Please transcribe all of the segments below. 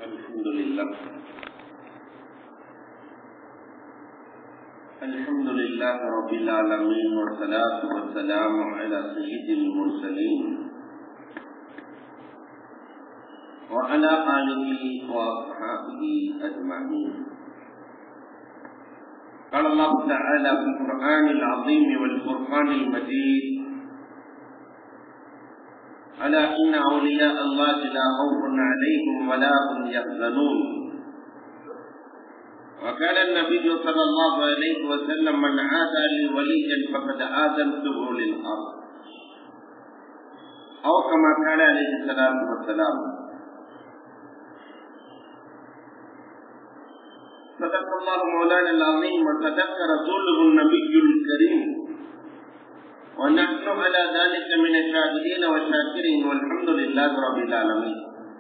الحمد لله الحمد لله رب العالمين والصلاة والسلام على سيد المرسلين وعلى آله وأصحابه أجمعين قال الله تعالى في القرآن العظيم والفرقان المجيد ألا إن أولياء الله لا خوف عليهم ولا هم يحزنون وقال النبي صلى الله عليه وسلم من عادى لي وليا فقد آذنته للأرض أو كما قال عليه الصلاة والسلام صدق الله مولانا العظيم وصدق رسوله النبي الكريم ونحن على ذلك من الشاهدين والشاكرين والحمد لله رب العالمين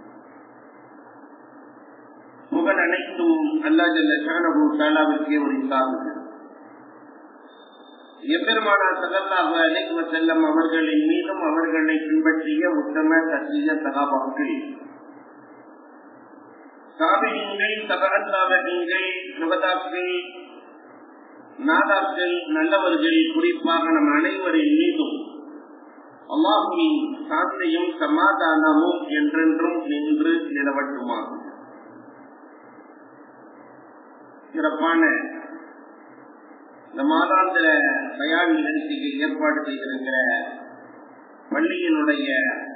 புகழ் அனைத்தும் அல்லா ஜல்ல ஷானபு தாலாவிற்கே ஒரு சார்ந்து எம்பெருமானா சகல்லாக அழைக்கு செல்லம் அவர்களின் மீதும் அவர்களை பின்பற்றிய உத்தம சத்திய சகாபாக்கள் சாபிகள் சகாத்தாவகங்கள் சுகதாக்கள் நாதாக்கள் நல்லவர்கள் குறிப்பாக நம் அனைவரின் மீதும் அல்லாஹுவின் சாந்தையும் சமாதானமும் என்றென்றும் நின்று நிலவட்டுமாகும் சிறப்பான இந்த மாதாந்திர தயார் நிகழ்ச்சிக்கு ஏற்பாடு செய்திருக்கிற பள்ளியினுடைய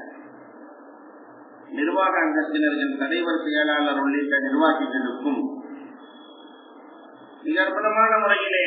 நிர்வாக அங்கத்தினர்கள் தலைவர் செயலாளர் உள்ளிட்ட நிர்வாகிகளுக்கும் மிக அற்புதமான முறையிலே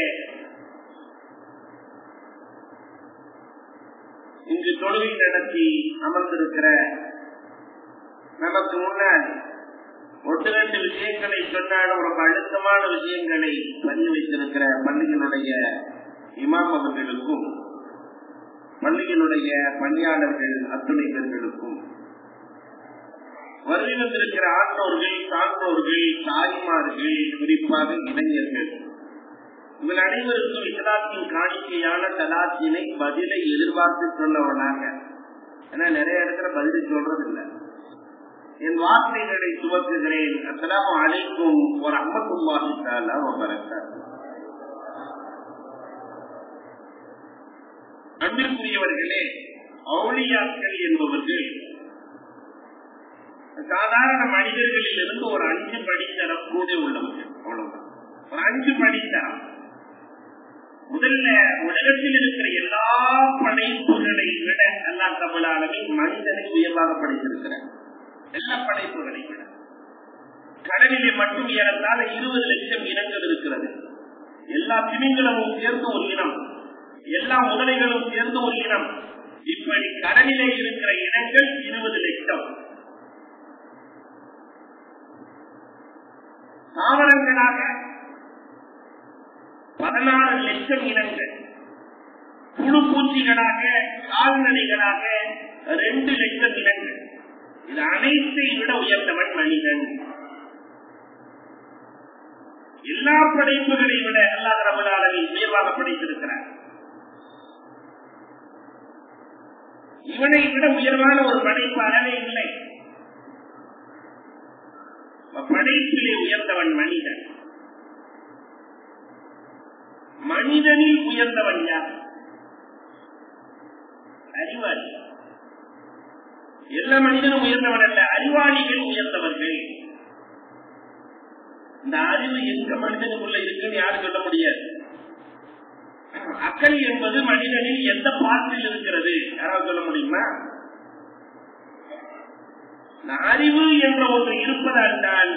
இங்கு தொழுகை நடத்தி அமர்ந்திருக்கிற நமக்கு முன்னால் ஒன்று ரெண்டு விஷயங்களை சொன்னாலும் ரொம்ப அழுத்தமான விஷயங்களை பண்ணி வைத்திருக்கிற பள்ளியினுடைய இமாம் அவர்களுக்கும் பள்ளியினுடைய பணியாளர்கள் அத்துணை பேர்களுக்கும் வருகின்றிருக்கிற ஆற்றோர்கள் சான்றோர்கள் தாய்மார்கள் குறிப்பாக இளைஞர்கள் இவர்கள் அனைவருக்கும் இஸ்லாத்தின் காணிக்கையான தலாத்தினை பதிலை எதிர்பார்த்து சொன்னவனாக ஏன்னா நிறைய இடத்துல பதிலை சொல்றது இல்லை என் வார்த்தைகளை துவக்குகிறேன் அஸ்லாம் அழைக்கும் ஒரு அம்மத்துல்லாஹி தாலா அன்பிற்குரியவர்களே அவுளியாக்கள் என்பவர்கள் சாதாரண மனிதர்களில் இருந்து ஒரு அஞ்சு படித்தரம் கூட உள்ளவர்கள் அவ்வளவுதான் ஒரு அஞ்சு படித்தரம் முதல்ல உலகத்தில் இருக்கிற எல்லா படைப்புகளை விட அல்லா தமிழாளவை மனிதனை உயர்வாக படைத்திருக்கிறார் எல்லா படைப்புகளை விட கடலிலே மட்டும் ஏறத்தாழ இருபது லட்சம் இனங்கள் இருக்கிறது எல்லா திமிங்களும் சேர்ந்து ஒரு இனம் எல்லா முதலைகளும் சேர்ந்து ஒரு இனம் இப்படி கடலிலே இருக்கிற இனங்கள் இருபது லட்சம் தாவரங்களாக பதினாறு லட்சம் இனங்கள் புழு பூச்சிகளாக கால்நடைகளாக ரெண்டு லட்சம் இனங்கள் இது அனைத்தை விட உயர்ந்தவன் மனிதன் எல்லா படைப்புகளை விட அல்லா ரபுல்லாலமின் உயர்வாக படைத்திருக்கிறார் இவனை விட உயர்வான ஒரு படைப்பு அறவே இல்லை படைப்பிலே உயர்ந்தவன் மனிதன் மனிதனில் உயர்ந்தவன் யார் அறிவாளி எல்லா மனிதனும் உயர்ந்தவன் அல்ல அறிவாளிகள் உயர்ந்தவர்கள் இந்த அறிவு எந்த மனிதனுக்குள்ள இருக்குன்னு யாரும் சொல்ல முடியாது அக்கல் என்பது மனிதனில் எந்த பாட்டில் இருக்கிறது யாராவது சொல்ல முடியுமா அறிவு என்ற ஒன்று இருப்பதால் தான்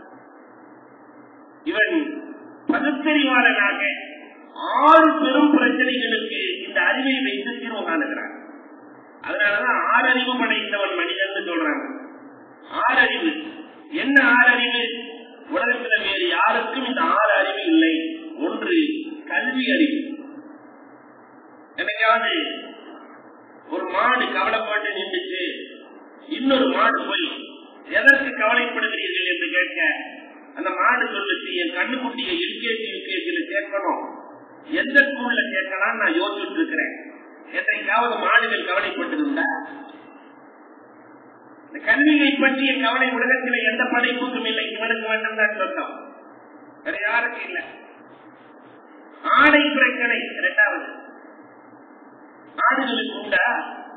இவன் பகுத்தறிவாளனாக ஆறு பெரும் பிரச்சனைகளுக்கு இந்த அறிவை வைத்து தீர்வு காணுகிறான் அதனாலதான் ஆறறிவு படைத்தவன் மனிதன் சொல்றாங்க ஆறறிவு என்ன ஆறறிவு உலகத்தில் வேறு யாருக்கும் இந்த ஆறு அறிவு இல்லை ஒன்று கல்வி அறிவு என்னைக்காவது ஒரு மாடு கவலைப்பட்டு நின்றுச்சு இன்னொரு மாடு போய் எதற்கு கவலைப்படுகிறீர்கள் என்று கேட்க அந்த மாடு சொல்லுச்சு என் கண்ணுக்குட்டியை எல்கேஜி யூகேஜியில சேர்க்கணும் எந்த ஸ்கூல்ல சேர்க்கலாம் நான் யோசிச்சுட்டு இருக்கிறேன் என்றைக்காவது மாடுகள் கவலைப்பட்டிருந்தா இந்த கல்வியை பற்றிய கவலை உலகத்திலே எந்த படைப்புக்கும் இல்லை இவனுக்கு மட்டும் தான் சொந்தம் வேற யாருக்கும் இல்லை ஆடை பிரச்சனை இரண்டாவது ஆடுகளுக்கு உண்டா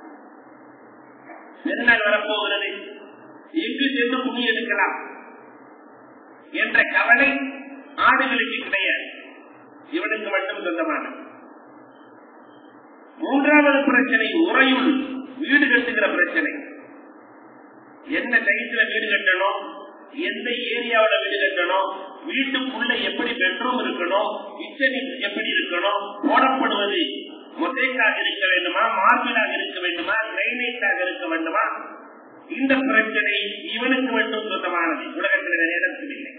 பெருநாள் வரப்போகிறது எங்கு சென்று துணி எடுக்கலாம் என்ற கவலை ஆடுகளுக்கு கிடையாது இவனுக்கு மட்டும் சொந்தமானது மூன்றாவது பிரச்சனை உறையுள் வீடு கட்டுகிற பிரச்சனை என்ன சைஸ்ல வீடு கட்டணும் எந்த ஏரியாவோட வீடு கட்டணும் வீட்டுக்குள்ள எப்படி பெட்ரூம் இருக்கணும் கிச்சன் எப்படி இருக்கணும் போடப்படுவது மொசைக்காக இருக்க வேண்டுமா மார்பிளாக இருக்க வேண்டுமா கிரைனைட்டாக இருக்க வேண்டுமா இந்த பிரச்சனை இவனுக்கு மட்டும் சொந்தமானது உலகத்தில் வேற எதற்கும் இல்லை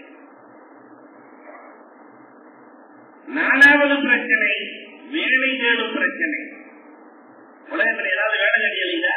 நாலாவது பிரச்சனை வேலை தேடும் பிரச்சனை உலகத்தில் ஏதாவது வேலை தெரியலையா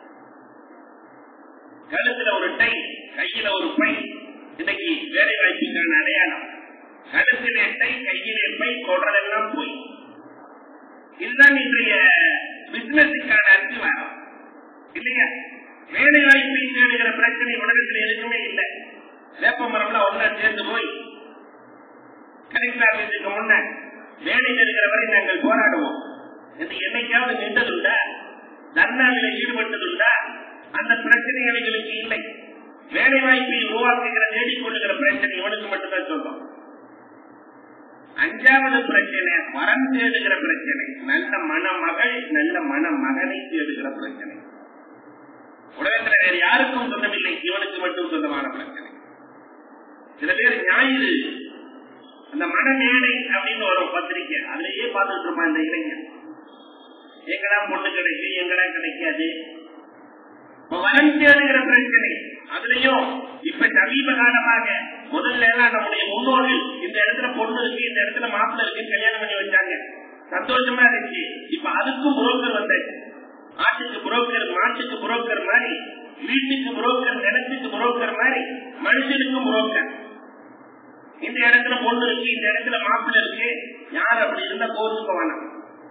கழுத்துல ஒரு டை கையில ஒரு பை இன்னைக்கு வேலை வாய்ப்புக்கான அடையாளம் கழுத்திலே டை கையிலே பை சொல்றதெல்லாம் போய் இதுதான் இன்றைய பிசினஸுக்கான அத்திவாரம் இல்லையா வேலை வாய்ப்பை தேடுகிற பிரச்சனை உலகத்தில் எதுக்குமே இல்லை வேப்ப மரம்ல ஒன்றா சேர்ந்து போய் கலெக்டர் ஆபீஸுக்கு முன்ன வேலை தேடுகிற வரை நாங்கள் போராடுவோம் இது என்னைக்காவது நின்றதுண்டா தர்ணாவில் ஈடுபட்டதுண்டா அந்த பிரச்சனை எங்களுக்கு இல்லை வேலை வாய்ப்பை உருவாக்குகிற தேடிக்கொள்ளுகிற பிரச்சனை இவனுக்கு மட்டும்தான் சொல்றோம் அஞ்சாவது பிரச்சனை மரம் தேடுகிற பிரச்சனை நல்ல மணமகள் நல்ல மணமகனை தேடுகிற பிரச்சனை உலகத்துல வேற யாருக்கும் சொந்தமில்லை இவனுக்கு மட்டும் சொந்தமான பிரச்சனை சில பேர் ஞாயிறு அந்த மனமேடை அப்படின்னு வரும் பத்திரிக்கை அதுலயே பார்த்துட்டு இருப்பான் இந்த இளைஞன் எங்கடா பொண்ணு கிடைக்கும் எங்கடா கிடைக்காது வரம் தேடுகிற பிரச்சனை அதுலயும் இப்ப சமீப காலமாக முதல்ல எல்லாம் நம்முடைய முன்னோர்கள் இந்த இடத்துல பொண்ணு இருக்கு இந்த இடத்துல மாப்பிள்ள இருக்கு கல்யாணம் பண்ணி வச்சாங்க சந்தோஷமா இருந்துச்சு இப்ப அதுக்கும் புரோக்கர் வந்தாச்சு ஆட்டுக்கு புரோக்கர் மாட்டுக்கு புரோக்கர் மாதிரி வீட்டுக்கு புரோக்கர் நிலத்துக்கு புரோக்கர் மாதிரி மனுஷனுக்கும் புரோக்கர் இந்த இடத்துல பொண்ணு இருக்கு இந்த இடத்துல மாப்பிள்ள இருக்கு யார் அப்படி இருந்தா கோச்சுக்க வேணாம்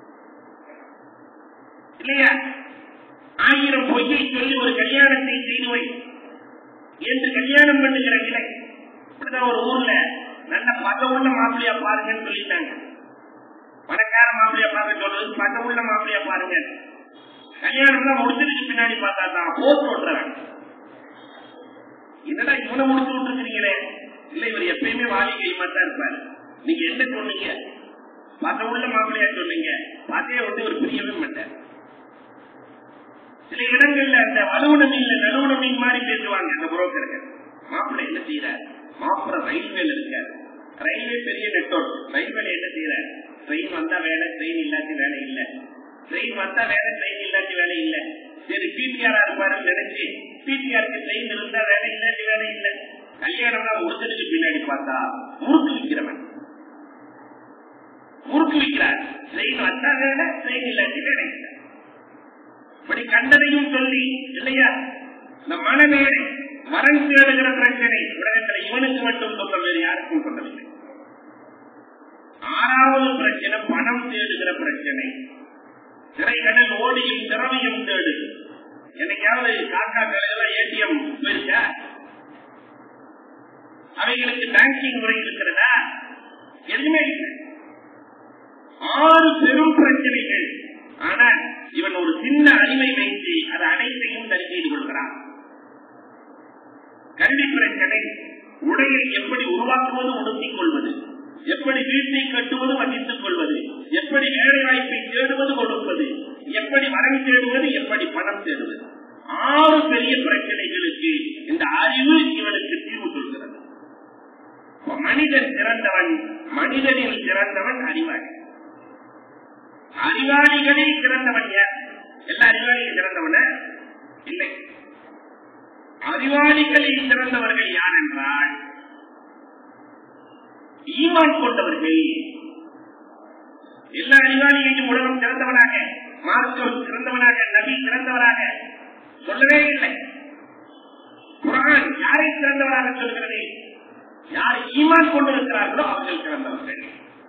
இல்லையா ஆயிரம் பொய்யை சொல்லி ஒரு கல்யாணத்தை செய்து வை என்று கல்யாணம் பண்ணுகிற நிலை இப்படிதான் ஒரு ஊர்ல நல்ல பதவுள்ள மாப்பிள்ளையா பாருங்கன்னு சொல்லிட்டாங்க பணக்கார மாப்பிள்ளையா பார்க்க சொல்றது பதவுள்ள மாப்பிள்ளையா பாருங்க கல்யாணம் தான் முடிச்சதுக்கு பின்னாடி பார்த்தா தான் போஸ்ட் ஓட்டுறாங்க என்னடா இவனை முடிச்சு விட்டுருக்கீங்களே இல்ல இவர் எப்பயுமே வாலி கைமா தான் இருப்பாரு நீங்க என்ன சொன்னீங்க பதவுள்ள மாப்பிள்ளையா சொன்னீங்க பார்த்தே வந்து ஒரு பிரியவே மாட்டார் சில இடங்கள்ல அந்த வலுவன மீன்ல நலுவன மீன் மாதிரி பேசுவாங்க அந்த புரோக்கர்கள் மாப்பிள்ளை என்ன செய்யறார் மாப்பிள்ள ரயில்வேல இருக்காரு ரயில்வே பெரிய நெட்வொர்க் ரயில்வேல என்ன செய்யறாரு ட்ரெயின் வந்தா வேலை ட்ரெயின் இல்லாட்டி வேலை இல்ல ட்ரெயின் வந்தா வேலை ட்ரெயின் இல்லாட்டி வேலை இல்ல சரி பிடிஆரா இருப்பாருன்னு நினைச்சு பிடிஆருக்கு ட்ரெயின் இருந்தா வேலை இல்லாட்டி வேலை இல்ல கல்யாணம்னா முடிச்சதுக்கு பின்னாடி பார்த்தா முறுக்கு விற்கிறவன் முறுக்கு விற்கிறார் ட்ரெயின் வந்தா வேலை ட்ரெயின் இல்லாட்டி வேலை இல்லை இப்படி கண்டதையும் சொல்லி இல்லையா இந்த மனமேடை மரம் தேடுகிற பிரச்சனை உலகத்தில் இவனுக்கு மட்டும் சொல்ல வேறு யாருக்கும் சொல்லவில்லை ஆறாவது பிரச்சனை பணம் தேடுகிற பிரச்சனை திரைக்கடல் ஓடியும் திறமையும் தேடு என்னைக்காவது காக்கா கடையெல்லாம் ஏடிஎம் போயிருக்கா அவைகளுக்கு பேங்கிங் முறை இருக்கிறதா எதுவுமே இல்லை ஆறு பெரும் பிரச்சனைகள் ஆனால் இவன் ஒரு சின்ன அறிவை வைத்து அது அனைத்தையும் சரி செய்து கொள்கிறான் கல்வி பிரச்சனை உடையை எப்படி உருவாக்குவது உடுத்திக் கொள்வது எப்படி வீட்டை கட்டுவது வகித்துக் கொள்வது எப்படி வேலை வாய்ப்பை தேடுவது கொடுப்பது எப்படி வரம் தேடுவது எப்படி பணம் தேடுவது ஆறு பெரிய பிரச்சனைகளுக்கு இந்த அறிவு இவனுக்கு தீர்வு சொல்கிறது மனிதன் சிறந்தவன் மனிதனில் சிறந்தவன் அறிவாளி அறிவாளிகளில் சிறந்தவன் யார் எல்லா அறிவாளியும் சிறந்தவன இல்லை அறிவாளிகளில் சிறந்தவர்கள் யார் என்றால் ஈமான் கொண்டவர்கள் எல்லா அறிவாளியையும் உலகம் சிறந்தவனாக மார்க்கம் சிறந்தவனாக நபி சிறந்தவராக சொல்லவே இல்லை குரான் யாரை சிறந்தவராக சொல்கிறது யார் ஈமான் கொண்டிருக்கிறார்களோ அவர்கள் சிறந்தவர்கள்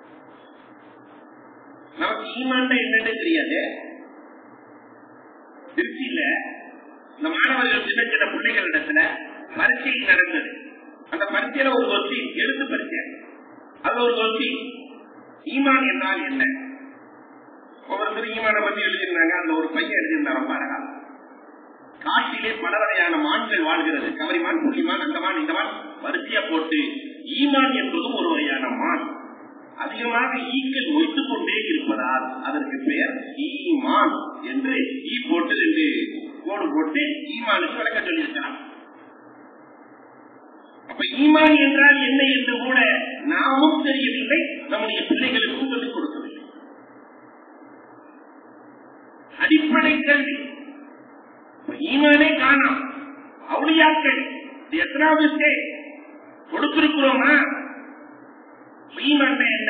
நமக்கு ஈமான் என்னன்னு தெரியாது திருச்சியில இந்த மாணவர்கள் சின்ன சின்ன சின்ன பிள்ளைகள் இடத்துல பரீட்சை நடந்தது அந்த பரீட்சையில ஒரு கொஸ்டி எழுத்து பரீட்சை அதுல ஒரு கொஸ்டி ஈமான் என்றால் என்ன ஒவ்வொருத்தர் ஈமான பத்தி எழுதியிருந்தாங்க அதுல ஒரு பையன் எழுதியிருந்தா ரொம்ப அழகா காட்டிலே பல வகையான மான்கள் வாழ்கிறது கவரிமான் புள்ளிமான் அந்த மான் இந்த மான் வரிசையா போட்டு ஈமான் என்பதும் ஒரு வகையான மான் அதிகமாக ஈக்கள் மொய்த்துக் கொண்டே இருப்பதால் அதற்கு பெயர் ஈமான் என்று ஈ போட்டு என்று கோடு போட்டு ஈமானுக்கு விளக்க சொல்லியிருக்கிறான் அப்ப ஈமான் என்றால் என்ன என்று கூட நாமும் தெரியவில்லை நம்முடைய பிள்ளைகளுக்கும் சொல்லிக் கொடுக்கவில்லை அடிப்படை கல்வி ஈமானே காணாம் அவுளியாக்கள் இது எத்தனாவது ஸ்டேஜ் கொடுத்திருக்கிறோமா ஈமான் என்ன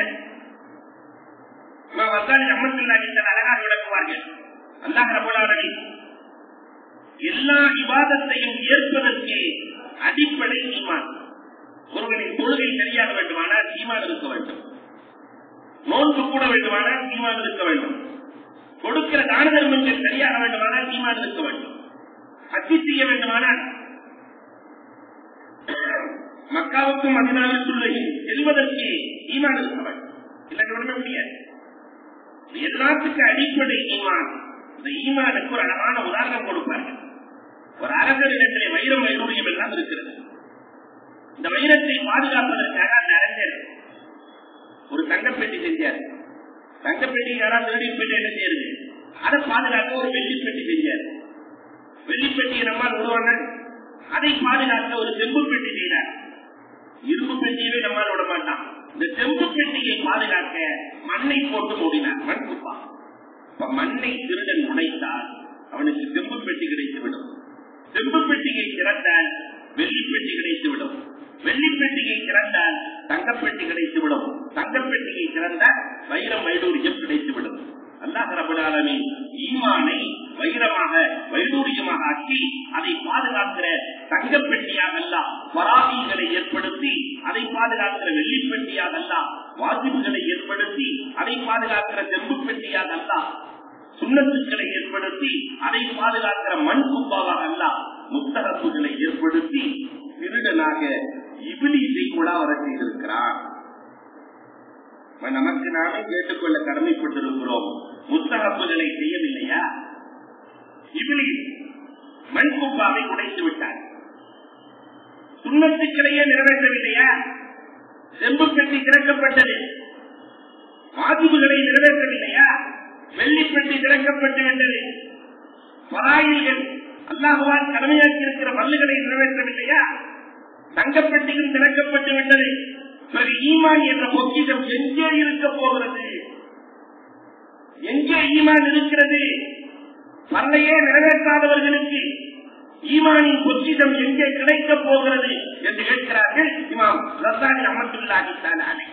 வந்தால் அம்மத்துல்லாஹி அழகாக விளக்குவார்கள் அல்லாஹ் ரபுல்லாலமி எல்லா விவாதத்தையும் ஏற்பதற்கு அடிப்படை ஈமான் ஒருவனின் தொழுகை சரியாக வேண்டுமானால் ஈமான் இருக்க வேண்டும் நோன்பு கூட வேண்டுமானால் ஈமான் இருக்க வேண்டும் கொடுக்கிற தான தர்மங்கள் சரியாக வேண்டுமானால் ஈமான் இருக்க வேண்டும் ஹஜ்ஜி செய்ய வேண்டுமானால் மக்காவுக்கும் மதினாவிற்குள்ளையும் செல்வதற்கு ஈமான் இருக்க வேண்டும் இல்லை ஒண்ணுமே முடியாது எல்லாத்துக்கு அடிப்படை ஈமான் இந்த ஈமானுக்கு ஒரு அழகான உதாரணம் கொடுப்பார்கள் ஒரு அரசரிடத்திலே வைரம் வைரூரியம் எல்லாம் இருக்கிறது இந்த வைரத்தை பாதுகாப்பதற்காக அந்த அரசர் ஒரு தங்கப்பெட்டி செஞ்சார் தங்கப்பெட்டி யாராவது திருடி பெட்டி என்ன செய்யுது அதை பாதுகாக்க ஒரு வெள்ளிப்பெட்டி செஞ்சார் வெள்ளிப்பெட்டியை நம்மால் விடுவாங்க அதை பாதுகாக்க ஒரு செம்பு பெட்டி செய்தார் இரும்பு பெட்டியவே நம்மால் விட மாட்டான் இந்த செம்பு பெட்டியை பாதுகாக்க மண்ணை போட்டு மூடினார் மண் குப்பா இப்ப மண்ணை திருடன் உடைத்தால் அவனுக்கு செம்பு பெட்டி கிடைத்துவிடும் செம்பு பெட்டியை திறந்தால் வெள்ளி பெட்டி கிடைத்துவிடும் வெள்ளி பெட்டியை திறந்தால் தங்கப்பெட்டி கிடைத்துவிடும் தங்கப்பெட்டியை திறந்தால் வைரம் வைடூரியம் கிடைத்துவிடும் அல்லாஹ் ரபுலாலமி ஈமானை வைரமாக வைடூரியமாக ஆக்கி அதை பாதுகாக்கிற தங்கப்பெட்டியாக அல்ல பராதிகளை ஏற்படுத்தி அதை பாதுகாக்கிற வெள்ளிப்பெட்டியாக அல்ல வாஜிப்புகளை ஏற்படுத்தி அதை பாதுகாக்கிற செம்பு பெட்டியாக அல்ல சுண்ணத்துக்களை ஏற்படுத்தி அதை பாதுகாக்கிற மண் குப்பாவாக அல்ல முத்தகப்புகளை ஏற்படுத்தி திருடனாக இபிலிசை கூட வர செய்திருக்கிறார் நமக்கு நாமே கேட்டுக்கொள்ள கடமைப்பட்டிருக்கிறோம் முத்தகப்புகளை செய்யவில்லையா இபிலி மண் குப்பாவை உடைத்து விட்டார் சுண்ணத்துக்களையே நிறைவேற்றவில்லையா செம்பு பெட்டி திறக்கப்பட்டது வாஜிபுகளை நிறைவேற்றவில்லையா வெள்ளிப்பெட்டி திறக்கப்பட்டு விட்டது பராயில்கள் அல்லாஹுவால் கடமையாக்கி இருக்கிற வல்லுகளை நிறைவேற்றவில்லையா தங்கப்பெட்டியும் திறக்கப்பட்டு விட்டது பிறகு ஈமான் என்ற பொக்கிஷம் எங்கே இருக்க போகிறது எங்கே ஈமான் இருக்கிறது பல்லையே நிறைவேற்றாதவர்களுக்கு ஈமானின் பொக்கிஷம் எங்கே கிடைக்கப் போகிறது என்று கேட்கிறார்கள் இமாம் ரசானி அமத்துள்ளாகித்தானே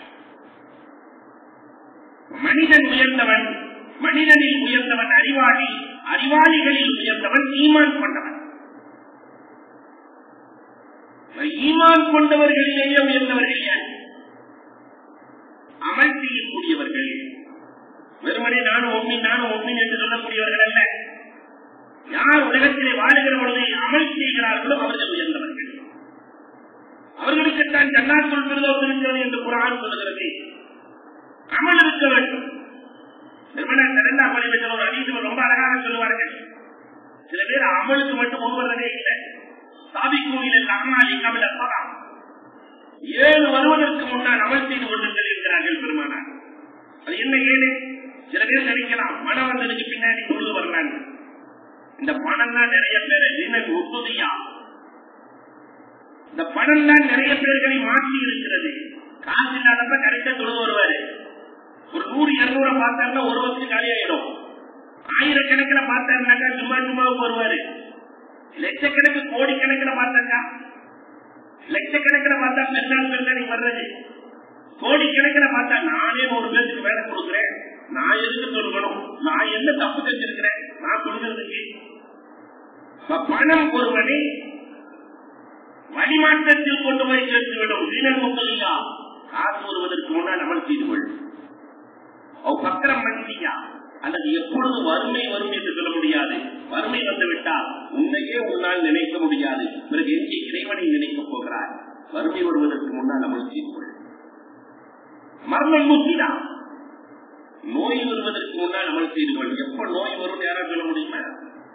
மனிதன் உயர்ந்தவன் மனிதனில் உயர்ந்தவன் அறிவாளி அறிவாளிகளில் உயர்ந்தவன் ஈமான் கொண்டவன் ஈமான் கொண்டவர்களிலேயே உயர்ந்தவர்கள் யார் அமல் செய்யக்கூடியவர்கள் வெறுமனே நானும் உண்மின் நானும் உண்மின் என்று சொல்லக்கூடியவர்கள் அல்ல யார் உலகத்திலே வாழுகிற பொழுது அமல் செய்கிறார்களோ அவர்கள் உயர்ந்தவர்கள் அவர்களுக்குத்தான் ஜன்னாத்துள் விருதம் இருக்கிறது என்று குரான் சொல்லுகிறது அமல் இருக்க வேண்டும் இரண்டாம் பள்ளிவச்சல் ஒரு அதீதம் ரொம்ப அழகாக சொல்லுவார்கள் சில பேர் அமலுக்கு மட்டும் ஒருவரதே இல்லை சாதிக்கூலில் அகமாலி கமல பலாம் ஏழு வருவதற்கு முன்னால் அமல் செய்து கொள்ளுங்கள் இருக்கிறார்கள் பெருமானார் அது என்ன ஏழு சில பேர் நினைக்கலாம் பணம் வந்ததுக்கு பின்னாடி கொண்டு வரலான்னு இந்த பணம் தான் நிறைய பேர் எனக்கு ஒப்புதியா இந்த பணம் தான் நிறைய பேர்களை மாற்றி இருக்கிறது காசு இல்லாதப்ப கரெக்டா தொழுது வருவாரு ஒரு நூறு இருநூறு பார்த்தாருன்னா ஒரு வருஷம் காலியாயிடும் ஆயிரக்கணக்கில் பார்த்தாருனாக்கா சும்மா சும்மாவுக்கு வருவாரு லட்சக்கணக்கு கோடிக்கணக்கில் பார்த்தாக்கா லட்சக்கணக்கில் பார்த்தா பெருநாள் பெருநாள் வர்றது கோடிக்கணக்கில் பார்த்தா நானே ஒரு பேருக்கு வேலை கொடுக்குறேன் நான் எதுக்கு சொல்லணும் நான் என்ன தப்பு செஞ்சிருக்கிறேன் நான் சொல்றதுக்கு பணம் ஒருவனை வழிமாற்றத்தில் கொண்டு போய் சேர்த்துவிடும் வீணர் முத்தலியா காசு வருவதற்கு முன்னால் அமல் செய்து கொள்ளும் அவ் பத்திரம் மன்னியா அல்லது எப்பொழுது வறுமை வரும் என்று சொல்ல முடியாது வறுமை வந்து விட்டால் உன்னையே உன்னால் நினைக்க முடியாது பிறகு எங்கே இறைவனை நினைக்கப் போகிறாய் வறுமை வருவதற்கு முன்னால் அமல் செய்து கொள் மரணம் முக்கிதான் நோய் வருவதற்கு முன்னால் அமல் செய்து கொள் எப்ப நோய் வரும் யாரும் சொல்ல முடியுமா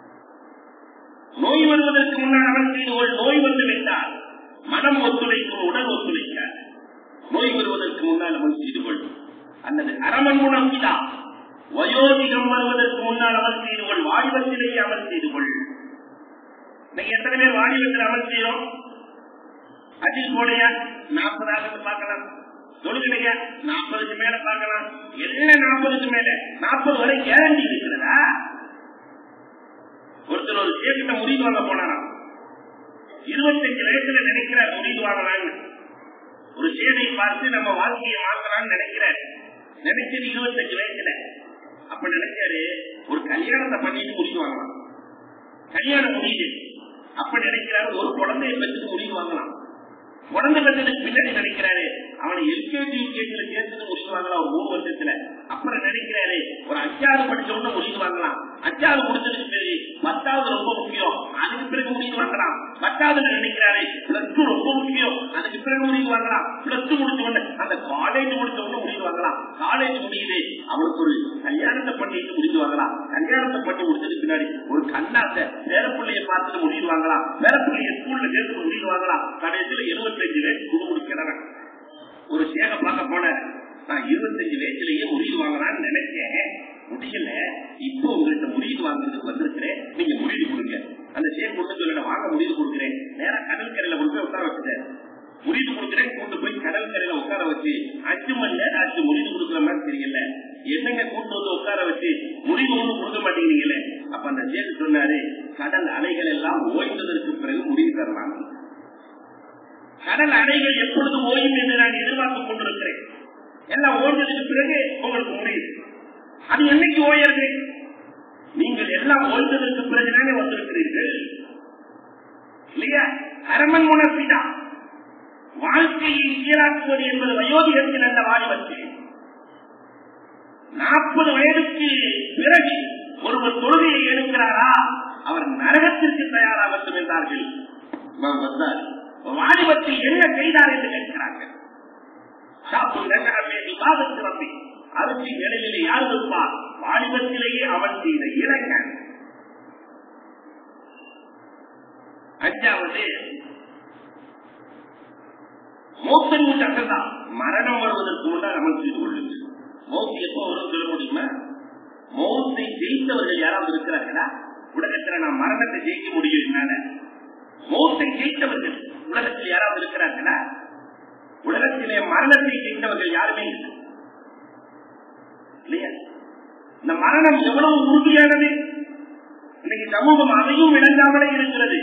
நோய் வருவதற்கு முன்னால் அமல் செய்து கொள் நோய் வந்து விட்டால் மனம் ஒத்துழைக்கும் உடல் ஒத்துழைக்காது நோய் வருவதற்கு முன்னால் அமல் செய்து கொள் அல்லது அரமன் முனப்பிதா வயோதிகம் வருவதற்கு முன்னால் அமல் செய்து கொள் வாலிபத்திலேயே அமல் செய்து கொள் நீங்க எத்தனை பேர் வாலிபத்தில் அமல் செய்யறோம் அஜித் போலையா நாற்பதாவது பார்க்கலாம் தொழுகலையா நாற்பதுக்கு மேல பார்க்கலாம் எல்லாம் நாற்பதுக்கு மேல நாற்பது வரை கேரண்டி இருக்கிறதா ஒருத்தர் ஒரு சேக்கிட்ட முடிவு வாங்க போனாராம் இருபத்தஞ்சு வயசுல நினைக்கிறார் முடிவு வாங்கலான்னு ஒரு சேவை பார்த்து நம்ம வாழ்க்கையை மாற்றலாம்னு நினைக்கிறார் நினைச்சது இருபத்தஞ்சு வயசுல அப்ப நினைச்சாரு ஒரு கல்யாணத்தை பண்ணிட்டு முடிவு வாங்கலாம் கல்யாணம் முடியுது அப்ப நினைக்கிறாரு ஒரு குழந்தைய பெற்றுட்டு முடிவு வாங்கலாம் குழந்தை பெற்றதுக்கு பின்னாடி நினைக்கிறாரு அவனை எல்கேஜி யூகேஜில சேர்த்துட்டு முடிவு வாங்கலாம் ஒரு மூணு வருஷத்துல அப்புறம் நினைக்கிறாரு ஒரு அஞ்சாவது படிச்ச உடனே முடிவு வாங்கலாம் அஞ்சாவது முடிச்சதுக்கு பிறகு பத்தாவது ரொம்ப முக்கியம் அதுக்கு பிறகு முடிவு வாங்கலாம் பத்தாவதுல நினைக்கிறாரு பிளஸ் டூ ரொம்ப முக்கியம் அதுக்கு பிறகு முடிவு வாங்கலாம் பிளஸ் டூ முடிச்ச உடனே அந்த காலேஜ் முடிச்ச உடனே முடிவு வாங்கலாம் காலேஜ் முடியுது அவனுக்கு ஒரு கல்யாணத்தை பண்ணிட்டு முடிவு வாங்கலாம் கல்யாணத்தை பண்ணி முடிச்சதுக்கு பின்னாடி ஒரு கண்ணாத்த பேரப்பிள்ளைய பார்த்துட்டு முடிவு வாங்கலாம் பேரப்பிள்ளைய ஸ்கூல்ல சேர்த்து முடிவு வாங்கலாம் கடைசியில இருபத்தஞ்சு வயசு குடு முடிக்கிறவன் ஒரு சேக பார்க்க போன நான் இருபத்தஞ்சு வயசுலயே முடிவு வாங்கலாம்னு நினைச்சேன் முடியல இப்போ உங்கள்கிட்ட முடிவு வாங்குறதுக்கு வந்திருக்கிறேன் நீங்க முடிவு கொடுங்க அந்த சேக் கொண்டு சொல்ல வாங்க முடிவு கொடுக்குறேன் நேரா கடற்கரையில கொண்டு போய் உட்கார வச்சுட்டேன் முடிவு கொடுக்குறேன் கொண்டு போய் கடற்கரையில உட்கார வச்சு அஞ்சு மணி நேரம் அஞ்சு முடிவு கொடுக்குற மாதிரி தெரியல என்னங்க கூட்டு வந்து உட்கார வச்சு முடிவு ஒண்ணு கொடுக்க மாட்டேங்கிறீங்களே அப்ப அந்த சேக் சொன்னாரு கடல் அலைகள் எல்லாம் ஓய்ந்ததற்கு பிறகு முடிவு தரலாம் கடல் அலைகள் எப்பொழுது ஓயும் என்று நான் எதிர்பார்த்துக் கொண்டிருக்கிறேன் எல்லாம் ஓய்ந்ததுக்கு பிறகு உங்களுக்கு முடியுது அது என்னைக்கு ஓயது நீங்கள் எல்லாம் ஓய்ந்ததற்கு பிறகுதானே வந்திருக்கிறீர்கள் இல்லையா அரமன் உணர்ச்சிதா வாழ்க்கையை சீராக்குவது என்பது வயோதிகத்தில் அல்ல வாலிபத்தில் நாற்பது வயதுக்கு பிறகு ஒருவர் தொழுகையை எடுக்கிறாரா அவர் நரகத்திற்கு தயாராக வேண்டும் என்றார்கள் இமாம் வந்தார் வாலிபத்தில் என்ன செய்தார் என்று கேட்கிறார்கள் விவாதத்திறப்பை அரிசி நிலையிலே யார் இருப்பார் வாலிபத்திலேயே அவன் செய்த இளைஞன் அஞ்சாவது மோசன் சட்டம்தான் மரணம் வருவதற்கு முன்னால் அமல் செய்து கொள்ளுங்கள் மௌத்து எப்போ வரும் சொல்ல முடியுமா மௌத்தை ஜெயித்தவர்கள் யாராவது இருக்கிறார்களா உலகத்துல நான் மரணத்தை ஜெயிக்க முடியும் என்னால மௌத்தை ஜெயித்தவர்கள் உலகத்தில் யாராவது இருக்கிறார்களா உலகத்திலே மரணத்தை ஜெயித்தவர்கள் யாருமே இல்லை இல்லையா இந்த மரணம் எவ்வளவு உறுதியானது இன்னைக்கு சமூகம் அதையும் விளங்காமலே இருக்கிறது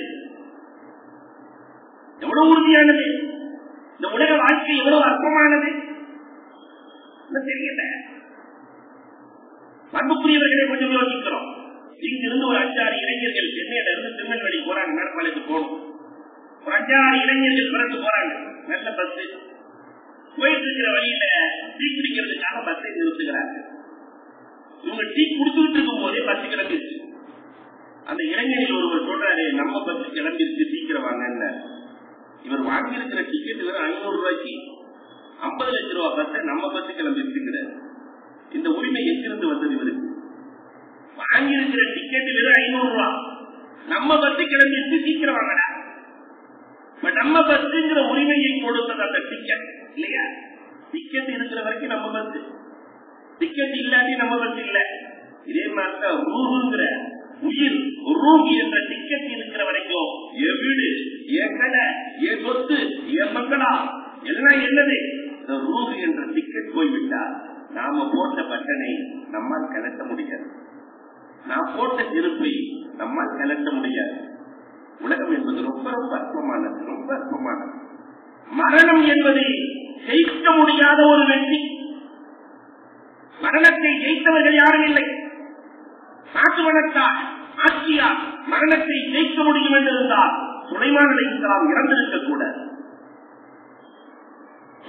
எவ்வளவு உறுதியானது இந்த உலக வாழ்க்கை எவ்வளவு அற்பமானது தெரியல அன்புக்குரியவர்களை கொஞ்சம் யோசிக்கிறோம் இங்கிருந்து ஒரு அஞ்சாறு இளைஞர்கள் சென்னையில இருந்து திருநெல்வேலி போறாங்க மேற்பாளையத்து போகணும் ஒரு அஞ்சாறு இளைஞர்கள் பிறந்து போறாங்க நல்ல பஸ் போயிட்டு இருக்கிற வழியில டீ குடிக்கிறதுக்காக பஸ்ஸை நிறுத்துகிறாங்க இவங்க டீ குடிச்சுட்டு இருக்கும் போதே பஸ் கிளம்பிருச்சு அந்த இளைஞர்கள் ஒருவர் சொல்றாரு நம்ம பஸ் கிளம்பிருச்சு சீக்கிரம் வாங்க இவர் வாங்கி இருக்கிற டிக்கெட் வெறும் ஐநூறு ரூபாய்க்கு ஐம்பது லட்சம் ரூபாய் பஸ் நம்ம பஸ் கிளம்பிருச்சுங்கிறார் இந்த உரிமை எங்கிருந்து வந்தது இவருக்கு வாங்கி இருக்கிற டிக்கெட் வெறும் ஐநூறு ரூபாய் நம்ம பஸ் கிளம்பிருச்சு சீக்கிரம் வாங்கடா நம்ம பஸ்ங்கிற உரிமையை கொடுத்தது அந்த டிக்கெட் இல்லையா டிக்கெட் இருக்கிற வரைக்கும் நம்ம பஸ் டிக்கெட் இல்லாட்டி நம்ம பஸ் இல்ல இதே மாதிரிதான் ரூருங்கிற உயிர் ரூம் என்ற டிக்கெட் இருக்கிற வரைக்கும் என் வீடு என் கடை என் சொத்து என் மக்களா எல்லாம் என்னது இந்த ரூம் என்ற டிக்கெட் போய்விட்டால் நாம போட்ட பட்டனை நம்மால் கலட்ட முடியாது நான் போட்ட செருப்பை நம்மால் கலட்ட முடியாது உலகம் என்பது ரொம்ப ரொம்ப அற்பமானது ரொம்ப அற்பமானது மரணம் என்பது ஜெயிக்க முடியாத ஒரு வெற்றி மரணத்தை ஜெயித்தவர்கள் யாரும் இல்லை நாட்டு வளர்த்தார் ஆட்சியார் மரணத்தை ஜெயிக்க முடியும் என்றிருந்தால் சுலைமான் அலைக்கலாம் இறந்திருக்க கூட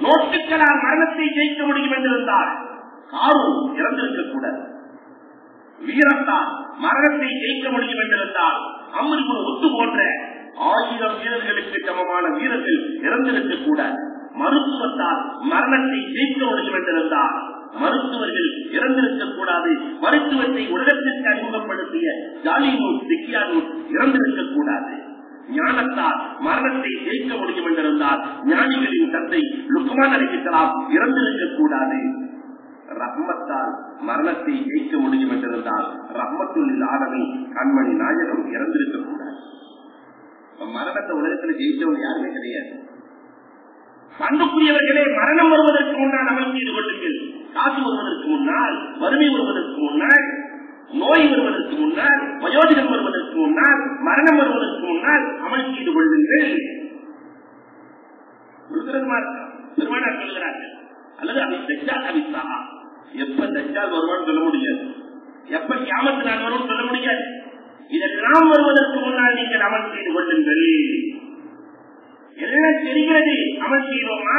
நோட்டுக்களால் மரணத்தை ஜெயிக்க முடியும் என்றிருந்தால் காரும் இறந்திருக்க கூட வீரத்தால் மரணத்தை ஜெயிக்க முடியும் என்றிருந்தால் அமிர்பு ஒத்து போன்ற ஆயிரம் வீரர்களுக்கு சமமான வீரர்கள் இறந்திருக்க கூடாது மருத்துவத்தால் மரணத்தை ஜெயிக்க முடியும் என்றிருந்தால் மருத்துவர்கள் இறந்திருக்க கூடாது மருத்துவத்தை உலகத்திற்கு அறிமுகப்படுத்திய ஜாலினூர் சிக்கியானூர் இறந்திருக்க கூடாது ஞானத்தால் மரணத்தை ஜெயிக்க முடியும் என்றிருந்தால் ஞானிகளின் தந்தை லுக்மான் அலிக்கலாம் இறந்திருக்க கூடாது ரஹ்மத்தால் மரணத்தை ஜெயிக்க முடியும் என்றிருந்தால் ரஹ்மத்துல் ஆலமி கண்மணி நாயகம் இறந்திருக்க கூடாது இப்ப மரணத்தை உலகத்துல ஜெயிச்சவங்க யாருமே கிடையாது பண்புக்குரியவர்களே மரணம் வருவதற்கு முன்னால் அமல் செய்து கொள்ளுங்கள் காசு வருவதற்கு முன்னால் வறுமை வருவதற்கு முன்னால் நோய் வருவதற்கு முன்னால் வயோதிகம் வருவதற்கு முன்னால் மரணம் வருவதற்கு முன்னால் அமல் செய்து கொள்ளுங்கள் பெருமானார் சொல்கிறார்கள் அல்லது அதை தஜ்ஜால் அவித்தா எப்ப தஜ்ஜால் வருவான்னு சொல்ல முடியாது எப்ப கியாமத்து நான் வரும் சொல்ல முடியாது இதெல்லாம் வருவதற்கு முன்னால் நீங்கள் அமல் செய்து கொள்ளுங்கள் எல்லாம் தெரிகிறது அமல் செய்தோமா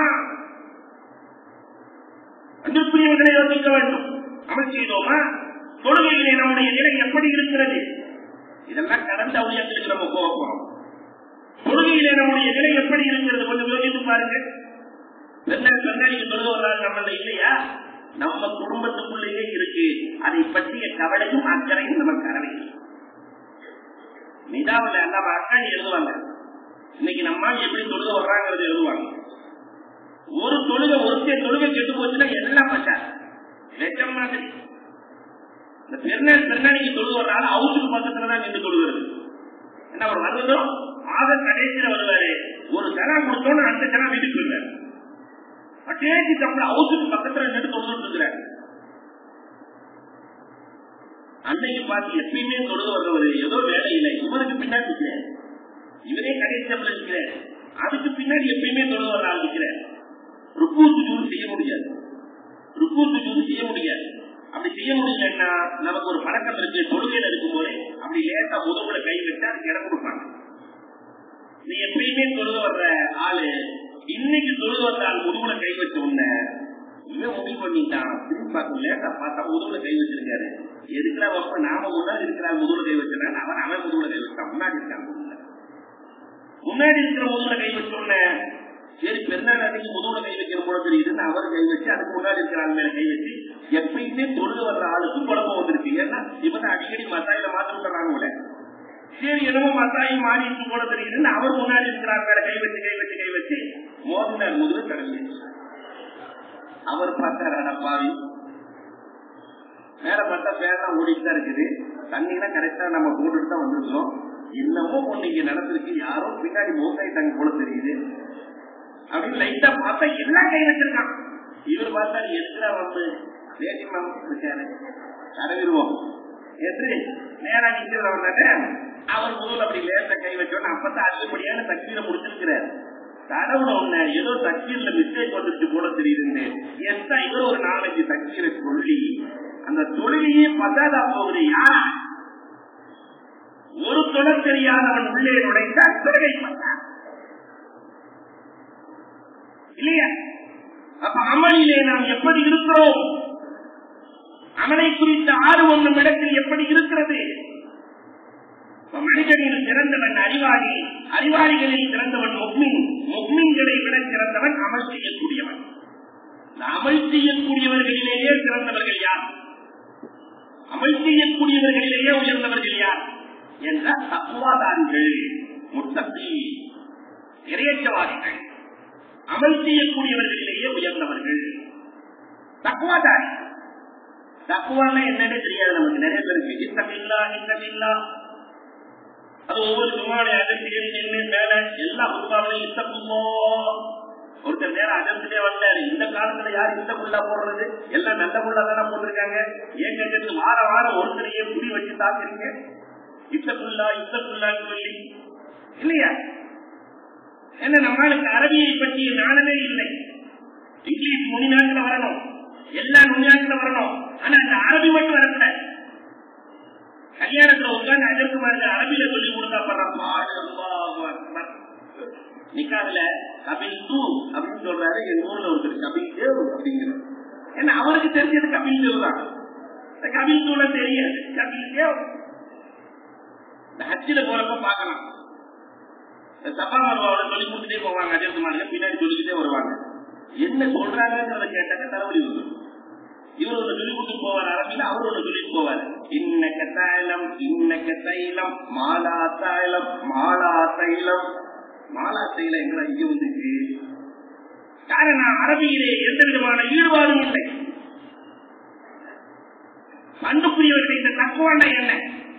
அன்புக்குரியவர்களை யோசிக்க வேண்டும் அமல் செய்தோமா தொழுகையிலே நம்முடைய நிலை எப்படி இருக்கிறது இதெல்லாம் கடந்த அவளியத்திற்கு நம்ம போக போறோம் தொழுகையிலே நம்முடைய நிலை எப்படி இருக்கிறது கொஞ்சம் யோசித்து பாருங்க பெண்ணால் பெண்ணாளிக்கு தொழுக வர்றாங்க நம்மள இல்லையா நம்ம குடும்பத்துக்குள்ளேயே இருக்கு அதை பற்றிய கவலையும் அக்கறையும் நமக்கு அறவை நிதாவில் நம்ம அக்காணி எழுதுவாங்க இன்னைக்கு நம்ம எப்படி தொழுக வர்றாங்கிறது எழுதுவாங்க ஒரு தொழுகை ஒருத்தே தொழுகை கெட்டு போச்சுன்னா எல்லாம் பச்சா லட்சம் மாதிரி இந்த பெருநாள் பெருநாளைக்கு தொழுக வர்றாங்க அவுட்டுக்கு பக்கத்துலதான் நின்று தொழுகிறது என்ன அவர் வருவதும் மாத கடைசியில வருவாரு ஒரு ஜனா கொடுத்தோன்னு அடுத்த ஜனா வீட்டுக்கு வருவாரு பட்டேஜி தப்புல அவுட்டுக்கு பக்கத்துல நின்று தொழுதுட்டு இருக்கிறாரு அன்னைக்கு பார்த்து எப்பயுமே தொழுக வர்றவர் ஏதோ வேலை இல்லை இவருக்கு பின்னாடி இருக்கிறார் இவரே கடைசி தப்புல இருக்கிறார் அதுக்கு பின்னாடி எப்பயுமே தொழுக வர ஆரம்பிக்கிறார் ருக்கு சுஜூது செய்ய முடியாது ருக்கு சுஜூது செய்ய முடியாது அப்படி செய்ய முடியலன்னா நமக்கு ஒரு பழக்கம் இருக்கு தொழுகையில இருக்கும் போது அப்படி லேசா முதுகுல கை வச்சா அதுக்கு இடம் கொடுப்பாங்க நீ எப்பயுமே தொழுக வர்ற ஆளு இன்னைக்கு தொழுக வர்ற ஆள் முதுகுல கை வச்ச உடனே இவன் முடிவு பண்ணிட்டான் திரும்பி பார்க்க லேசா பார்த்தா முதுகுல கை வச்சிருக்காரு எதுக்குல வப்ப நாம முன்னாடி இருக்கிறார் முதுகுல கை வச்சிருக்கான் அவன் அவன் முதுகுல கை வச்சான் முன்னாடி இருக்கான் முன்னாடி இருக்கிற முதுகுல கை வச்ச உடனே சரி பெருநாள் அன்னைக்கு முதுகுல கை வைக்கிற போல தெரியுதுன்னு அவர் கை வச்சு அதுக்கு முன்னாடி இருக்கிற ஆள் மேல கை வச்சு எப்பயுமே தொழுக வர்ற ஆளுக்கு குழப்பம் வந்திருக்கு ஏன்னா இவன் அடிக்கடி மசாயில மாத்தி விட்டுறாங்க உள்ள சரி என்னமோ மசாயி மாறிட்டு போல தெரியுதுன்னு அவர் முன்னாடி இருக்கிறார் மேல கை வச்சு கை வச்சு கை வச்சு மோதினார் முதுகு கடந்து அவர் பார்த்தார் பாவி மேல பார்த்தா பேரெல்லாம் ஓடிட்டு தான் இருக்குது தண்ணினா கரெக்டா நம்ம போட்டுட்டு தான் வந்திருக்கோம் இன்னமும் ஒண்ணு இங்க நடந்திருக்கு யாரோ பின்னாடி மோசாயிட்டாங்க போல தெரியுது அப்படின்னு லைட்டா பார்த்தா எல்லாம் கை வச்சிருக்கான் இவர் பார்த்தா எத்தனை வந்து லேடி மாமன் இருக்காரு தடவிடுவோம் என்று நேரா நிக்கிறது வந்தானே அவர் முதல் அப்படி லேச கை வச்சோன்னு அப்பதான் அதிகப்படியான தக்வீரை முடிச்சிருக்கிறார் தடவுல ஒண்ணு ஏதோ தக்வீர்ல மிஸ்டேக் வந்துருச்சு போல தெரியுதுன்னு எத்தா இவர் ஒரு நாலஞ்சு தக்வீரை சொல்லி அந்த தொழிலையே பத்தாதா போகுது யார் ஒரு தொடர் தெரியாதவன் உள்ளே நுழைந்தால் பிறகை பண்ணான் இல்லையா அப்ப அமலிலே நாம் எப்படி இருக்கிறோம் அமலை குறித்த ஆர்வம் நம் இடத்தில் எப்படி இருக்கிறது மனிதனில் சிறந்தவன் அறிவாளி அறிவாளிகளில் சிறந்தவன் முக்மின் முக்மின்களை விட சிறந்தவன் அமல் செய்யக்கூடியவன் அமல் செய்யக்கூடியவர்களிலேயே சிறந்தவர்கள் யார் அமல் செய்யக்கூடியவர்களிலேயே உயர்ந்தவர்கள் யார் என்ற தப்புவாதாரிகள் முத்தப்பி இறையற்றவாதிகள் அமல் செய்யக்கூடியவர்களிலேயே உயர்ந்தவர்கள் தக்குவாதாரி தக்குவான என்னன்னு தெரியாது நமக்கு நிறைய பேருக்கு இத்தமில்லா இத்தமில்லா அது ஒவ்வொரு சும்மாவுடைய அதிர்ச்சிகள் நின்று மேல எல்லா குடும்பாவிலையும் இத்தக்குமோ ஒருத்தர் நேரம் அதிர்ச்சிட்டே வந்தாரு இந்த காலத்துல யார் இந்த புள்ளா போடுறது எல்லாம் நல்ல புள்ளா தானே போட்டிருக்காங்க ஏன் கேட்கறது வார வாரம் ஒருத்தரையே புடி வச்சு தாக்குறீங்க இத்தக்குள்ளா இத்தக்குள்ளான்னு சொல்லி இல்லையா என்ன நம்மளுக்கு அரபியை பற்றிய ஞானமே இல்லை இங்கிலீஷ் மொழி நாட்டுல வரணும் எல்லா நுண்ணியாட்டுல வரணும் ஆனா அந்த அரபி மட்டும் வரல கல்யாணத்துல உட்கார்ந்து அதற்கு மாதிரி அரபியில சொல்லி கொடுத்தா படுற நிக்காதுல கபில் தூ அப்படின்னு சொல்றாரு எங்க ஊர்ல ஒருத்தர் கபில் தேவ் அப்படிங்கிறார் ஏன்னா அவருக்கு தெரிஞ்சது கபில் தேவ் தான் கபில் தூள தெரியாது கபில் தேவ் இந்த ஹஜ்ஜில போறப்ப பார்க்கலாம் இந்த சபா மருவாவோட சொல்லி கொடுத்துட்டே போவாங்க அஜர்த்துமானுங்க பின்னாடி சொல்லிக்கிட்டே வருவாங்க என்ன சொல்றாங்கிறத கேட்டாக்க தலைவலி வந்துடும் இவர் ஒண்ணு சொல்லி கொடுத்து போவார் அரபியில அவர் ஒண்ணு சொல்லிட்டு போவார் இன்னக்க தைலம் இன்னக்க தைலம் மாலா தைலம் மாலா தைலம் மாலா தைலம் எங்களை இங்க வந்துச்சு காரணம் அரபியிலே எந்த விதமான ஈடுபாடும் இல்லை அன்புக்குரியவர்கள் இந்த தக்குவாண்ட என்ன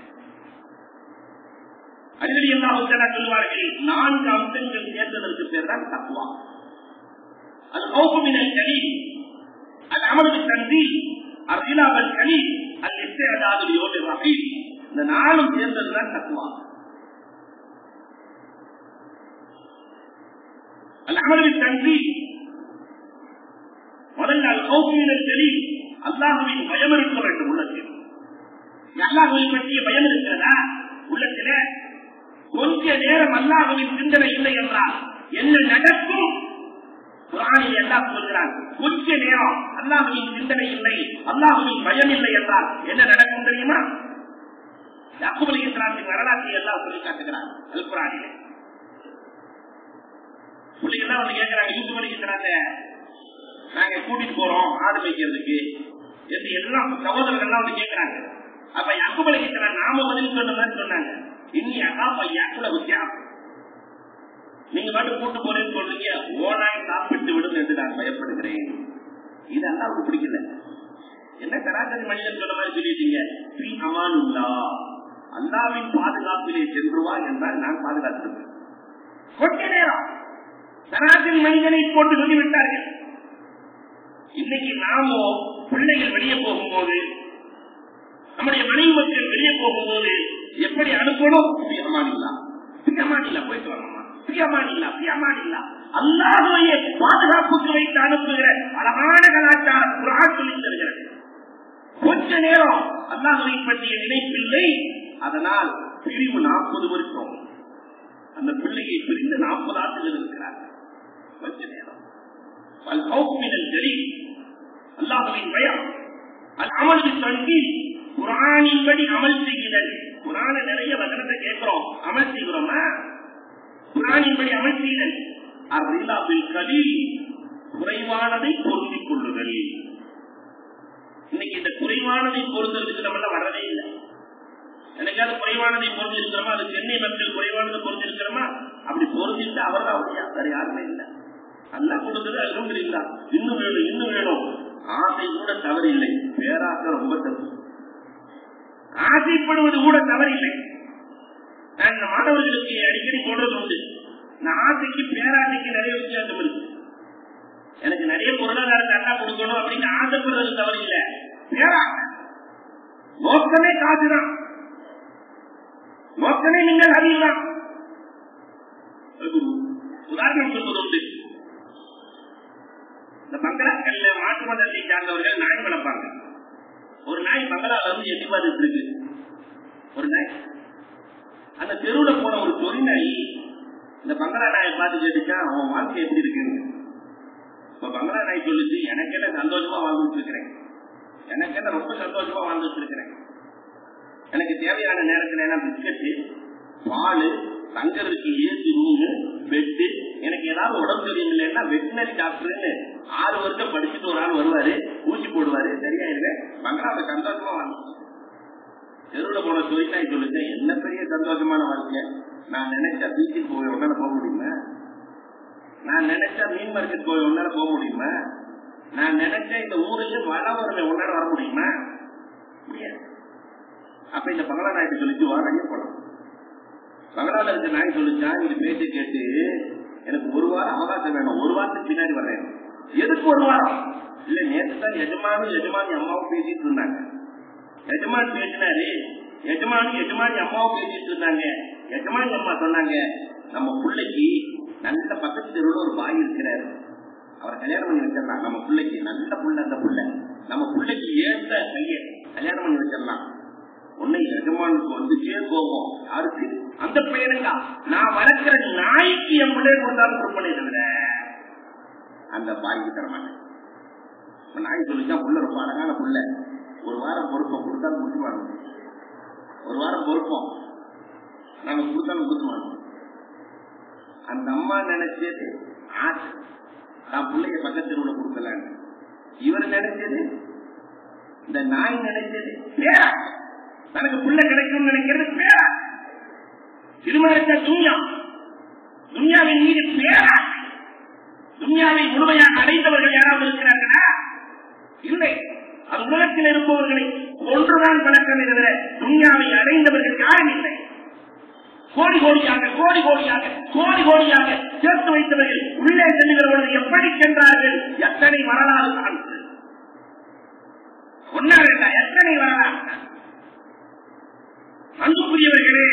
அடிக்கடி எல்லா சொல்லுவார்கள் நான்கு அம்சங்கள் சேர்ந்ததற்கு பேர் தான் தக்குவா அது கௌபமினல் கலீல் அது அமர்வு தன்சீல் அர்ஜிலாவல் கலீல் அது எஸ்டாது யோடு ரஹீல் இந்த நாளும் சேர்ந்ததுதான் தக்குவா அது அமர்வு தன்சீல் முதல்ல அது கௌபமினல் கலீல் அல்லாஹுவின் பயம் இருக்க வேண்டும் உள்ளத்தில் அல்லாஹுவை பற்றிய பயம் இருக்கிறதா உள்ளத்தில கொஞ்ச நேரம் அல்லாஹுவின் சிந்தனை இல்லை என்றால் என்ன நடக்கும் குரானில் எல்லாம் சொல்கிறான் கொஞ்ச நேரம் அல்லாஹுவின் சிந்தனை இல்லை அல்லாஹுவின் பயம் இல்லை என்றால் என்ன நடக்கும் தெரியுமா யாக்குபலி இஸ்லாத்தின் வரலாற்றை எல்லாம் சொல்லி காட்டுகிறான் அல் குரானிலே பிள்ளைகள் வந்து கேட்கிறாங்க யூசுப் அலி இஸ்லாத்த நாங்க கூட்டிட்டு போறோம் ஆடு மேய்க்கிறதுக்கு என்று எல்லாம் சகோதரர்கள் வந்து கேட்கிறாங்க அப்ப யாக்குப் அலி இஸ்லாம் நாம பதில் சொன்ன மாதிரி சொன்னாங்க இனி அகாப்ப யாக்குல வித்தியாசம் நீங்க மட்டும் கூட்டு போறேன்னு சொல்றீங்க ஓனாய் சாப்பிட்டு விடும் என்று நான் பயப்படுகிறேன் இது அல்லாவுக்கு பிடிக்கல என்ன கராச்சரி மனிதன் சொன்ன மாதிரி சொல்லிட்டீங்க ஸ்ரீ அமானுல்லா அல்லாவின் பாதுகாப்பிலே சென்றுவா என்றால் நான் பாதுகாத்திருப்பேன் கொஞ்ச நேரம் சராசரி மனிதனை போட்டு சொல்லிவிட்டார்கள் இன்னைக்கு நாமோ பிள்ளைகள் வெளியே போகும்போது நம்முடைய மனைவி மக்கள் வெளியே போகும்போது எப்படி அனுப்பணும் அமானில்லா அமானில்லா போயிட்டு வரணுமா பிரியமானில்லா பிரியமானில்லா அல்லாஹையே பாதுகாப்புக்கு வைத்து அனுப்புகிற அழகான கலாச்சாரம் குரான் சொல்லி தருகிறது கொஞ்ச நேரம் அல்லாஹை பற்றிய நினைப்பில்லை அதனால் பிரிவு நாற்பது வருஷம் அந்த பிள்ளையை பிரிந்து நாற்பது ஆண்டுகள் இருக்கிறார் கொஞ்ச நேரம் அல்லாஹுவின் பயம் அது அமலுக்கு தங்கி குரானின்படி அமல் செய்கிறல் குரான நிறைய வசனத்தை கேட்கிறோம் அமல் செய்கிறோமா குரானின்படி அமல் செய்தல் அரிலாவில் கலி குறைவானதை பொருந்திக் கொள்ளுதல் இன்னைக்கு இந்த குறைவானதை பொருந்ததுக்கு நம்ம வரதே இல்லை எனக்காவது குறைவானதை பொருந்தி இருக்கிறோமா அது சென்னை மக்கள் குறைவானதை பொருந்தி இருக்கிறோமா அப்படி பொருந்திட்டு அவர் தான் அவரையா வேற யாருமே இல்லை அல்ல கொடுத்தது அல்ஹம்து இல்லா இன்னும் வேணும் இன்னும் வேணும் ஆசை கூட தவறில்லை பேராசை ரொம்ப தப்பு ஆசைப்படுவது கூட தவறில்லை நான் இந்த மாணவர்களுக்கு அடிக்கடி சொல்றது உண்டு இந்த ஆசைக்கு பேராசைக்கு நிறைய வித்தியாசம் இருக்கு எனக்கு நிறைய பொருளாதாரத்தை அண்ணா கொடுக்கணும் அப்படின்னு ஆசைப்படுறது தவறு இல்லை பேராசை நோக்கமே காசுதான் நோக்கமே நீங்கள் அறியலாம் உதாரணம் சொல்வது உண்டு இந்த பங்களாக்கள்ல மாட்டு மதத்தை சார்ந்தவர்கள் நாய் வளர்ப்பாங்க ஒரு நாய் பங்களால வந்து எட்டி பார்த்துட்டு இருக்கு ஒரு நாய் அந்த தெருவுல போன ஒரு தொழில் நாய் இந்த பங்களா நாயை பார்த்து கேட்டுச்சா அவன் வாழ்க்கை எப்படி இருக்குன்னு இப்ப பங்களா நாய் சொல்லுச்சு எனக்கு என்ன சந்தோஷமா வாழ்ந்துட்டு இருக்கிறேன் எனக்கு என்ன ரொம்ப சந்தோஷமா வாழ்ந்துட்டு இருக்கிறேன் எனக்கு தேவையான நேரத்துல எல்லாம் பிஸ்கட்டு பால் தங்கறதுக்கு ஏசி ரூமு பெட்டு எனக்கு ஏதாவது உடம்பு சரியில்லைன்னா வெட்டினரி டாக்டர்னு ஆறு வருஷம் படிச்சுட்டு ஒரு ஆள் வருவாரு ஊசி போடுவாரு சரியாயிருங்க பங்களாவை சந்தோஷமா வாழ்ந்துச்சு தெருவுல போன தொழிலாளி சொல்லுங்க என்ன பெரிய சந்தோஷமான வாழ்க்கை நான் நினைச்சா பீச்சுக்கு போய் உன்னால போக முடியுமா நான் நினைச்சா மீன் மார்க்கெட் போய் உன்னால போக முடியுமா நான் நினைச்சா இந்த ஊருக்கு மழை வருவேன் உன்னால வர முடியுமா முடியாது அப்ப இந்த பங்களா நாய்க்கு சொல்லிச்சு வா வெளியே போலாம் பங்களால இருக்க நாய் சொல்லிச்சா இது பேச்சு கேட்டு எனக்கு ஒரு வாரம் அவகாசம் வேணும் ஒரு வாரத்துக்கு பின்னாடி வர்றேன் எதுக்கு ஒரு வாரம் இல்ல நேற்று தான் எஜமானும் எஜமானி அம்மாவும் பேசிட்டு இருந்தாங்க எஜமான் பேசினாரு எஜமானி எஜமானி அம்மாவும் பேசிட்டு இருந்தாங்க எஜமானி அம்மா சொன்னாங்க நம்ம பிள்ளைக்கு நல்ல பக்கத்து தெருவுல ஒரு பாய் இருக்கிறாரு அவரை கல்யாணம் பண்ணி வச்சிடலாம் நம்ம பிள்ளைக்கு நல்ல புள்ள அந்த புள்ள நம்ம பிள்ளைக்கு ஏற்ற கைய கல்யாணம் பண்ணி வச்சிடலாம் உன்னை எஜமானுக்கு வந்துச்சே போகும் யாருக்கு அந்த பையனுங்க நான் வளர்க்கிற நாய்க்கு என் பிள்ளைய கொடுத்தாலும் கொடுப்பனே தவிர அந்த பாய்க்கு தர மாட்டேன் நாய் சொல்லிச்சா புள்ள ரொம்ப அழகான புள்ள ஒரு வாரம் பொறுப்போம் கொடுத்தாலும் கொடுத்துருவாங்க ஒரு வாரம் பொறுப்போம் நாங்க கொடுத்தாலும் கொடுத்துருவாங்க அந்த அம்மா நினைச்சது ஆசை நான் பிள்ளைய பக்கத்து தெருவுல கொடுக்கலான்னு இவர் நினைச்சது இந்த நாய் நினைச்சது பேரா தனக்கு புள்ள கிடைக்கும் நினைக்கிறது பேரா திருமணத்தை துன்யா துன்யாவின் மீது பேரா துன்யாவை முழுமையாக அடைந்தவர்கள் யாராவது இருக்கிறார்களா இல்லை அது உலகத்தில் இருப்பவர்களை ஒன்றுதான் பழக்கம் தவிர துன்யாவை அடைந்தவர்கள் யாரும் இல்லை கோடி கோடியாக கோடி கோடியாக கோடி கோடியாக சேர்த்து வைத்தவர்கள் உள்ளே செல்லுகிறவர்கள் எப்படி சென்றார்கள் எத்தனை வரலாறு சான்று ஒன்னா ரெண்டா எத்தனை வரலாறு அன்புக்குரியவர்களே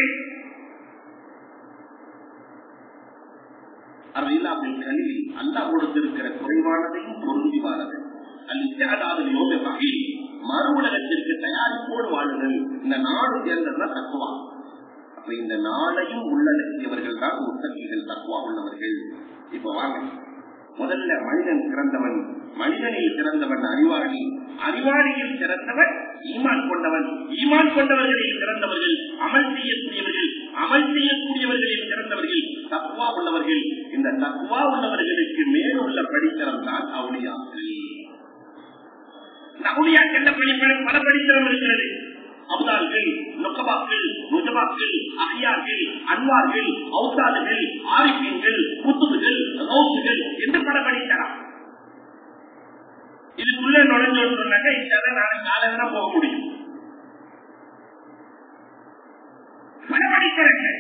அவையில்லாமல் கல்வி அல்லாஹ் கொடுத்திருக்கிற குறைவானதையும் பொருந்திவானது அல்லாத யோக வகை மறு உலகத்திற்கு தயாரிப்போடு வாழுதல் இந்த நாடு சேர்ந்ததுதான் தக்குவா அப்ப இந்த நாளையும் உள்ளடக்கியவர்கள் தான் முத்தகிகள் தக்குவா உள்ளவர்கள் இப்ப வாங்க முதல்ல மனிதன் சிறந்தவன் மனிதனில் சிறந்தவன் அறிவாளி அறிவாளியில் சிறந்தவன் ஈமான் கொண்டவன் ஈமான் கொண்டவர்களில் சிறந்தவர்கள் அமல் செய்யக்கூடியவர்கள் அமல் செய்யக்கூடியவர்களில் சிறந்தவர்கள் தக்குவா உள்ளவர்கள் இந்த தக்குவா உள்ளவர்களுக்கு மேலுள்ள படித்தரம் தான் அவுளியாக்கள் அவுளியாக்கள் படிப்படம் பல படித்தரம் இருக்கிறது அவுதார்கள் நொக்கபாக்கள் நுஜபாக்கள் அகையார்கள் அன்வார்கள் அவுதாதுகள் ஆரிப்பீன்கள் குத்துதுகள் ரவுசுகள் என்று பல படித்தரம் இதுக்குள்ள நுழைஞ்சு சொன்னாக்க இதான் நாளை காலையில போக முடியும் பல படித்தரங்கள்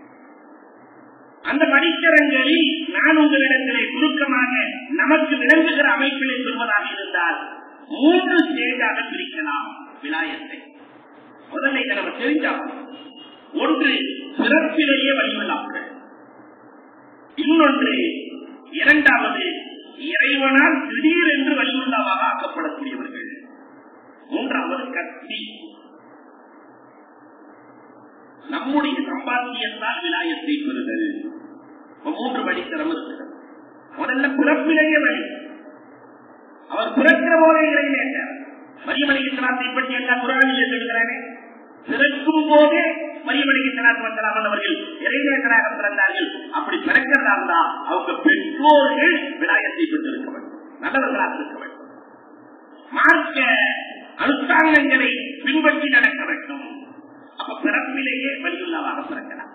அந்த படித்தரங்களில் நான் உங்களிடத்திலே சுருக்கமாக நமக்கு விளங்குகிற அமைப்பிலே சொல்வதாக இருந்தால் மூன்று ஸ்டேஜாக பிரிக்கலாம் விலாயத்தை முதல்ல இதை நம்ம தெரிஞ்சாகும் ஒன்று பிறப்பிலேயே வழிவிழாக்கள் இன்னொன்று இரண்டாவது இறைவனால் திடீரென்று வழியுள்ளாவாக ஆக்கப்படக்கூடியவர்கள் மூன்றாவது கத்தி நம்முடைய சம்பாத்தியத்தால் விலாயத்தை பெறுதல் மூன்று வழித்தரம் இருக்கிறது முதல்ல பிறப்பிலேயே வழி அவர் பிறக்கிற போதே இறைவேண்டார் மரியமணி இஸ்லாத்தை பற்றி எல்லா குரானிலே சொல்கிறானே பிறக்கும் போதே மரியமணி இஸ்லாத்து வந்தலாம் அவர்கள் இறைவேந்தராக பிறந்தார்கள் அப்படி பிறக்கிறதா இருந்தா அவங்க பெற்றோர்கள் விநாயகத்தை பெற்றிருக்க வேண்டும் நல்லவர்களாக இருக்க வேண்டும் மார்க்க அனுஷ்டானங்களை பின்பற்றி நடக்க வேண்டும் அப்ப பிறப்பிலேயே வலியுள்ளவாக பிறக்கலாம்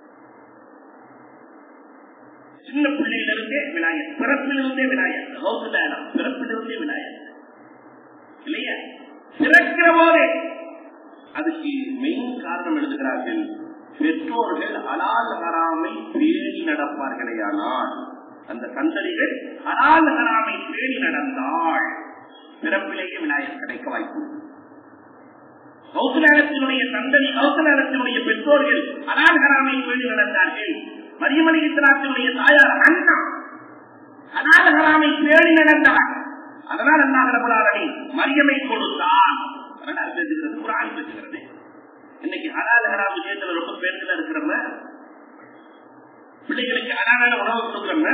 சின்ன பிள்ளையிலிருந்தே விநாயகர் பிறப்பிலிருந்தே விநாயகர் கௌசலம் பிறப்பிலிருந்தே விநாயகர் இல்லையா பிறக்கிற போதே அதுக்கு மெயின் காரணம் எழுதுகிறார்கள் பெற்றோர்கள் அலால் ஹராமை பேணி நடப்பார்களேயானால் அந்த சந்ததிகள் அலால் ஹராமை பேணி நடந்தால் பிறப்பிலேயே விநாயகர் கிடைக்க வாய்ப்பு கௌசலாலத்தினுடைய சந்ததி கௌசலாலத்தினுடைய பெற்றோர்கள் அலால் ஹராமை பேணி நடந்தார்கள் மரியமணி இஸ்லாத்தினுடைய தாயார் அண்ணா அலால் ஹராமை பேணி நடந்தார் அதனால் அல்லாஹரபுலாரனை மரியமை கொடுத்தான் அதனால் பேசுகிறது குரான் பேசுகிறது இன்னைக்கு ஹலால் ஹராம் விஷயத்துல ரொம்ப பேருந்துல இருக்கிறோம் பிள்ளைகளுக்கு ஹலாலான உணவு கொடுக்குறோம்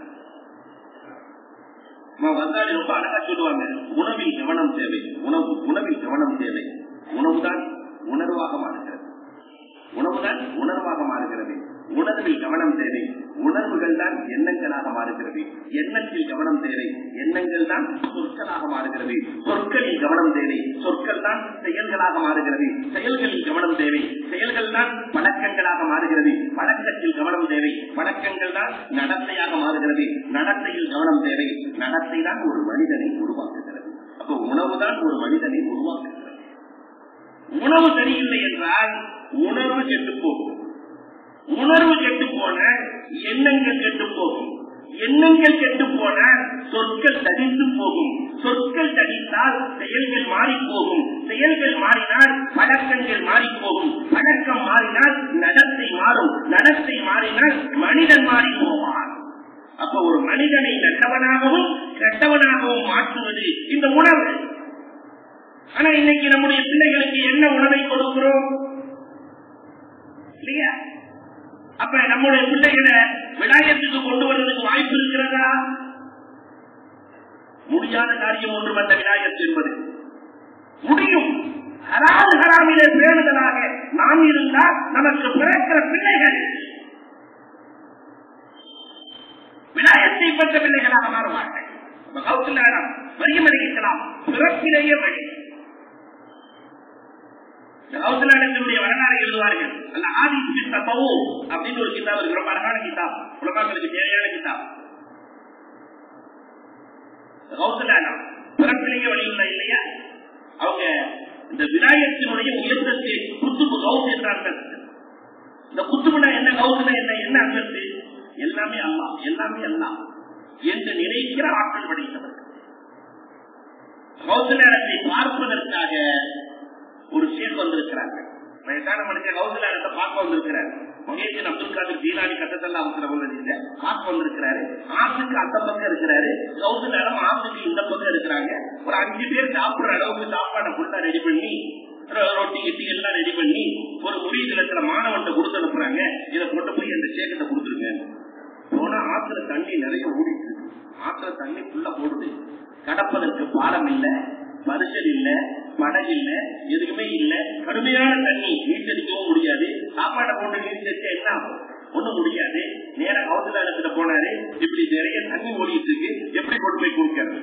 வந்தாடி ரொம்ப அழகா சொல்லுவாங்க உணவில் கவனம் தேவை உணவு உணவில் கவனம் தேவை உணவுதான் உணர்வாக மாறுகிறது உணவுதான் உணர்வாக மாறுகிறது உணர்வில் கவனம் தேவை உணர்வுகள் தான் எண்ணங்களாக மாறுகிறது எண்ணத்தில் கவனம் தேவை எண்ணங்கள் தான் சொற்களாக மாறுகிறது சொற்களில் கவனம் தேவை சொற்கள் தான் செயல்களாக மாறுகிறது செயல்களில் கவனம் தேவை செயல்கள் தான் பழக்கங்களாக மாறுகிறது பழக்கத்தில் கவனம் தேவை பழக்கங்கள் தான் நடத்தையாக மாறுகிறது நடத்தையில் கவனம் தேவை நடத்தை தான் ஒரு மனிதனை உருவாக்குகிறது அப்போ உணவுதான் ஒரு மனிதனை உருவாக்குகிறது உணவு சரியில்லை என்றால் உணர்வு கெட்டு போகும் உணர்வு கெட்டு போன எண்ணங்கள் கெட்டு போகும் எண்ணங்கள் கெட்டு போன சொற்கள் தடித்து போகும் சொற்கள் தடித்தால் செயல்கள் மாறி போகும் செயல்கள் மாறினால் பழக்கங்கள் மாறி போகும் பழக்கம் மாறினால் நடத்தை மாறும் நடத்தை மாறினால் மனிதன் மாறி போவான் அப்ப ஒரு மனிதனை நல்லவனாகவும் கெட்டவனாகவும் மாற்றுவது இந்த உணவு ஆனா இன்னைக்கு நம்முடைய பிள்ளைகளுக்கு என்ன உணவை கொடுக்கிறோம் இல்லையா அப்ப நம்முடைய பிள்ளைகளை விடாயத்துக்கு கொண்டு வருவதற்கு வாய்ப்பு இருக்கிறதா முடியாத காரியம் ஒன்று வந்த விநாயகர் என்பது முடியும் ஹலால் ஹராமிலே பேணுதலாக நாம் இருந்தால் நமக்கு பிறக்கிற பிள்ளைகள் விநாயகத்தை பெற்ற பிள்ளைகளாக மாறுவார்கள் அப்ப கௌசல்யாரம் வரியம் அறிவிக்கலாம் பிறப்பிலேயே வழி கௌசல்யாரத்தினுடைய வரலாறு எழுதுவார்கள் அந்த ஆதி தப்பவோ அப்படின்னு ஒரு கிதாப் இருக்கு ரொம்ப அழகான கிதாப் உலகங்களுக்கு தேவையான கிதாப் கௌசல்யாரம் பிறப்பிலேயே வழி உள்ள இல்லையா அவங்க இந்த விநாயகத்தினுடைய உயர்ந்தத்தை குத்துபு கௌஸ் என்ற அந்தஸ்து இந்த குத்துபுனா என்ன கௌசுனா என்ன என்ன அந்தஸ்து எல்லாமே அல்லா எல்லாமே அல்லா என்று நினைக்கிற ஆற்றல் படைத்தவர்கள் கௌசல்யாரத்தை பார்ப்பதற்காக ஒரு ஷேக் வந்திருக்கிறார்கள் வயசான மனுஷன் கௌசல்யாரத்தை பார்க்க வந்திருக்கிறார் மகேஷன் அப்துல் காதர் ஜீலானி கட்டத்தெல்லாம் அவசரம் வந்ததில்லை பார்க்க வந்திருக்கிறாரு ஆத்துக்கு அந்த பக்கம் இருக்கிறாரு கௌசல்யாரம் ஆத்துக்கு இந்த பக்கம் இருக்கிறாங்க ஒரு அஞ்சு பேர் சாப்பிடுற அளவுக்கு சாப்பாடை ஃபுல்லா ரெடி பண்ணி ரொட்டி கிட்டி எல்லாம் ரெடி பண்ணி ஒரு முறியதுல சில மாணவன்ட்ட கொடுத்து அனுப்புறாங்க இதை கொண்டு போய் அந்த சேக்கத்தை கொடுத்துருங்க போனா ஆத்துல தண்ணி நிறைய ஓடிட்டு இருக்கு ஆத்துல தண்ணி ஃபுல்லா போடுது கடப்பதற்கு பாலம் இல்ல பரிசல் இல்ல படகு இல்ல எதுவுமே இல்ல கடுமையான தண்ணி நீச்சடிக்கவும் முடியாது சாப்பாடை போட்டு நீச்சடிச்சா என்ன ஆகும் ஒண்ணும் முடியாது நேர கௌசலாலத்துல போனாரு இப்படி நிறைய தண்ணி ஓடிட்டு இருக்கு எப்படி கொண்டு போய் கொடுக்கிறது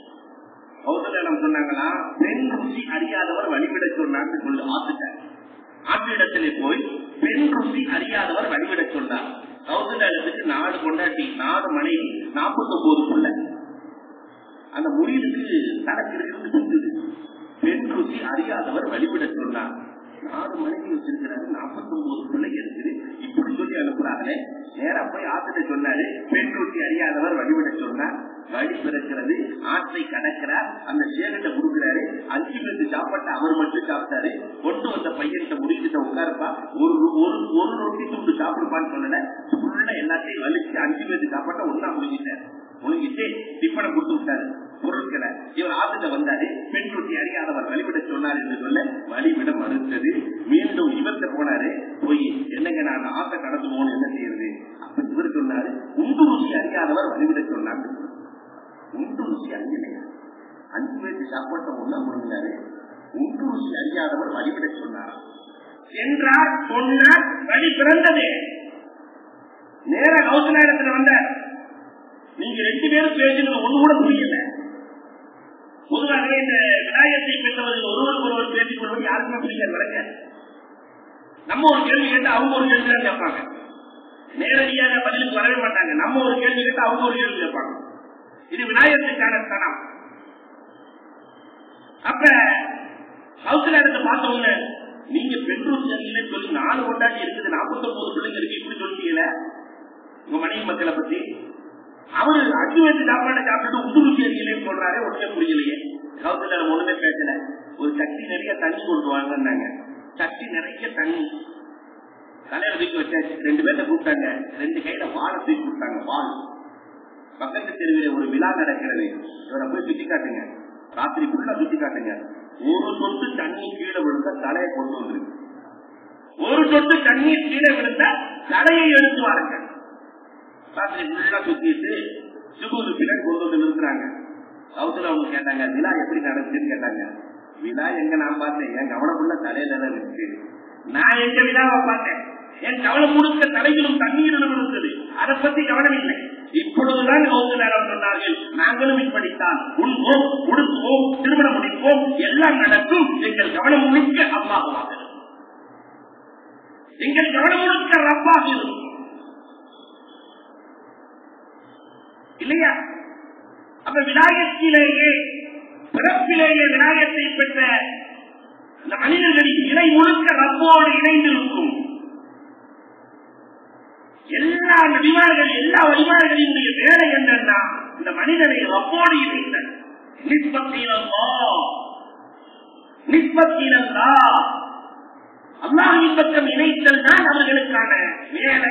கௌசலம் சொன்னாங்களா பெண் ருசி அறியாதவர் வழிவிட சொன்னான்னு சொல்லு ஆத்துட்டார் ஆற்றிடத்திலே போய் பெண் ருசி அறியாதவர் வழிவிட சொன்னார் கௌசலத்துக்கு நாலு கொண்டாட்டி நாலு மனைவி நாற்பத்தி ஒன்பது பிள்ளை அந்த முடிவுக்கு தனக்கு சுத்துது பெண் ருசி அறியாதவர் வழிவிட சொன்னார் நாலு மனைவி வச்சிருக்கிறாரு நாற்பத்தி ஒன்பது பிள்ளை இருக்குது இப்படி சொல்லி அனுப்புறாங்களே நேரா போய் ஆத்திட்ட சொன்னாரு பெண் ருசி அறியாதவர் வழிவிட சொன்னார் வழி பிறக்கிறது ஆற்றை கடக்கிறார் அந்த சேகத்தை கொடுக்கிறாரு அஞ்சு பேருக்கு சாப்பாட்டு அவர் மட்டும் சாப்பிட்டாரு கொண்டு வந்த பையன்கிட்ட முடிச்சுட்ட உட்காருப்பா ஒரு ஒரு ஒரு ரொட்டி துண்டு சாப்பிடுப்பான்னு சொல்லல ஃபுல்லா எல்லாத்தையும் வலிச்சு அஞ்சு பேருக்கு சாப்பாட்ட ஒன்னா முடிஞ்சிட்டாரு முடிஞ்சிட்டு டிப்பனை கொடுத்து விட்டாரு பொருட்களை இவர் ஆத்துல வந்தாரு பெண் ரொட்டி அறியாதவர் வழிவிட சொன்னார் என்று சொல்ல வழிவிட மறுத்தது மீண்டும் இவர்கிட்ட போனாரு போய் என்னங்க நான் ஆசை கடந்து போகணும் என்ன செய்யறது அப்ப இவர் சொன்னாரு உண்டு ருசி அறியாதவர் வழிவிட சொன்னார் உண்டு ருசி அறியலையா அஞ்சு பேருக்கு சாப்பாட்டை ஒண்ணா முடிஞ்சாரு உண்டு ருசி அறியாதவர் வழிவிட சொன்னார் சென்றார் சொன்னார் வழி பிறந்தது நேர கௌசலாயிரத்துல வந்தார் நீங்க ரெண்டு பேரும் பேசுறது ஒண்ணு கூட புரியல பொதுவாகவே இந்த விநாயகத்தை பெற்றவர்கள் ஒருவருக்கு ஒருவர் பேசிக் கொள்வது யாருக்குமே புரியாது வழங்க நம்ம ஒரு கேள்வி கேட்டு அவங்க ஒரு கேள்வி தான் கேட்பாங்க நேரடியாக பதிலுக்கு வரவே மாட்டாங்க நம்ம ஒரு கேள்வி கேட்டு அவங்க ஒரு கேள்வி கேட்பாங்க இது விநாயகத்துக்கான ஸ்தனம் அப்ப கௌசலாரத்தை பார்த்தவங்க நீங்க பெண்ரூர் சரியில்லை சொல்லி நாலு கொண்டாடி இருக்குது நாற்பத்தி ஒன்பது பிள்ளைங்க இருக்கு இப்படி சொல்லிட்டீங்கள உங்க மனைவி மக்களை பத்தி அவரு அஞ்சு வயசு சாப்பாடு சாப்பிட்டு உதுருச்சி அறியலைன்னு சொல்றாரு ஒண்ணுமே புரியலையே கௌசல்யாரம் ஒண்ணுமே பேசல ஒரு சட்டி நிறைய தண்ணி கொண்டு வாங்கினாங்க சட்டி நிறைய தண்ணி தலையில தூக்கி வச்சாச்சு ரெண்டு பேர்த்த கூப்பிட்டாங்க ரெண்டு கையில வாழை தூக்கி கொடுத்தாங்க வாள் பக்கத்து தெருவில ஒரு விழா நடக்கிறது இவரை போய் சுத்தி காட்டுங்க ராத்திரி ஃபுல்லா சுத்தி காட்டுங்க ஒரு சொட்டு தண்ணி கீழே விழுந்தா தலையை கொண்டு வந்துருக்கு ஒரு சொட்டு தண்ணீர் கீழே விழுந்தா தலையை எடுத்து வாருங்க ராத்திரி ஃபுல்லா சுத்திட்டு சுகுரு பின்னாடி கொண்டு வந்து நிறுத்துறாங்க அவத்துல அவங்க கேட்டாங்க விழா எப்படி நடந்துச்சுன்னு கேட்டாங்க விழா எங்க நான் பார்த்தேன் என் கவனமுள்ள தலையில தான் இருக்கு நான் எங்க விழாவை பார்த்தேன் என் கவனம் முழுக்க தலையிலும் தண்ணீரிலும் இருந்தது அதை பத்தி கவனம் இல்லை இப்பொழுதுதான் கௌசலாரம் சொன்னார்கள் நாங்களும் இப்படித்தான் உண்போம் உடுப்போம் திருமணம் முடிப்போம் எல்லாம் நடக்கும் எங்கள் கவனம் முழுக்க அம்மாவாக எங்கள் கவனம் முழுக்க ரப்பாக இருக்கும் இல்லையா அப்ப விநாயகத்திலேயே பிறப்பிலேயே விநாயகத்தை பெற்ற இந்த மனிதர்களின் இணை முழுக்க ரப்போடு இணைந்திருக்கும் எல்லா நபிமார்கள் எல்லா வழிமார்களினுடைய வேலை என்னன்னா இந்த மனிதனை ரப்போடு இணைத்தல் நிற்பத்தீரல்லா நிற்பத்தீரல்லா அல்லாஹின் பக்கம் இணைத்தல் தான் அவர்களுக்கான வேலை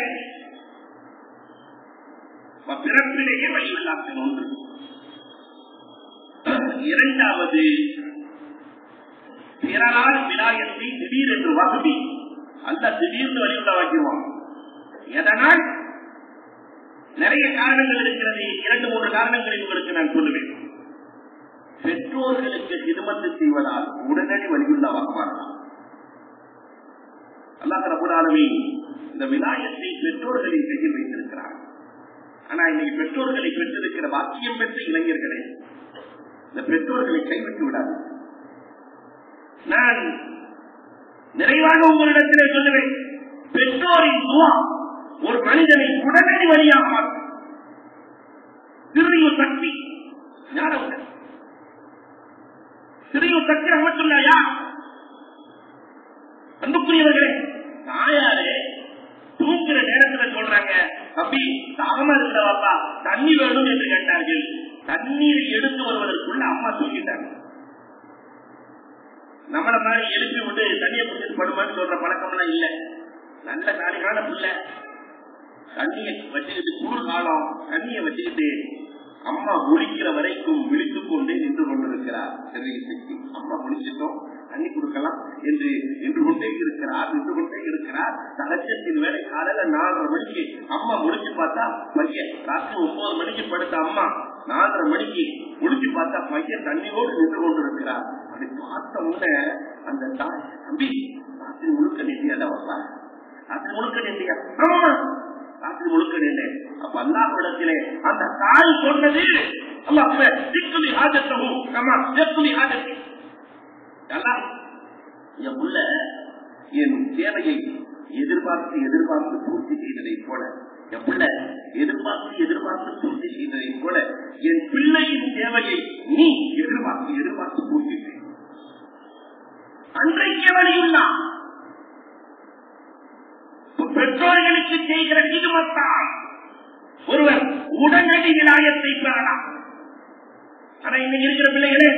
பிறப்பிலேயே வழிவல்லாத்தின் ஒன்று இரண்டாவது பிறரால் விநாயகத்தை திடீரென்று வகுதி அல்ல திடீர்னு வழியுள்ளவாக்கிடுவான் எதனால் நிறைய காரணங்கள் இருக்கிறது இரண்டு மூன்று காரணங்களை உங்களுக்கு நான் சொல்லுவேன் பெற்றோர்களுக்கு ஹிதமத்து செய்வதால் உடனடி வழியுள்ளவாக மாறலாம் அல்லாஹ் ரபுல்லாலுமே இந்த விநாயகத்தை பெற்றோர்களின் கையில் வைத்திருக்கிறார் ஆனா இன்னைக்கு பெற்றோர்களை பெற்றிருக்கிற பாக்கியம் பெற்ற இளைஞர்களே இந்த பெற்றோர்களை கைவிட்டு விடாது நான் நிறைவாக உங்களிடத்திலே சொல்லுவேன் பெற்றோரின் துவா ஒரு மனிதனை உடனடி வழியாக மாற்றும் சிறிய சக்தி ஞானம் சிறிய சக்தி அமைச்சுள்ள யார் அன்புக்குரியவர்களே தாயாரே தூங்குற நேரத்துல சொல்றாங்க தம்பி தாகமா இருக்கிறவாப்பா தண்ணி வேணும் என்று கேட்டார்கள் தண்ணீரை எடுத்து வருவதற்குள்ள அம்மா தூங்கிட்டாங்க நம்மள மாதிரி எழுப்பி விட்டு தண்ணியை குடிச்சிட்டு படுமான்னு சொல்ற பழக்கம் எல்லாம் இல்ல நல்ல காலிகான பிள்ளை தண்ணியை வச்சுக்கிட்டு குளிர் காலம் தண்ணியை வச்சுக்கிட்டு அம்மா ஒழிக்கிற வரைக்கும் விழித்துக் கொண்டே நின்று கொண்டிருக்கிறார் சிறிய சக்தி அம்மா முடிச்சிட்டோம் தண்ணி கொடுக்கலாம் என்று நின்று கொண்டே இருக்கிறார் நின்று கொண்டே இருக்கிறார் தலட்சத்தின் வேலை காலையில நாலரை மணிக்கு அம்மா முடிச்சு பார்த்தா பையன் ராத்திரி ஒன்பது மணிக்கு படுத்த அம்மா நாலரை மணிக்கு முடிச்சு பார்த்தா பையன் தண்ணியோடு நின்று கொண்டிருக்கிறார் அப்படி பார்த்த உடனே அந்த தாய் தம்பி ராத்திரி முழுக்க நின்றியாதான் வப்பா ராத்திரி முழுக்க நின்றியா ஆமா ராத்திரி முழுக்க நின்றேன் அப்ப அல்லாஹ்விடத்திலே அந்த தாய் சொன்னது அல்லாஹ் திக்குலி ஹாஜத்தவும் கமா திக்குலி ஹாஜத்தி அல்லாஹ் என் உள்ள என் தேவையை எதிர்பார்த்து எதிர்பார்த்து பூர்த்தி செய்ததை போல என் பிள்ளை எதிர்பார்த்து எதிர்பார்த்து பூர்த்தி செய்ததை போல என் பிள்ளையின் தேவையை நீ எதிர்பார்த்து எதிர்பார்த்து பூர்த்தி செய் அன்றைக்கு வழியுள்ளான் பெற்றோர்களுக்கு செய்கிற நிதுமத்தால் ஒருவர் உடனடி விலாயத்தை பெறலாம் ஆனா இன்னைக்கு இருக்கிற பிள்ளைகளே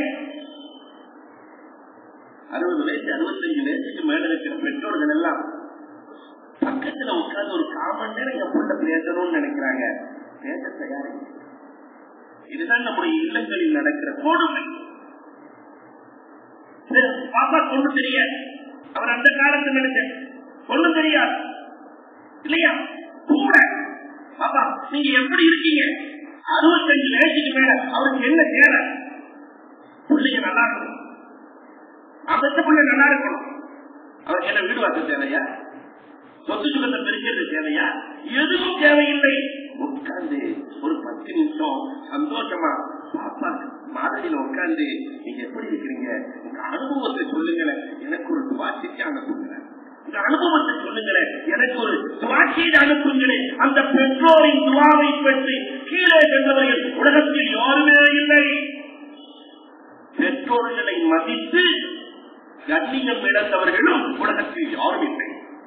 அறுபது வயசு அறுபத்தஞ்சு வயசுக்கு மேல இருக்கிற பெற்றோர்கள் எல்லாம் பக்கத்துல உட்கார்ந்து ஒரு காமன் நேரம் என் புள்ள பேசணும்னு நினைக்கிறாங்க பேச தயாரி இதுதான் நம்முடைய இல்லங்களில் நடக்கிற கொடுமை பாப்பா கொண்டு தெரியாது அவர் அந்த காலத்து நினைச்ச ஒண்ணும் தெரியாது இல்லையா கூட பாப்பா நீங்க எப்படி இருக்கீங்க அறுபத்தஞ்சு வயசுக்கு மேல அவருக்கு என்ன தேவை பிள்ளைங்க நல்லா இருக்கணும் அவத்த பிள்ளை நல்லா இருக்கணும் அவருக்கு என்ன வீடு வாசல் தேவையா சொத்து சுகத்தை பிரிக்கிறது தேவையா எதுவும் தேவையில்லை உட்கார்ந்து ஒரு பத்து நிமிஷம் சந்தோஷமா பாப்பா மாதிரியில உட்கார்ந்து நீங்க எப்படி இருக்கிறீங்க உங்க அனுபவத்தை சொல்லுங்களேன் எனக்கு ஒரு வாசிச்சு அனுப்புங்களேன் இந்த அனுபவத்தை சொல்லுங்களேன் எனக்கு ஒரு துவாட்சியை அனுப்புங்களேன் அந்த பெற்றோரின் துவாவை பெற்று கீழே சென்றவர்கள் உலகத்தில் யாருமே இல்லை பெற்றோர்களை மதித்து கண்ணியம் இழந்தவர்களும் உலகத்தில் யாரும் இல்லை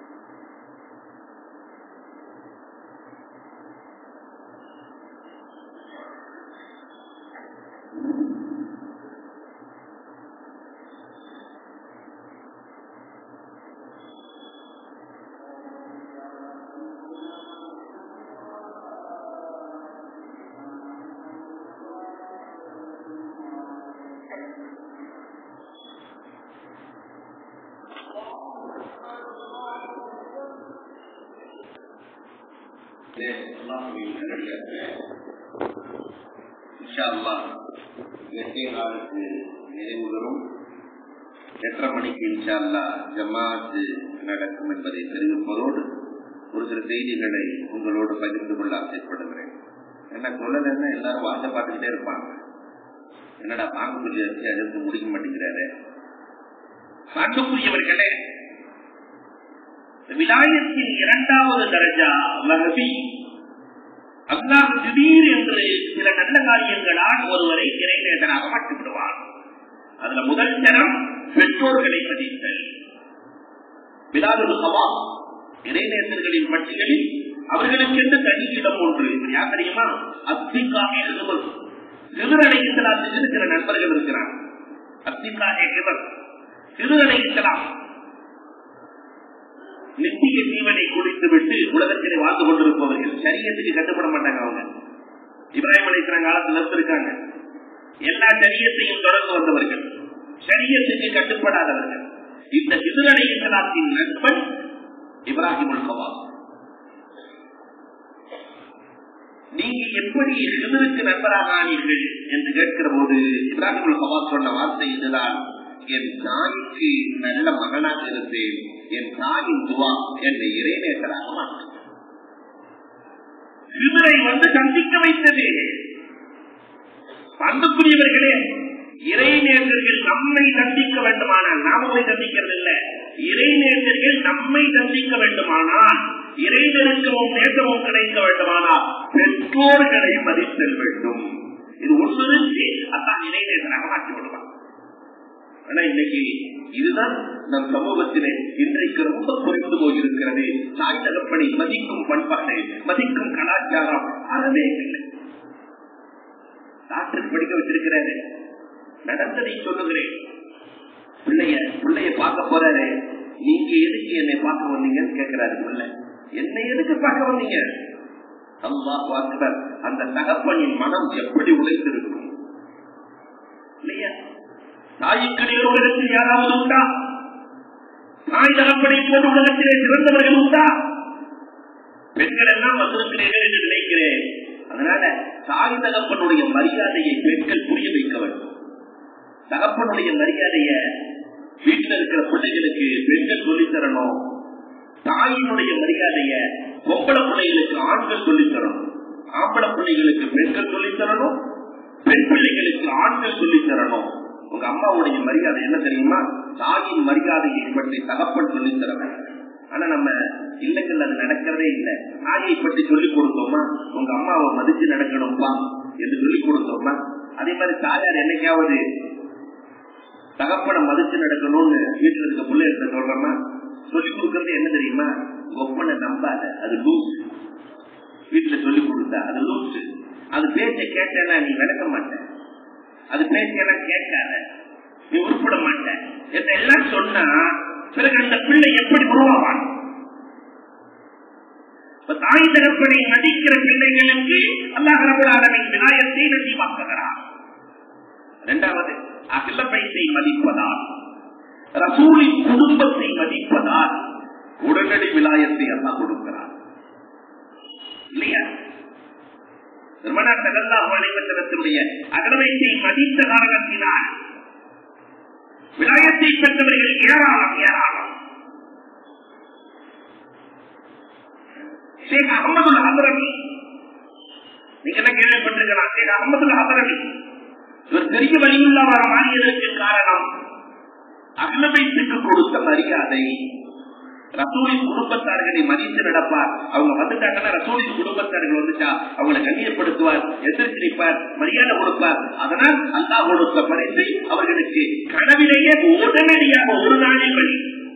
நாளுக்கு நிறைவு வரும் எட்டரை மணிக்கு இன்ஷால்லா ஜமாத்து நடக்கும் என்பதை தெரிவிப்பதோடு ஒரு சில செய்திகளை உங்களோடு பகிர்ந்து கொள்ள ஆசைப்படுகிறேன் என்ன சொல்லலன்னா எல்லாரும் வாச பார்த்துக்கிட்டே இருப்பாங்க என்னடா பாங்கு சொல்லி வச்சு அதற்கு முடிக்க மாட்டேங்கிறாரு பாட்டுக்குரியவர்களே விலாயத்தின் இரண்டாவது தரஜா வகவி அல்லாஹ் திடீர் என்று சில நல்ல காரியங்களால் ஒருவரை இறைநேசனாக மாற்றி விடுவார் அதுல முதல் தரம் பெற்றோர்களை மதித்தல் விழாவது சவா இறைநேசர்களின் பட்டியலில் அவர்களுக்கென்று தனி இடம் ஒன்று யார் தெரியுமா அத்திக்காக எழுதுவது சிறுநடையிசலாத்துக்கு சில நண்பர்கள் இருக்கிறார் அத்திக்காக எழுதல் சிறுநடையிசலாம் நித்திய ஜீவனை குடித்து விட்டு உலகத்திலே வாழ்ந்து கொண்டிருப்பவர்கள் சரியத்துக்கு கட்டுப்பட மாட்டாங்க அவங்க இப்ராஹிம் அலிஸ்லான காலத்துல இருந்து இருக்காங்க எல்லா சரியத்தையும் தொடர்ந்து வந்தவர்கள் சரியத்துக்கு கட்டுப்படாதவர்கள் இந்த சிறுநடை இஸ்லாத்தின் நண்பன் இப்ராஹிம் கவா நீங்க எப்படி ஹிதருக்கு நண்பராக ஆனீர்கள் என்று கேட்கிற போது இப்ராஹிம் சபா சொன்ன வார்த்தை இதுதான் என் தாய்க்கு நல்ல மகனாக இருந்தேன் என் தாயின் துவா என்னை இறைநேசராக மாற்றினார் ஹிதரை வந்து சந்திக்க வைத்தது அன்புக்குரியவர்களே இறைநேசர்கள் நம்மை சந்திக்க வேண்டுமானால் நாம போய் சந்திக்கிறது இல்ல இறைநேசர்கள் நம்மை சந்திக்க வேண்டுமானால் இறைநெருக்கமும் நேசமும் கிடைக்க வேண்டுமானால் பெற்றோர்களை மதித்தல் வேண்டும் இது ஒன்று அதான் இறைநேசனாக மாற்றி விடுவான் ஆனா இன்னைக்கு இதுதான் நம் சமூகத்திலே இன்றைக்கு ரொம்ப குறைந்து போயிருக்கிறது தாய் தகப்பனை மதிக்கும் பண்பாடு மதிக்கும் கலாச்சாரம் அறவே இல்லை டாக்டர் படிக்க வச்சிருக்கிறாரு நடந்ததை சொல்லுகிறேன் பிள்ளைய பிள்ளைய பார்க்க போறாரு நீங்க எதுக்கு என்னை பார்க்க வந்தீங்கன்னு கேட்கிறாரு பிள்ளை என்னை எதுக்கு பார்க்க வந்தீங்க அம்மா பார்க்கிறார் அந்த தகப்பனின் மனம் எப்படி உழைத்திருக்கும் இல்லையா தாய்க்கு நேர் உலகத்தில் யாராவது உண்டா தாய் தகப்பனை போன்ற உலகத்திலே சிறந்தவர்கள் உண்டா பெண்கள் எல்லாம் வந்திருக்கிறீர்கள் என்று நினைக்கிறேன் அதனால தாய் தகப்பனுடைய மரியாதையை பெண்கள் புரிய வைக்க வேண்டும் தகப்பனுடைய மரியாதைய வீட்டில் இருக்கிற பிள்ளைகளுக்கு பெண்கள் சொல்லித் தரணும் தாயினுடைய மரியாதைய பொம்பளை பிள்ளைகளுக்கு ஆண்கள் சொல்லித் தரணும் ஆம்பளை பிள்ளைகளுக்கு பெண்கள் சொல்லித் தரணும் பெண் பிள்ளைகளுக்கு ஆண்கள் சொல்லித் தரணும் உங்க அம்மாவுடைய மரியாதை என்ன தெரியுமா தாயின் மரியாதையை பற்றி தகப்பன் சொல்லித் தர வேண்டும் ஆனா நம்ம இல்லங்கள் அது நடக்கிறதே இல்லை தாயை பற்றி சொல்லிக் கொடுத்தோமா உங்க அம்மாவை மதிச்சு நடக்கணும்பா என்று சொல்லிக் கொடுத்தோமா அதே மாதிரி தாயார் என்னைக்காவது தகப்பனை மதிச்சு நடக்கணும்னு வீட்டுல இருக்க பிள்ளைகிட்ட சொல்றோமா சொல்லிக் கொடுக்கறது என்ன தெரியுமா ஒப்பனை நம்பாத அது லூஸ் வீட்டுல சொல்லிக் கொடுத்தா அது லூஸ் அது பேச்ச கேட்டேன்னா நீ விளக்க மாட்ட அது பேச்செல்லாம் கேட்காத நீ உருப்பிட மாட்ட இதெல்லாம் சொன்னா பிறகு அந்த பிள்ளை எப்படி உருவாவான் தாய் தகப்பனை மதிக்கிற பிள்ளைகளுக்கு அல்லாஹ் ரபுல்லாலமின் விநாயகத்தை நசிவாக்குகிறார் இரண்டாவது அகில பைசை மதிப்பதால் ரசூலின் குடும்பத்தை மதிப்பதால் உடனடி விலாயத்தை அல்லா கொடுக்கிறார் இல்லையா திருமணத்தகல்லா அனைவத்தினுடைய அகலவைத்தை மதித்த காரணத்தினால் விலாயத்தை பெற்றவர்கள் ஏராளம் ஏராளம் ஷேக் அகமது ஹசரமி நீங்க என்ன கேள்விப்பட்டிருக்கலாம் ஷேக் அகமது ஹசரமி இவர் பெரிய வழியுள்ளவர மாறியதற்கு காரணம் அகலவைத்துக்கு கொடுத்த மரியாதை ரசூலின் குடும்பத்தார்களை மதித்து நடப்பார் அவங்க வந்துட்டாங்கன்னா ரசூலின் குடும்பத்தார்கள் வந்துட்டா அவங்களை கண்ணியப்படுத்துவார் எதிர்த்து நிற்பார் மரியாதை கொடுப்பார் அதனால் அல்லா கொடுத்த பரிசை அவர்களுக்கு கனவிலேயே உடனடியாக ஒரு நாளில் வழி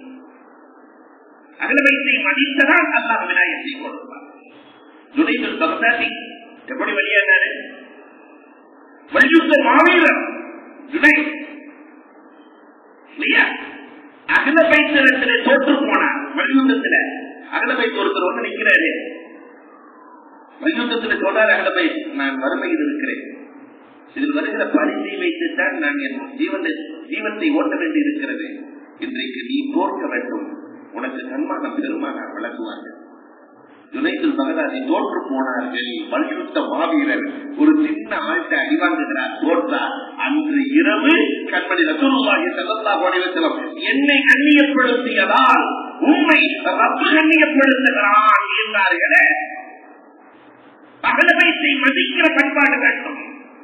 அகலவைத்தை மதித்ததால் அல்லாஹ் விநாயகத்தை கொடுப்பார் ஜுனைதுல் பக்தாதி எப்படி வழியானாரு வலியுத்த மாவீரர் ஜுனை இல்லையா அகல பைத்திரத்திலே தோற்று போனார் வலியுத்தத்துல அகல பைத்து ஒருத்தர் வந்து நிற்கிறாரு வலியுத்தத்துல சொல்றாரு அகல பை நான் வறுமையில் இருக்கிறேன் இதில் வருகிற பரிசை வைத்துத்தான் நான் என் ஜீவனை ஜீவத்தை ஓட்ட வேண்டி இருக்கிறது இன்றைக்கு நீ தோற்க வேண்டும் உனக்கு சன்மானம் பெருமானார் வழங்குவார்கள் துணைத்தில் பகதாதி தோற்று போனார்கள் வலியுறுத்த மாவீரர் ஒரு சின்ன ஆழ்த்த அடிவாங்குகிறார் தோற்றார் அன்று இரவு கண்மணி ரசூலுல்லாஹி ஸல்லல்லாஹு அலைஹி வஸல்லம் என்னை கண்ணியப்படுத்தியதால் உண்மை ரப்பு கண்ணியப்படுத்துகிறான் என்றார்களே பகலமைத்தை மதிக்கிற பண்பாடு வேண்டும்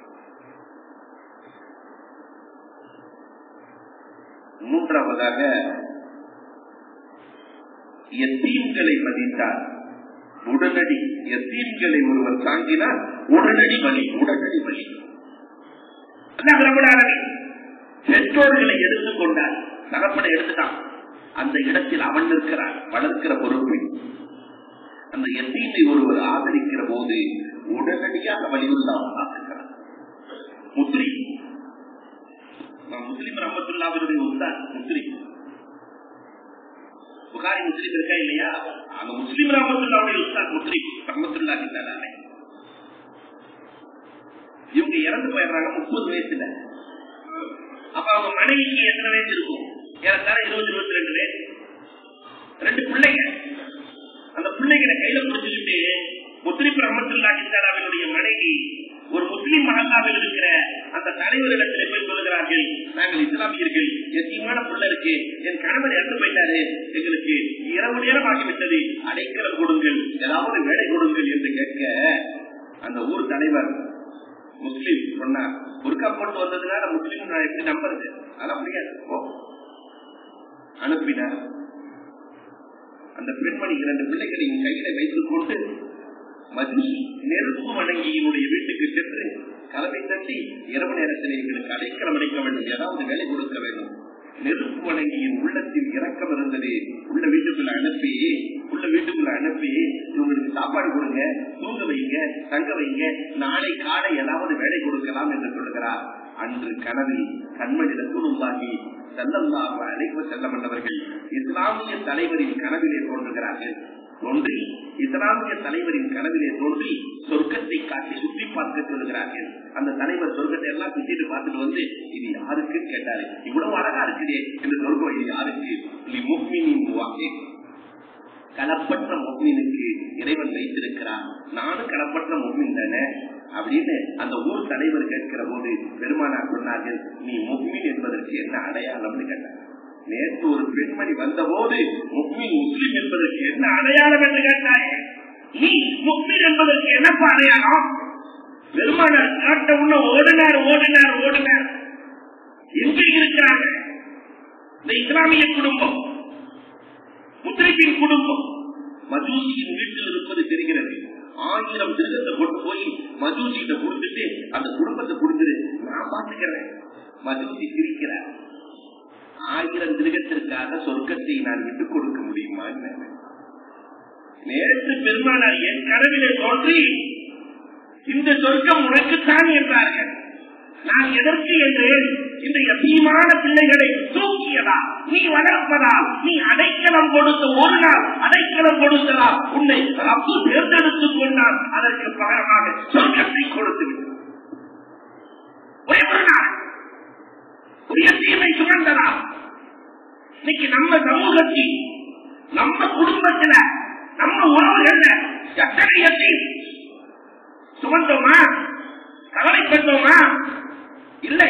மூன்றாவதாக எத்தீன்களை மதித்தார் உடனடி எத்தீன்களை ஒருவர் தாங்கினார் உடனடி வலி உடனடி வலி பெற்றோர்களை எடுத்துக்கொண்டார் தகப்பனை எடுத்துட்டான் அந்த இடத்தில் அவன் இருக்கிறான் வளர்க்கிற பொறுப்பை அந்த எத்தீனை ஒருவர் ஆதரிக்கிற போது உடனடியாக வலியுள்ளாமல் ஆக்குகிறார் முஸ்லி முஸ்லிம் ரஹமத்துல்லாவினுடைய உஸ்தான் முஸ்லிம் புகாரி முஸ்லீம் இருக்கா இல்லையா அந்த முஸ்லீம் ரஹமத்துல்லாவுடைய உஸ்தாத் முஸ்லீம் ரஹமத்துல்லா கிட்டாலே இவங்க இறந்து போயிடுறாங்க முப்பது வயசுல அப்ப அவங்க மனைவிக்கு எத்தனை வயசு இருக்கும் ஏறத்தாழ இருபது இருபத்தி ரெண்டு வயசு ரெண்டு பிள்ளைங்க அந்த பிள்ளைகளை கையில பிடிச்சிக்கிட்டு முஸ்லீம் ரஹமத்துல்லா கிட்டாலாவினுடைய தலைவரிடத்திலே போய் சொல்லுகிறார்கள் நாங்கள் இஸ்லாமியர்கள் எத்தீமான புள்ள இருக்கு என் கணவர் இறந்து போயிட்டாரு எங்களுக்கு இரவு நேரம் ஆகிவிட்டது அடைக்கலம் கொடுங்கள் ஏதாவது வேலை கொடுங்கள் என்று கேட்க அந்த ஊர் தலைவர் முஸ்லீம் சொன்னார் புர்கா போட்டு வந்ததுனால முஸ்லீம் நான் எப்படி நம்புறது அதெல்லாம் முடியாது போ. அனுப்பினார் அந்த பெண்மணி இரண்டு பிள்ளைகளையும் கையில வைத்துக் கொண்டு மஜூசி நெருப்பு வணங்கியினுடைய வீட்டுக்கு சென்று கதவை தட்டி இரவு நேரத்தில் எங்களுக்கு அடைக்கலம் அடைக்க வேண்டும் ஏதாவது வேலை கொடுக்க வேண்டும் நெருப்பு வணங்கியின் உள்ளத்தில் இரக்கம் இருந்தது உள்ள வீட்டுக்குள்ள அனுப்பி உள்ள வீட்டுக்குள்ள அனுப்பி இவங்களுக்கு சாப்பாடு கொடுங்க தூங்க வைங்க தங்க வைங்க நாளை காலை ஏதாவது வேலை கொடுக்கலாம் என்று சொல்லுகிறார் அன்று கனவில் கண்மணி ரசூலுல்லாஹி ஸல்லல்லாஹு அலைஹி வஸல்லம் என்பவர்கள் இஸ்லாமிய தலைவரின் கனவிலே தோன்றுகிறார்கள் தோன்றி இஸ்லாமிய தலைவரின் கனவிலே தோன்றி சொர்க்கத்தை காட்டி சுற்றி பார்க்க சொல்லுகிறார்கள் அந்த தலைவர் சொர்க்கத்தை எல்லாம் சுத்திட்டு பார்த்துட்டு வந்து இது யாருக்கு கேட்டாரு இவ்வளவு அழகா இருக்குதே என்று சொல்றோம் இது யாருக்கு லி முஃமினின் வாக்கே களப்பற்ற முக்மீனுக்கு இறைவன் வைத்திருக்கிறான் நானும் களப்பற்ற முக்மீன் தானே அப்படின்னு அந்த ஊர் தலைவர் கேட்கிற போது பெருமானார் சொன்னார்கள் நீ முக்மீன் என்பதற்கு என்ன அடையாளம்னு கேட்டார் நேற்று ஒரு பெண்மணி வந்த போது முக்மீன் முஸ்லிம் என்பதற்கு என்ன அடையாளம் என்று கேட்டாயே நீ முக்மீன் என்பதற்கு என்னப்பா அடையாளம் பெருமானார் காட்ட உள்ள ஓடினார் ஓடினார் ஓடினார் எங்கே இருக்கிறாங்க இந்த இஸ்லாமிய குடும்பம் முத்திரைப்பின் குடும்பம் மஜூசியின் வீட்டில் இருப்பது தெரிகிறது ஆயிரம் திருகத்தை கொண்டு போய் மஜூசியிட்ட கொடுத்துட்டு அந்த குடும்பத்தை கொடுத்துட்டு நான் பாத்துக்கிறேன் மஜூசி சிரிக்கிறார் ஆயிரம் திருகத்திற்காக சொர்க்கத்தை நான் விட்டுக் கொடுக்க முடியுமா நேற்று பெருமானார் என் கனவிலே தோன்றி இந்த சொர்க்கம் உனக்குத்தான் என்றார்கள் நான் எதற்கு என்றேன் இந்த யசீமான பிள்ளைகளை தூக்கியதா நீ வளர்ப்பதா நீ அடைக்கலம் கொடுத்த ஒரு நாள் அடைக்கலம் கொடுத்ததா உன்னை ரப்பு தேர்ந்தெடுத்துக் கொண்டால் அதற்கு பகரமாக சொர்க்கத்தை கொடுத்து விட்டார். ஒரே ஒரு நாள் ஒரு யசீமை சுமந்ததா இன்னைக்கு நம்ம சமூகத்தில் நம்ம குடும்பத்துல நம்ம உறவுகள்ல எத்தனை யசீம் சுமந்தோமா கவலைப்பட்டோமா இல்லை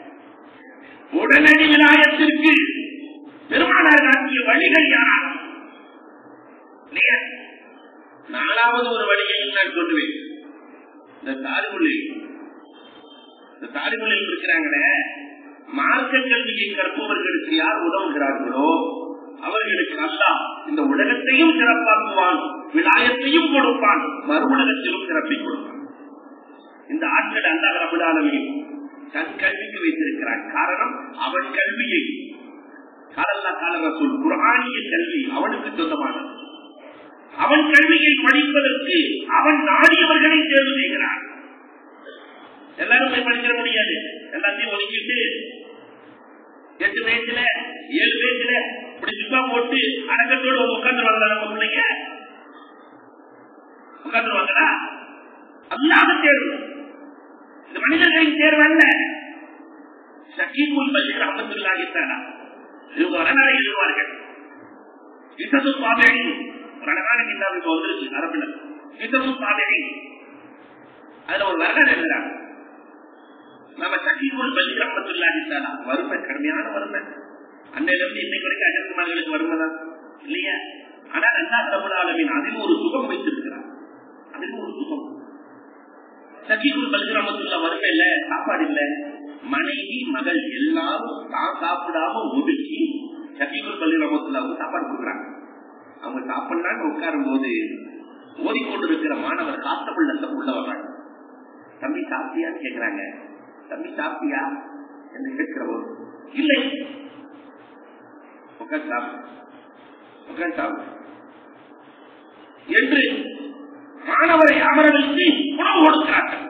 உடனடி விநாயகத்திற்கு பெருமானார் காட்டிய வழிகள் யாரா இல்லையா? நாலாவது ஒரு வழியையும் நான் சொல்லுவேன் இந்த தாரிமுள்ளில் இந்த தாரிமுள்ளில் இருக்கிறாங்களே மார்க்க கல்வியை கற்பவர்களுக்கு யார் உதவுகிறார்களோ அவர்களுக்கு அல்லா இந்த உலகத்தையும் சிறப்பாக்குவான் விநாயகத்தையும் கொடுப்பான் மறு உலகத்திலும் சிறப்பை கொடுப்பான் இந்த ஆட்கள் அல்லா ரபுலாலமையும் தன் கல்விக்கு வைத்திருக்கிறான் காரணம் அவன் கல்வியை காலல்லா கால சொல் குரானிய கல்வி அவனுக்கு சொந்தமானது அவன் கல்வியை படிப்பதற்கு அவன் நாடியவர்களை தேர்வு செய்கிறான் எல்லாரும் போய் படிச்சிட முடியாது எல்லாத்தையும் ஒதுக்கிட்டு எட்டு வயசுல ஏழு வயசுல இப்படி சுத்தா போட்டு அடக்கத்தோடு உட்காந்துருவாங்களா நம்ம பிள்ளைங்க உட்காந்துருவாங்களா அல்லாத தேர்வு இந்த மனிதர்களின் தேர்வு அல்ல சக்கீமுல் பள்ளி ரஹமத்துல்லாஹித்தானா இவங்க வரலாறு எழுதுவார்கள் இசசு பாதையடி ஒரு அழகான கிண்டாப் இப்ப வந்துருச்சு அரபுல இசசு பாதையடி அதுல ஒரு வரலாறு எழுதுறாங்க நம்ம சக்கீமுல் பள்ளி ரஹமத்துல்லாஹித்தானா வறுமை கடுமையான வறுமை அன்னையில இருந்து இன்னைக்கு வரைக்கும் அஜர்குமார்களுக்கு வறுமை தான் இல்லையா ஆனால் அல்லா ரபுல் ஆலமின் அதில் ஒரு சுகம் வைத்திருக்கிறார் அதில் ஒரு சுகம் சகிகுல் பல்கிராமத்துள்ள வறுமை இல்ல சாப்பாடு இல்ல மனைவி மகள் எல்லாரும் தான் சாப்பிடாம ஒதுக்கி சகிகுல் பல்கிராமத்துல சாப்பாடு கொடுக்குறாங்க அவங்க சாப்பிடலான்னு உட்காரும் போது ஓடிக்கொண்டிருக்கிற மாணவர் காத்தபுள்ளத்தை உள்ள வர்றாங்க தம்பி சாப்பிட்டியான்னு கேக்குறாங்க தம்பி சாப்பிட்டியா என்று கேட்கிற போது இல்லை உட்காந்து சாப்பிடு உட்காந்து சாப்பிடு என்று மாணவரை அமர வைத்து உணவு கொடுக்கிறார்கள்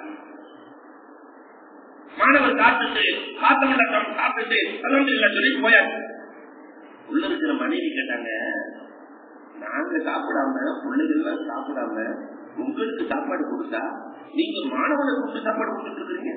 மாணவர் காத்துட்டு காத்தமிழக்கம் சாப்பிட்டு அதொன்று இல்லை சொல்லி போயாச்சு உள்ள இருக்கிற மனைவி கேட்டாங்க நாங்க சாப்பிடாம பிள்ளைகள் சாப்பிடாம உங்களுக்கு சாப்பாடு கொடுத்தா நீங்க மாணவனுக்கு கொடுத்து சாப்பாடு கொடுத்துட்டு இருக்கிறீங்க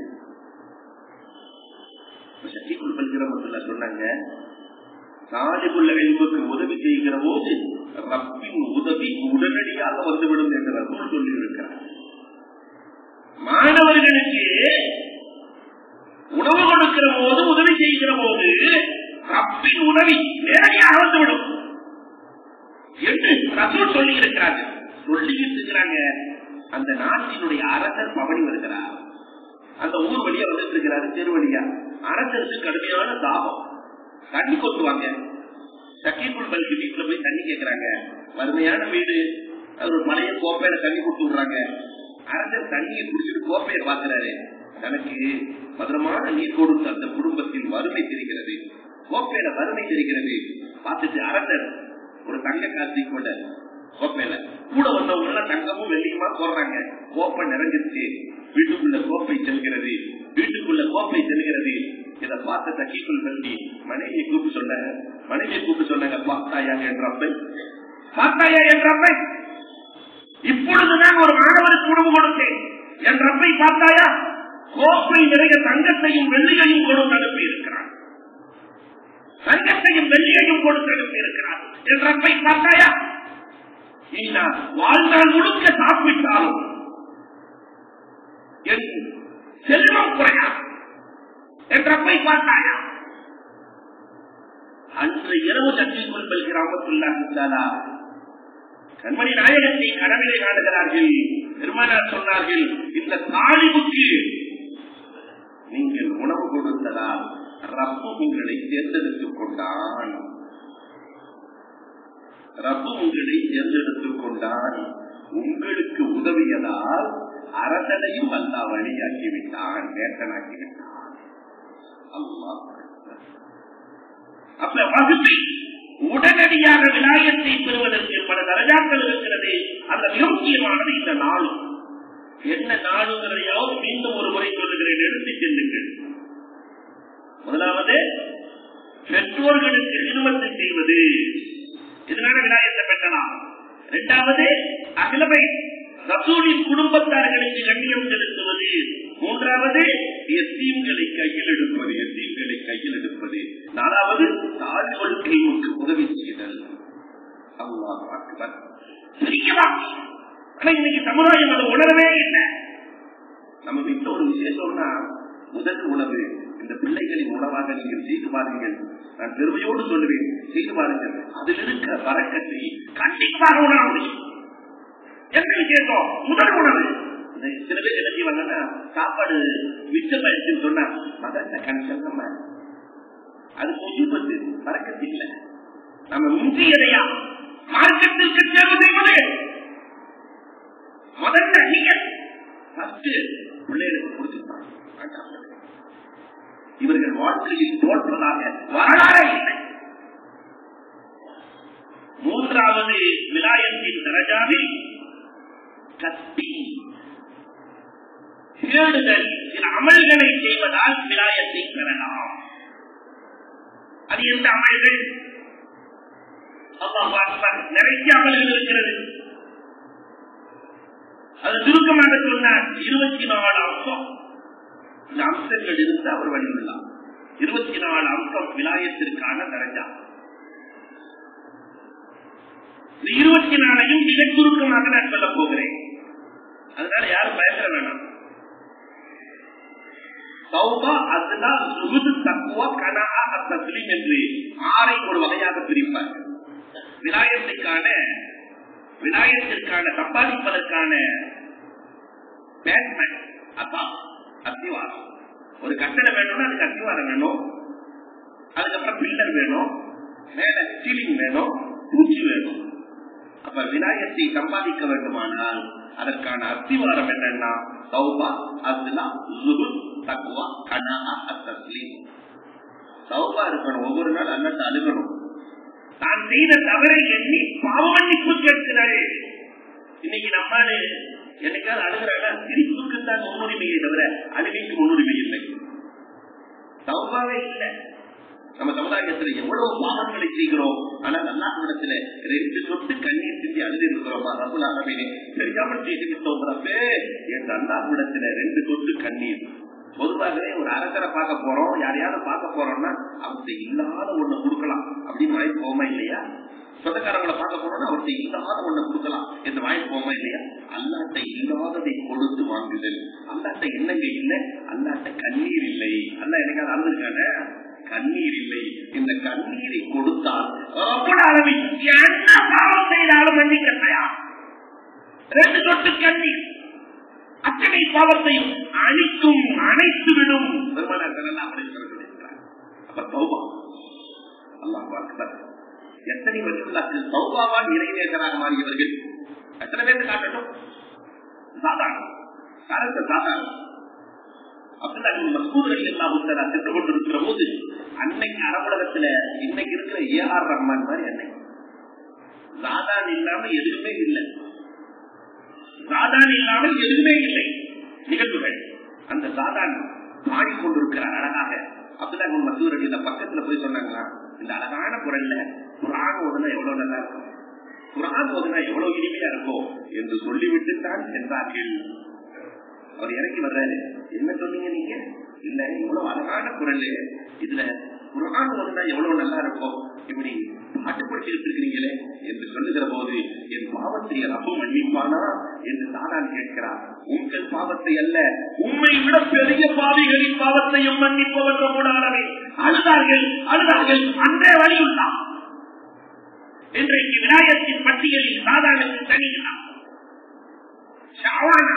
சக்தி கொடுப்பல்கிற சொன்னாங்க சாலிபுள்ள எழுப்புக்கு உதவி செய்கிற போது ரப்பின் உதவி உடனடியாக வந்துவிடும் என்று ரசூல் சொல்லி இருக்கிறார் மாணவர்களுக்கு உணவு கொடுக்கிற போது உதவி செய்கிற போது ரப்பின் உதவி நேரடியாக வந்துவிடும் என்று ரசூல் சொல்லி இருக்கிறார்கள் சொல்லிக்கிட்டு இருக்கிறாங்க அந்த நாட்டினுடைய அரசர் பவனி வருகிறார் அந்த ஊர் வழியா வந்துட்டு இருக்கிறாரு தெரு வழியா அரசருக்கு கடுமையான தாபம் தண்ணி கொத்துவாங்க சக்கீபுல் பல்கி வீட்டுல போய் தண்ணி கேட்கிறாங்க வறுமையான வீடு அது ஒரு மலைய கோப்பையில தண்ணி கொடுத்து விடுறாங்க அரசர் தண்ணியை குடிச்சிட்டு கோப்பையை பாக்குறாரு தனக்கு பத்திரமான நீர் கொடுத்து அந்த குடும்பத்தில் வறுமை தெரிகிறது கோப்பையில வறுமை தெரிகிறது பார்த்துட்டு அரசர் ஒரு தங்க காசி கொண்ட கோப்பையில கூட வந்தவங்க எல்லாம் தங்கமும் வெள்ளியுமா போடுறாங்க கோப்பை நிறைஞ்சிருச்சு வீட்டுக்குள்ள கோப்பை செல்கிறது வீட்டுக்குள்ள கோப்பை செல்கிறது இதை பார்த்த தக்கீக்குள் பள்ளி மனைவியை கூப்பிட்டு சொன்னாங்க மனைவியை கூப்பிட்டு சொன்னாங்க பார்த்தாயா என்ற அப்பை பார்த்தாயா என்ற அப்பை இப்பொழுது நான் ஒரு மாணவருக்கு உணவு கொடுத்தேன் என் ரப்பை பார்த்தாயா கோப்பை நிறைய தங்கத்தையும் வெள்ளியையும் கொடுத்து அனுப்பி இருக்கிறான் தங்கத்தையும் வெள்ளியையும் கொடுத்து அனுப்பி இருக்கிறான் என் ரப்பை பார்த்தாயா நீ நான் வாழ்நாள் முழுக்க சாப்பிட்டாலும் என் செல்வம் குறையா என் ரப்பை பார்த்தாயா அன்று இரவு சக்திக்குள் பல் கிராமத்துள்ளார்களா கண்மணி நாயகத்தை கடவிலை காணுகிறார்கள் பெருமானார் சொன்னார்கள் இந்த தாலிபுக்கு நீங்கள் உணவு கொடுத்ததால் ரப்பு உங்களை தேர்ந்தெடுத்துக் கொண்டான் ரப்பு உங்களை தேர்ந்தெடுத்துக் கொண்டான் உங்களுக்கு உதவியதால் அரசனையும் அல்லா வழியாக்கி விட்டான் நேசனாக்கி விட்டான் அல்லாஹ் அப்ப வகுப்பை உடனடியாக விநாயகத்தை பெறுவதற்கு பல தரஜாக்கள் இருக்கிறது அந்த மிக முக்கியமானது இந்த நாளும் என்ன நாடுங்கிறதையாவது மீண்டும் ஒரு முறை சொல்லுகிறேன் எடுத்து செல்லுங்கள் முதலாவது பெற்றோர்களுக்கு நிறுவனத்தை செய்வது இதனால விநாயகத்தை பெற்றலாம் இரண்டாவது அகிலமை ரசூலின் குடும்பத்தார்களுக்கு கண்ணியம் செலுத்துவது மூன்றாவது எத்தீம்களை கையில் எடுப்பது எத்தீம்களை கையில் எடுப்பது நாலாவது தாழ் கொள்கைக்கு உதவி செய்தல் அல்லாஹ் அக்பர் பெரிய வாக்கியம் ஆனா இன்னைக்கு சமுதாயம் அதை உணரவே இல்லை நம்ம வீட்டுல ஒரு விசேஷம்னா முதல் உணவு இந்த பிள்ளைகளின் உணவாக நீங்கள் செய்து பாருங்கள் நான் பெருமையோடு சொல்லுவேன் செய்து பாருங்கள் அதில் இருக்கிற வரக்கத்தை கண்டிப்பாக உணர முடியும் என்ன விசேஷம் முதல் உணவு இந்த சில பேர் என்ன செய்வாங்கன்னா சாப்பாடு மிச்சமாயிடுச்சுன்னு சொன்னா மதத்தை கணக்கல் நம்ம அது கொஞ்சம் பத்து வரக்கத்து இல்லை நம்ம முந்தியதையா மார்க்கத்திற்கு தேர்வு செய்வது முதல்ல நீங்க ஃபர்ஸ்ட் பிள்ளைகளுக்கு கொடுத்துருப்பாங்க இவர்கள் வாழ்க்கையில் தோற்றதாக வரலாறே இல்லை மூன்றாவது விலாயத்தின் தரஜாவில் கத்தி தேடுதல் சில அமல்களை செய்வதால் விலாயத்தை பெறலாம் அது எந்த அமல்கள் அல்லாஹ் அக்பர் நிறைய அமல்கள் இருக்கிறது அது சுருக்கமாக சொன்னார் இருபத்தி நாலு அம்சம் இந்த அம்சங்கள் இருந்து அவர் வழியுள்ளார் இருபத்தி நாலு அம்சம் விலாயத்திற்கான தரஞ்சா இந்த இருபத்தி நாலையும் மிக சுருக்கமாக நான் சொல்ல போகிறேன் அதனால யாரும் பயப்பட வேண்டாம் சௌபா அதுதான் சுகுது தக்குவா கனா தஸ்லீம் என்று ஆறை ஒரு வகையாக பிரிப்பார் விலாயத்திற்கான விநாயகத்திற்கான சம்பாதிப்பதற்கான பேஸ்மெண்ட் அதான் அத்திவாரம் ஒரு கட்டடம் வேணும்னா அதுக்கு அத்திவாரம் வேணும் அதுக்கப்புறம் பில்லர் வேணும் மேல சீலிங் வேணும் பூச்சி வேணும் அப்ப விநாயகத்தை சம்பாதிக்க வேண்டுமானால் அதற்கான அத்திவாரம் என்னன்னா சௌபா அதுலா தக்குவா கனா அத்தஸ்லீம் சௌபா இருக்கணும் ஒவ்வொரு நாள் அன்னத்தை அழுகணும் தான் செய்த தவறை எண்ணி பாவமன்னிப்பு கேட்கிறாரு இன்னைக்கு நம்மால என்னைக்காவது அழுகிறாங்க சிரிப்புக்கு தான் முன்னுரிமையை தவிர அழுகைக்கு முன்னுரிமை இல்லை சௌபாவே இல்லை நம்ம சமுதாயத்துல எவ்வளவு பாவங்களை செய்கிறோம் ஆனால் அல்லாஹிடத்துல ரெண்டு சொட்டு கண்ணீர் சிந்தி அழுது இருக்கிறோமா ரபுல் ஆலமீனே தெரியாமல் செய்து விட்டோம் ரப்பே என் அல்லாஹிடத்துல ரெண்டு சொட்டு கண்ணீர் பொதுவாகவே ஒரு அரசரை பார்க்க போறோம் யாரையாவது பார்க்க போறோம்னா அவர்கிட்ட இல்லாத ஒண்ணு கொடுக்கலாம் அப்படின்னு வாங்கி போமா இல்லையா சொந்தக்காரங்களை பார்க்க போறோம்னா அவர்கிட்ட இல்லாத ஒண்ணு கொடுக்கலாம் என்று வாங்கி போமா இல்லையா அல்லாட்ட இல்லாததை கொடுத்து வாங்குதல் அல்லாட்ட என்னங்க இல்லை அல்லாட்ட கண்ணீர் இல்லை அல்ல வாழ்ந்திருக்கான கண்ணீர் இல்லை இந்த கண்ணீரை கொடுத்தால் ரப்பல் ஆலமீன் என்ன பாவம் செய்தாலும் மன்னிக்க தயார் ரெண்டு சொட்டு கண்ணீர் அத்தனை பாவத்தையும் அழிக்கும் அணைத்து விடும் பெருமானார்கள் எல்லாம் அப்படி சொல்லியிருக்கிறார் அப்ப தௌபா அல்லாஹ் அக்பர் எத்தனை வருஷங்களாக்கு சௌபாவான் இறைநேசராக மாறியவர்கள் எத்தனை பேருக்கு காட்டட்டும் சாதாரணம் காலத்தை சாதாரணம் அப்படிதான் மசூதர்கள் எல்லாம் உத்தரா சென்று கொண்டிருக்கிற போது அன்னைக்கு அரபுலகத்துல இன்னைக்கு இருக்கிற ஏ ஆர் ரஹ்மான் மாதிரி அன்னைக்கு சாதான் இல்லாம எதுவுமே இல்லை சாதான் இல்லாமல் எதுவுமே இல்லை நிகழ்வுகள் அந்த சாதான் பாடிக்கொண்டிருக்கிறார் அழகாக அப்படிதான் மசூர் அடி பக்கத்துல போய் சொன்னாங்களா இந்த அழகான குரல்ல குரான் ஓதுனா எவ்வளவு நல்லா இருக்கும் குரான் ஓதுனா எவ்வளவு இனிமையா இருக்கும் என்று சொல்லிவிட்டு தான் சென்றார்கள் அவர் இறங்கி வர்றாரு என்ன சொன்னீங்க நீங்க இல்ல இவ்வளவு அழகான குரல் இதுல குரான் ஓதுனா எவ்வளவு நல்லா இருக்கும் இப்படி பாட்டு படிச்சுட்டு இருக்கிறீங்களே என்று சொல்லுகிற போது என் பாவத்தை ரப்ப மன்னிப்பானா என்று தானான் கேட்கிறார் உங்கள் பாவத்தை அல்ல உண்மை விட பெரிய பாவிகளின் பாவத்தையும் மன்னிப்பவர் கூடாதவை அழுதார்கள் அழுதார்கள் அன்றே வழியுள்ளார் இன்றைக்கு விநாயகத்தின் பட்டியலில் சாதாரணத்தில் தனிகிறார் ஷாவானா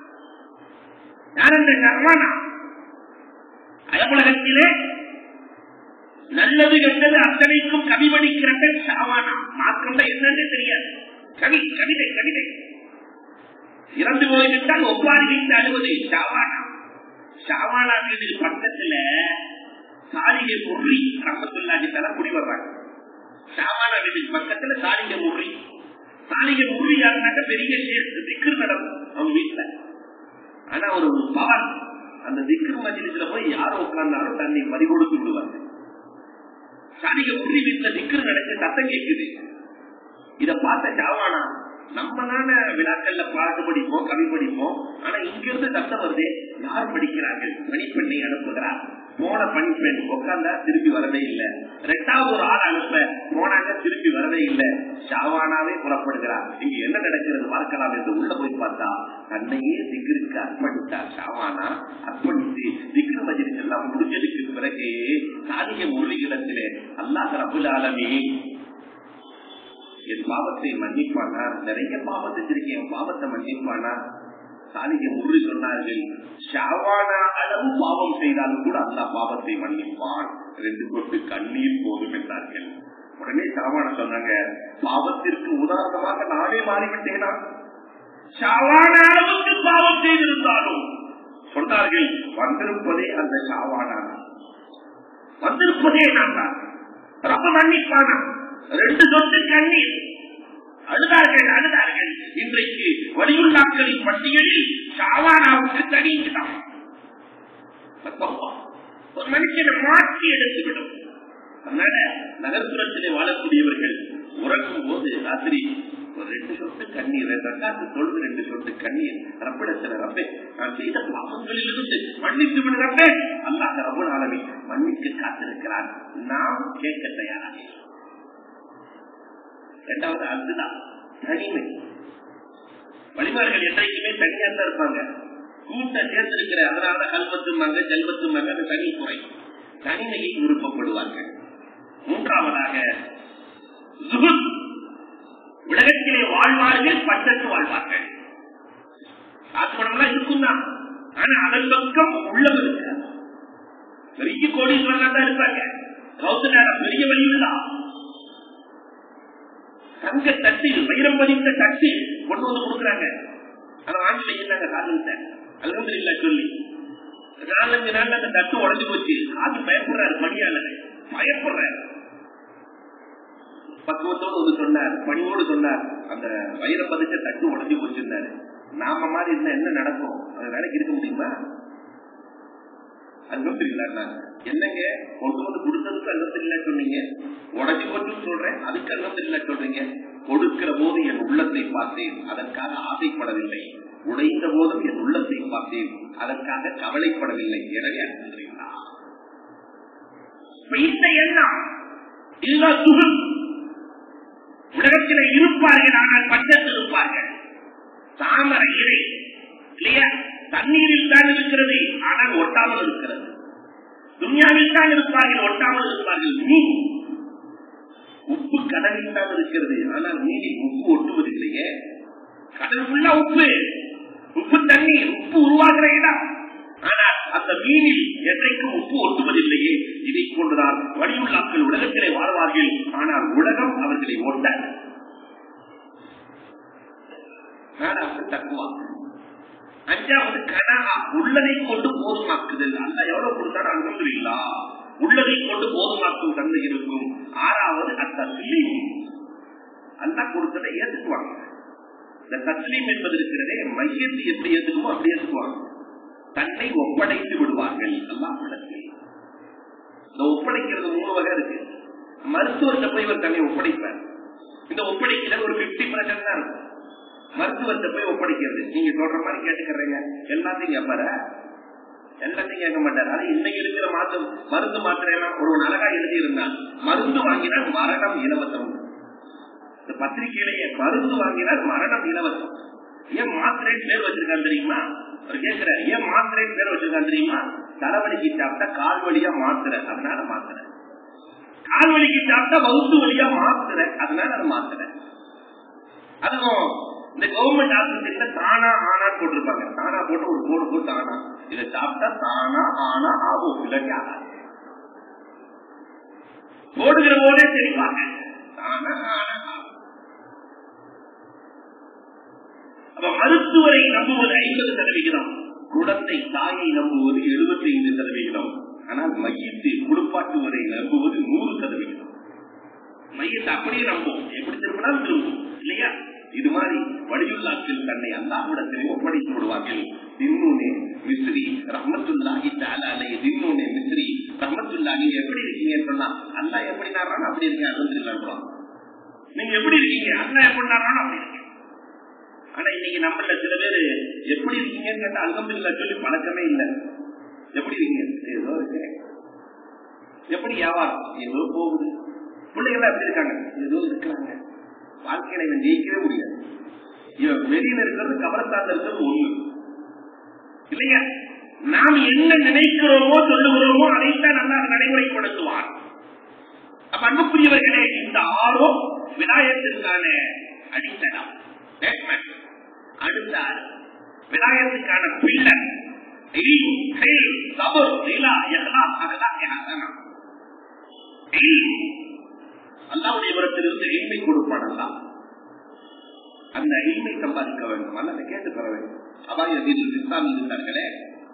யார் அந்த ஷாவானா அயமுலகத்திலே நல்லது கெட்டது அத்தனைக்கும் கவி படிக்கிறார்கள் ஷாவானா மாற்றம் என்னன்னு தெரியாது கவி கவிதை கவிதை இறந்து போய்விட்டால் ஒவ்வாறு வைத்து அழுவது ஷாவானா ஷாவானா மீது பக்கத்துல சாலிகை முறி ரமத்துல்லாஜி தலை குடி வர்றாங்க ஷாவானா மீது பக்கத்துல சாலிகை முறி சாலிகை முறி யாருனாக்க பெரிய திக்கு நடக்கும் அவங்க வீட்டுல ஆனா ஒரு பவர் அந்த திக்கு மஜிலிசுல போய் யாரும் உட்கார்ந்தாலும் தன்னை பறிகொடுத்து விடுவாங்க சாலிகை முறி வீட்டுல திக்கு நடக்க சத்தம் கேட்குது இத பார்த்த ஷாவானா நம்ம தானே விழாக்கள்ல பாட்டு படிப்போம் கவி படிப்போம் ஆனா இங்க இருந்து சத்தம் வருது யார் படிக்கிறார்கள் பணிப்பெண்ணை அனுப்புகிறார் போன பணிப்பெண் உட்கார்ந்தா திருப்பி வரவே இல்லை ரெண்டாவது ஒரு ஆள் அனுப்ப போனாங்க திருப்பி வரவே இல்லை ஷாவானாவே புறப்படுகிறார் இங்க என்ன நடக்கிறது பார்க்கலாம் என்று உள்ள போய் பார்த்தா தன்னையே திகிருக்கு அர்ப்பணித்தார் ஷாவானா அர்ப்பணித்து திக்ரு மஜிலிஸ் எல்லாம் முடிஞ்சதுக்கு பிறகு சாதிய மொழிகளத்திலே அல்லாஹ் ரபுல் ஆலமி என் பாவத்தை மன்னிப்பானா நிறைய பாவம் செஞ்சிருக்கேன் என் பாவத்தை மன்னிப்பானா சாலிகை முறி சொன்னார்கள் ஷாவானா அளவு பாவம் செய்தாலும் கூட அந்த பாவத்தை மன்னிப்பான் ரெண்டு கொண்டு கண்ணீர் போதும் என்றார்கள் உடனே ஷாவானா சொன்னாங்க பாவத்திற்கு உதாரணமாக நானே மாறிவிட்டேனா ஷாவான அளவுக்கு பாவம் செய்திருந்தாலும் சொன்னார்கள் வந்திருப்பதே அந்த ஷாவானா வந்திருப்பதே நான் தான் ரொம்ப மன்னிப்பானா ரெண்டு சொத்து கண்ணீர் அழுதார்கள் அழுதார்கள் இன்றைக்கு வலியுள்ளாக்களின் பட்டியலில் ஷாவானாவுக்கு தனியுதான் ஒரு மனுஷனை மாற்றி எடுத்துவிடும் அதனால நகர்ப்புறத்திலே வாழக்கூடியவர்கள் உறங்கும் போது ராத்திரி ஒரு ரெண்டு சொட்டு கண்ணீர் ரெண்டாவது தொழுது ரெண்டு சொட்டு கண்ணீர் ரப்பிடத்துல ரப்பே நான் செய்த பாவங்களிலிருந்து மன்னித்து விடு ரப்பே அல்லாஹ் ரப்பல் ஆலமீன் மன்னிக்க காத்திருக்கிறான் நாம் கேட்க தயாராக இரண்டாவது அதுதான் தனிமை வழிமார்கள் என்றைக்குமே தனியா தான் இருப்பாங்க கூட்டம் சேர்ந்திருக்கிற அதனாலதான் கல்வத்துமாங்க ஜல்வத்துமாங்க அது தனி குறை தனிமையை விருப்பப்படுவார்கள் மூன்றாவதாக ஜுகுத். உலகத்திலே வாழ்வார்கள் பட்டத்து வாழ்வார்கள் ஆத்மனம்லாம் இருக்கும் தான் ஆனா அதன் பக்கம் உள்ளம் இருக்கிறார் பெரிய கோடீஸ்வரனா தான் இருப்பாங்க கௌசலார பெரிய வழியுள்ளதான் தங்க தட்டில் வைரம் பதித்த தட்டில் கொண்டு வந்து கொடுக்குறாங்க அதை வாங்கி வைக்கிறாங்க காதல் அலமது இல்ல சொல்லி நாலஞ்சு நாள்ல அந்த தட்டு உடஞ்சு போச்சு காது பயப்படுறாரு பணியாளர் பயப்படுறாரு பக்குவத்தோடு வந்து சொன்னார் பணியோடு சொன்னார் அந்த வைரம் பதிச்ச தட்டு உடஞ்சு போச்சிருந்தாரு நாம மாதிரி இருந்தா என்ன நடக்கும் அது வேலைக்கு இருக்க முடியுமா அனுபவத்திருக்கா என்னங்க கொண்டு வந்து கொடுத்ததுக்கு அனுபவத்தில்ல சொன்னீங்க உடச்சு கொண்டு சொல்றேன் அதுக்கு அனுபவத்தில்ல சொல்றீங்க கொடுக்கிற போது என் உள்ளத்தை பார்த்தேன் அதற்காக ஆசைப்படவில்லை உடைந்த போதும் என் உள்ளத்தை பார்த்தேன் அதற்காக கவலைப்படவில்லை எனவே அனுபவிக்கிறீங்களா இந்த எண்ணம் இல்லா சுகம் உலகத்தில் இருப்பார்கள் ஆனால் பஞ்சத்தில் இருப்பார்கள் தாமரை இறை இல்லையா தண்ணீரில் தான் இருக்கிறது ஆனால் ஒட்டாமல் இருக்கிறது துன்யாவில் தான் இருப்பார்கள் ஒட்டாமல் இருப்பார்கள் மீன் உப்பு கடலில் தான் இருக்கிறது ஆனால் மீனில் உப்பு ஒட்டுவதில்லையே கடல் ஃபுல்லா உப்பு உப்பு தண்ணீர் உப்பு உருவாகிற இடம் ஆனால் அந்த மீனில் என்றைக்கும் உப்பு ஒட்டுவதில்லையே இதை கொண்டுதான் வடிவுள்ளாக்கள் உலகத்திலே வாழ்வார்கள் ஆனால் உலகம் அவர்களை ஓட்டாது நாலாவது தக்குவா அஞ்சாவது கனா உள்ளதை கொண்டு போதுமாக்குதல் அல்ல எவ்வளவு கொடுத்தாலும் அனுபவில்லா உள்ளதை கொண்டு போதுமாக்கும் தன்மை இருக்கும் ஆறாவது அத்தஸ்லீம் அல்லா கொடுத்ததை ஏத்துக்குவாங்க இந்த தஸ்லீம் என்பது இருக்கிறதே மையத்தை எப்படி ஏத்துக்குமோ அப்படி ஏத்துக்குவாங்க தன்னை ஒப்படைத்து விடுவார்கள் அல்லாஹ் இடத்தில் இந்த ஒப்படைக்கிறது மூணு வகை இருக்கு மருத்துவர்கிட்ட போய் இவர் தன்னை ஒப்படைப்பார் இந்த ஒப்படைக்கிற ஒரு பிப்டி பர்சன்ட் தான் இருக்கும் மருத்துவத்தை போய் ஒப்படைக்கிறது நீங்க சொல்ற மாதிரி கேட்டுக்கிறீங்க எல்லாத்தையும் கேட்பாரு எல்லாத்தையும் கேட்க மாட்டாரு அது இன்னைக்கு இருக்கிற மாற்று மருந்து மாத்திரை எல்லாம் ஒரு அழகா எழுதி இருந்தான் மருந்து வாங்கினால் மரணம் இலவசம் இந்த பத்திரிகையிலேயே மருந்து வாங்கினால் மரணம் இலவசம் ஏன் மாத்திரை பேர் வச்சிருக்கான் தெரியுமா அவர் கேட்கிறார் ஏன் மாத்திரை பேர் வச்சிருக்கான் தெரியுமா தலைவலிக்கு சாப்பிட்டா கால் வழியா மாத்திரை அதனால மாத்திரை கால் வலிக்கு சாப்பிட்டா வகுத்து வழியா மாத்திரை அதனால அது மாத்திரை அதுவும் இந்த கவர்மெண்ட் ஆஸ்பத்திரியில தானா ஆனான்னு போட்டிருப்பாங்க தானா போட்டு ஒரு கோடு போட்டு ஆனா இதை சாப்பிட்டா தானா ஆனா ஆகும் இல்லாட்டி ஆகாது போடுகிற போதே தெரிவாங்க தானா ஆனா ஆகும் அப்ப மருத்துவரை நம்புவது ஐம்பது சதவிகிதம் குழந்தை தாயை நம்புவது எழுபத்தி ஐந்து சதவிகிதம் ஆனால் மையத்தை குடுப்பாட்டுவதை நம்புவது நூறு சதவிகிதம் மையத்தை அப்படியே நம்பும் எப்படி திரும்பினாலும் திரும்பும் இல்லையா இது மாதிரி வடியுள்ளாக்கள் தன்னை அல்லாஹ்விடத்திலே ஒப்படைத்து விடுவார்கள் தின்னூனே மிஸ்ரி ரஹமத்துல்லாஹி தாலாலே தின்னூனே மிஸ்ரி ரஹமத்துல்லா நீங்க எப்படி இருக்கீங்கன்னு சொன்னா அல்லா எப்படி நாடுறானோ அப்படி இருக்கேன் அலமதுல்லான் நீங்க எப்படி இருக்கீங்க அல்லா எப்படி நாடுறானோ அப்படி இருக்கேன் ஆனா இன்னைக்கு நம்மள சில பேரு எப்படி இருக்கீங்கன்னு கேட்டா அல்ஹம்துல்லா சொல்லி பழக்கமே இல்லை எப்படி இருக்கீங்க ஏதோ இருக்கேன் எப்படி வியாபாரம் ஏதோ போகுது பிள்ளைகள் எப்படி இருக்காங்க ஏதோ இருக்கிறாங்க வாழ்க்கையில இவன் ஜெயிக்கவே முடியாது இவன் வெளியில இருக்கிறது கபரஸ்தான்ல இருக்கிறது ஒண்ணு இல்லையா நாம் என்ன நினைக்கிறோமோ சொல்லுகிறோமோ அதைத்தான் நல்லா நடைமுறைப்படுத்துவார் அப்ப அன்புக்குரியவர்களே இந்த ஆரோ விநாயகத்திற்கான அடித்தடம் statement. அடுத்த ஆறு விநாயகத்துக்கான பிள்ளை சபர் லீலா எல்லாம் அல்லாவுடைய புறத்திலிருந்து எளிமை கொடுப்பான் அல்லா அந்த எளிமை சம்பாதிக்க வேண்டும் அல்ல கேட்டு பெற வேண்டும் அபாய வீட்டில் இஸ்லாமி இருந்தார்களே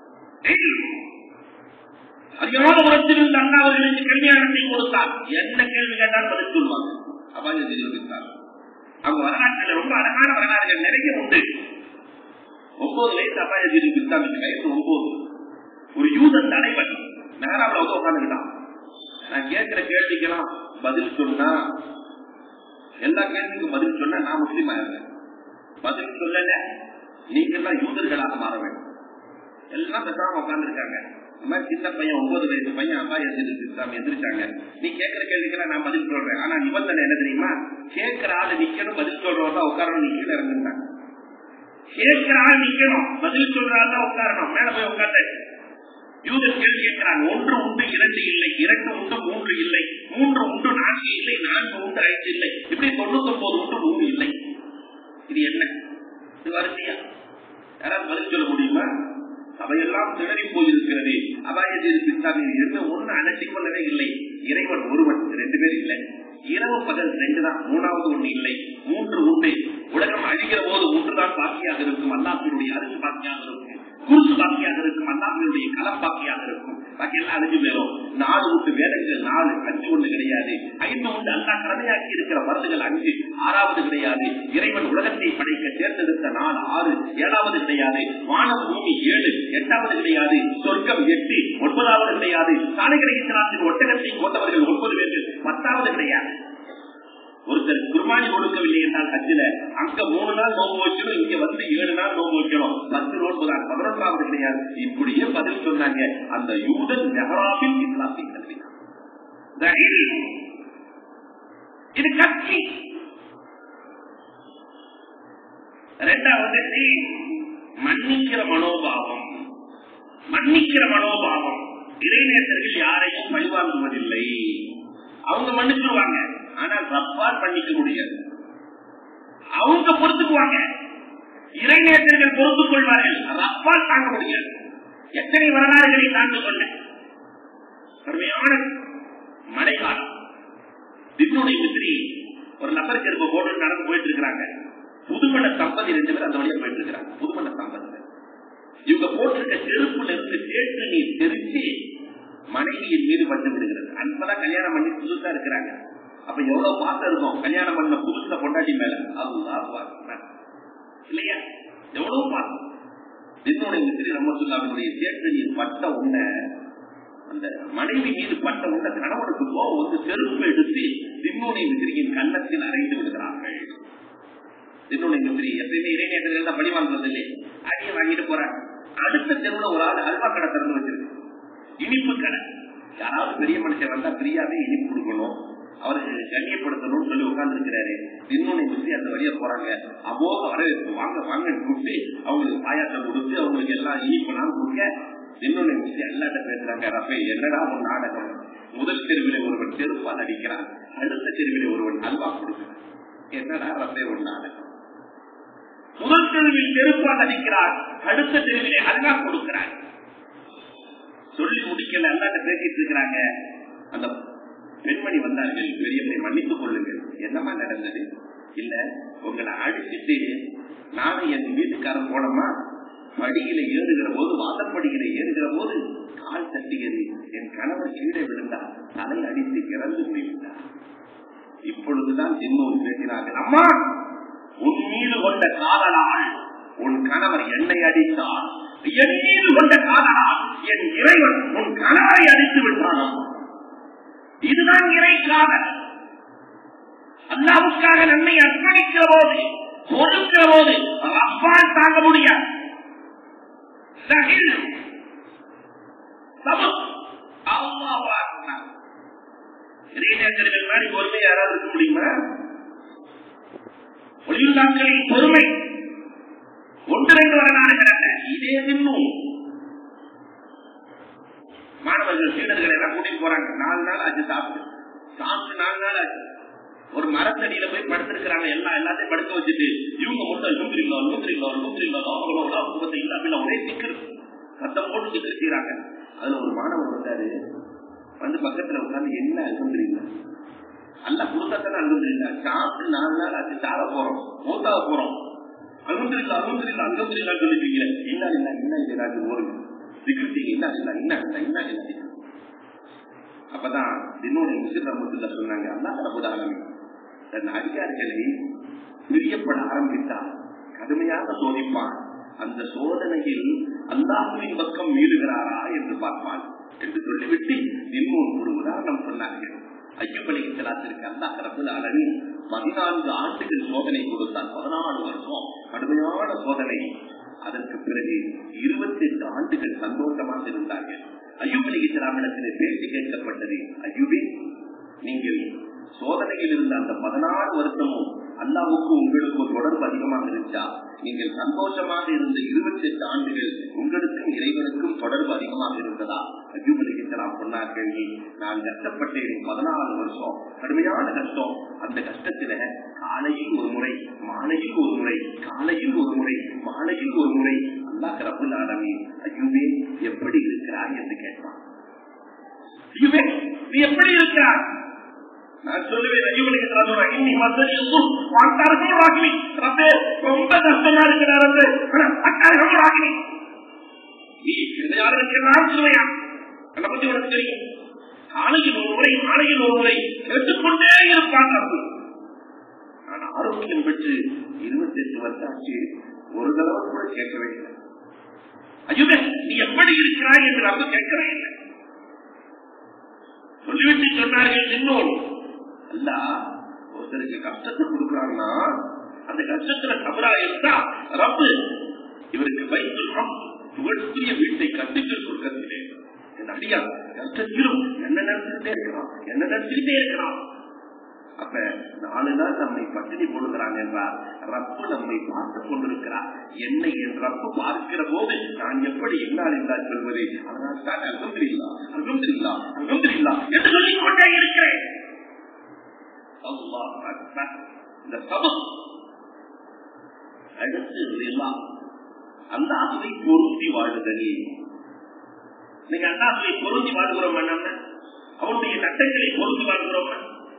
அறியாத புறத்திலிருந்து அண்ணா அவர்களுக்கு கல்யாணத்தை கொடுத்தார் என்ன கேள்வி கேட்டால் பதில் சொல்வாங்க அபாய வீட்டில் இருந்தார் அவங்க வரலாற்றில் ரொம்ப அழகான வரலாறுகள் நிறைய உண்டு ஒன்பது வயசு அபாய வீட்டில் இஸ்லாமிக்கு வயசு ஒன்பது ஒரு யூதன் தலைவன் நேராவில் வந்து உட்காந்துக்கிட்டான் நான் கேட்கிற கேள்விக்கெல்லாம் பதில் சொன்னா எல்லா கேள்விக்கும் பதில் சொன்னா நான் முஸ்லீம் ஆயிருந்தேன் பதில் சொல்லல நீங்க எல்லாம் யூதர்களாக மாற வேண்டும் எல்லாம் பெற்றாம உட்கார்ந்து இருக்காங்க இந்த மாதிரி சின்ன பையன் ஒன்பது வயசு பையன் அப்பா எதிர்த்து எந்திரிச்சாங்க நீ கேட்கிற கேள்விக்கெல்லாம் நான் பதில் சொல்றேன் ஆனா நிபந்தனை என்ன தெரியுமா கேட்கிற ஆளு நிக்கணும் பதில் சொல்றவங்க உட்காரணும் நீ கீழே இறங்குறாங்க கேட்கிற ஆள் நிக்கணும் பதில் சொல்ற ஆள் தான் உட்காரணும் மேல போய் உட்கார்ந்தாச்சு யூதர் கேள்வி கேட்கிறான் ஒன்று உண்டு இரண்டு இல்லை இரண்டு உண்டு மூன்று இல்லை மூன்று உண்டு நான்கு இல்லை நான்கு உண்டு ஐந்து இல்லை இப்படி தொண்ணூத்தி ஒன்பது உண்டு மூணு இல்லை இது என்ன இது வரிசையா யாராவது பதில் சொல்ல முடியுமா அவையெல்லாம் திணறி போயிருக்கிறது அபாயத்தில் பித்தாமில் இருந்து ஒன்று அலட்டிக் கொள்ளவே இல்லை இறைவன் ஒருவன் ரெண்டு பேர் இல்லை இரவு பகல் ரெண்டு தான் மூணாவது ஒண்ணு இல்லை மூன்று உண்டு உலகம் அழிகிற போது ஒன்றுதான் பாக்கியாக இருக்கும் அல்லாஹினுடைய அரிசி பாக்கியாக இருக்கும் குருசு பாக்கியாக இருக்கும் அல்லாஹினுடைய களம் பாக்கியாக இருக்கும் பாக்கி எல்லாம் அழிஞ்சு போயிடும் நாலு உண்டு வேதங்கள் நாலு அஞ்சு ஒண்ணு கிடையாது ஐந்து உண்டு அல்லா கடமையாக்கி இருக்கிற மருந்துகள் அஞ்சு ஆறாவது கிடையாது இறைவன் உலகத்தை படைக்க தேர்ந்தெடுத்த நாள் ஆறு ஏழாவது கிடையாது வானம் பூமி ஏழு எட்டாவது கிடையாது சொர்க்கம் எட்டு ஒன்பதாவது கிடையாது சாலைகளை இஸ்லாத்தின் ஒட்டகத்தை கொண்டவர்கள் ஒன்பது பேர்கள் பத்தாவது கிடையாது ஒருத்தர் குர்பானி கொடுக்கவில்லை என்றால் ஹஜ்ஜில அங்க மூணு நாள் நோம்பு வைக்கணும் இங்க வந்து ஏழு நாள் நோம்பு வைக்கணும் பத்து நோன்பு தான் பதினொன்றாவது கிடையாது இப்படியே பதில் சொன்னாங்க அந்த யூதன் நெஹராபில் இஸ்லாத்தை கல்வினான் இது கட்சி ரெண்டாவது மன்னிக்கிற மனோபாவம் மன்னிக்கிற மனோபாவம் இறைநேசர்கள் யாரையும் பழிவாங்குவதில்லை அவங்க மன்னிச்சிருவாங்க ஆனா ரப்பால் பண்ணிக்க முடியாது அவங்க பொறுத்துக்குவாங்க இறைநேசர்கள் பொறுத்துக் கொள்வார்கள் ரப்பால் தாங்க முடியாது எத்தனை வரலாறுகளை தாங்க கொண்ட கடுமையான மழைக்காலம் தின்னுடைய மித்திரி ஒரு நபருக்கு இருக்க போட்டு நடந்து போயிட்டு இருக்கிறாங்க புதுமண தம்பதி ரெண்டு பேர் அந்த வழியா போயிட்டு இருக்கிறாங்க புதுமண தம்பதி இவங்க போட்டிருக்க செருப்புல இருந்து சேர்த்து நீர் தெரிச்சு மனைவியின் மீது வந்து விடுகிறது அன்பதான் கல்யாணம் பண்ணி புதுசா இருக்கிறாங்க அப்ப எவ்வளவு பாசம் இருக்கும் கல்யாணம் பண்ண புதுசுல பொண்டாட்டி மேல அது இல்லையா எவ்வளவு பாசம் என்னுடைய மித்திரி ரமத்துல்லாவினுடைய சேர்த்து நீர் பட்ட உன்ன அந்த மனைவி மீது பட்ட உள்ள கணவனுக்கு கோவம் வந்து செருப்பு எடுத்து தின்னுடைய மித்திரியின் கன்னத்தில் அரைந்து விடுகிறார்கள் தின்னுடைய மித்திரி எப்பயுமே இறைநேசர்கள் தான் பழி வாங்குறது இல்லை அடியை வாங்கிட்டு போறாங்க அடுத்த தெருவுல ஒரு ஆள் அல்வா கடை திறந்து வச்சிருக்கு இனிப்பு கடை யாராவது பெரிய மனுஷன் வந்தா பிரியாவே இனிப்பு கொடுக்கணும் அவருக்கு கண்ணியப்படுத்தணும்னு சொல்லி உட்கார்ந்து இருக்கிறாரு தின்னுடைய மித்திரி அந்த வழியா போறாங்க அபோக வரவேற்பு வாங்க வாங்க கூப்பிட்டு அவங்களுக்கு பாயாசம் கொடுத்து அவங்களுக்கு எல்லாம் இனிப்பெல்லாம் கொடுக்க இன்னொன்னு விஷயம் எல்லாட்ட பேசுறாங்க ரஃபே என்னடா ஒரு நாடகம் முதல் தெருவிலே ஒருவன் செருப்பால் அடிக்கிறான் அடுத்த தெருவிலே ஒருவன் அல்வா கொடுக்கிறான் என்னடா ரஃபே ஒரு நாடகம் முதல் தெருவில் செருப்பால் அடிக்கிறார் அடுத்த தெருவிலே அல்வா கொடுக்கிறார் சொல்லி முடிக்கல எல்லாட்ட பேசிட்டு இருக்கிறாங்க அந்த பெண்மணி வந்தார்கள் பெரியம்மை மன்னித்துக் கொள்ளுங்கள் என்னமா நடந்தது இல்ல உங்களை அடிச்சுட்டு நானும் என் வீட்டுக்காரன் போனோமா படியில ஏறுகிற போது வாசற்படியில ஏறுகிற போது கால் தட்டுகிறது என் கணவர் கீழே விழுந்தார் தலை அடித்து இறந்து போய்விட்டார் இப்பொழுதுதான் இன்னொரு பேசினார்கள் அம்மா உன் மீது கொண்ட காதலால் உன் கணவர் என்னை அடித்தார் என் மீது கொண்ட காதலால் என் இறைவன் உன் கணவரை அடித்து விட்டான் இதுதான் இறை காதல் அல்லாவுக்காக நன்மை அர்ப்பணிக்கிற போது கொடுக்கிற போது அப்பால் தாங்க முடியாது சகில் சபம் இறைநேசர்கள் மாதிரி பொறுமை யாராவது இருக்க முடியுமா ஒளியுள்ளாக்களின் பொறுமை ஒன்று ரெண்டு வரலாறுகள் அல்ல இதே இன்னும் மாணவர்கள் சீடர்களை எல்லாம் கூட்டிட்டு போறாங்க நாலு நாள் ஆச்சு சாப்பிட்டு சாப்பிட்டு நாலு நாள் ஆச்சு ஒரு மரத்தடியில போய் படுத்திருக்கிறாங்க எல்லாம் எல்லாத்தையும் படுக்க வச்சுட்டு இவங்க மட்டும் நூத்திரிங்களோ நூத்திரிங்களோ நூத்திரிங்களோ அவங்களோ குடும்பத்தை இல்லாம ஒரே சிக்கல் சத்தம் போட்டு சிக்கல் செய்யறாங்க அதுல ஒரு மாணவர் வந்தாரு வந்து பக்கத்துல உட்காந்து என்ன அல்பந்திரீங்களா அல்ல குடும்பத்தான அல்பந்திரீங்களா சாப்பிட்டு நாலு நாள் ஆச்சு சார போறோம் மூத்தாக போறோம் அல்பந்திரீங்களா அல்பந்திரீங்களா அல்பந்திரீங்களா சொல்லிட்டீங்க என்ன இல்ல என்ன இல்ல ராஜு ஓடுங்க சிக்கிருத்தீங்க என்ன இல்ல என்ன இல்ல என்ன இல்ல அப்பதான் தினோட முஸ்லிம் ரமத்துல சொன்னாங்க அல்லா ரபுதாலமி தன் அடியார்களை பிரியப்பட ஆரம்பித்தார் கடுமையாக சோதிப்பான் அந்த சோதனையில் அல்லாஹுவின் பக்கம் மீளுகிறாரா என்று பார்ப்பான் என்று சொல்லிவிட்டு இன்னும் ஒரு உதாரணம் சொன்னார்கள் ஐயப்பலி செலாத்திற்கு அல்லாஹ் ரபுல் அளவி பதினான்கு ஆண்டுகள் சோதனை கொடுத்தார் பதினாலு வருஷம் கடுமையான சோதனை அதற்கு பிறகு இருபத்தி எட்டு ஆண்டுகள் சந்தோஷமாக இருந்தார்கள் ஐயூப் அலி இஸ்லாமிடத்தில் பேசி கேட்கப்பட்டது ஐயூபே நீங்கள் சோதனையில் இருந்த அந்த பதினாறு வருஷமும் அல்லாவுக்கும் உங்களுக்கும் தொடர்பு அதிகமாக இருந்துச்சா நீங்கள் சந்தோஷமாக இருந்த இருபத்தி எட்டு ஆண்டுகள் உங்களுக்கும் இறைவனுக்கும் தொடர்பு அதிகமாக இருந்ததா ஐயூப் அலி இஸ்லாம் சொன்னார்கள் நான் கஷ்டப்பட்டேன் பதினாறு வருஷம் கடுமையான கஷ்டம் அந்த கஷ்டத்தில காலையில் ஒரு முறை மாலையில் ஒரு முறை காலையில் ஒரு முறை மாலையில் ஒரு முறை அல்லாஹ் ரபுல் ஆலமி ஐயூபே எப்படி இருக்கிறாய் என்று கேட்பான் ஐயூபே நீ எப்படி இருக்கிறாய் நான் சொல்லுவேன் ஐயூபனுக்கு சொல்றேன் இன்னி மசதி வார்த்தார்கள் ராகினி ரப்பே ரொம்ப கஷ்டமா இருக்கிறார் என்று அக்கார்கள் ராகினி நீ யாருக்கு நான் சொல்லுவையா அதை பத்தி உனக்கு தெரியும் காலையில் ஒரு முறை மாலையில் ஒரு முறை கேட்டுக்கொண்டே இருப்பான் ரப்பு நான் ஆரோக்கியம் பெற்று இருபத்தி எட்டு வருஷம் ஆச்சு ஒரு தடவை கூட கேட்கவே இல்லை ஐயோவே நீ எப்படி இருக்கிறாய் என்று ரப்ப கேட்கவே இல்லை சொல்லிவிட்டு சொன்னார்கள் இன்னொரு அல்ல ஒருத்தருக்கு கஷ்டத்தை கொடுக்குறாங்கன்னா அந்த கஷ்டத்துல தவறா இருந்தா ரப்பு இவருக்கு வைத்து புகழ்ச்சிய வீட்டை கண்டிப்பில் கொடுக்கறதில்லை என் அடியா கஷ்டத்திலும் என்ன நடந்துகிட்டே இருக்கிறான் என்ன நடந்துகிட்டே இருக்கிறான் அப்ப நாலு நாள் நம்மை பட்டினி போடுகிறாங்க என்றால் ரப்பு நம்மை பார்த்துக் கொண்டிருக்கிறார் என்னை என் ரப்பு பார்க்கிற போது நான் எப்படி என்னால் என்றால் சொல்வது அதனால் தான் அல்ஹம்துலில்லா அல்ஹம்துலில்லா அல்ஹம்துலில்லா என்று சொல்லிக் கொண்டே இருக்கிறேன் அல்லாஹ் அக்பர். இந்த சபம் அடுத்து ரிலா அல்லாஹுவை பொருந்தி வாழுதல் நீங்க அல்லாஹுவை பொருந்தி வாழ்கிறோம் நம்ம அவனுடைய சட்டங்களை பொருந்தி வாழ்கிறோம்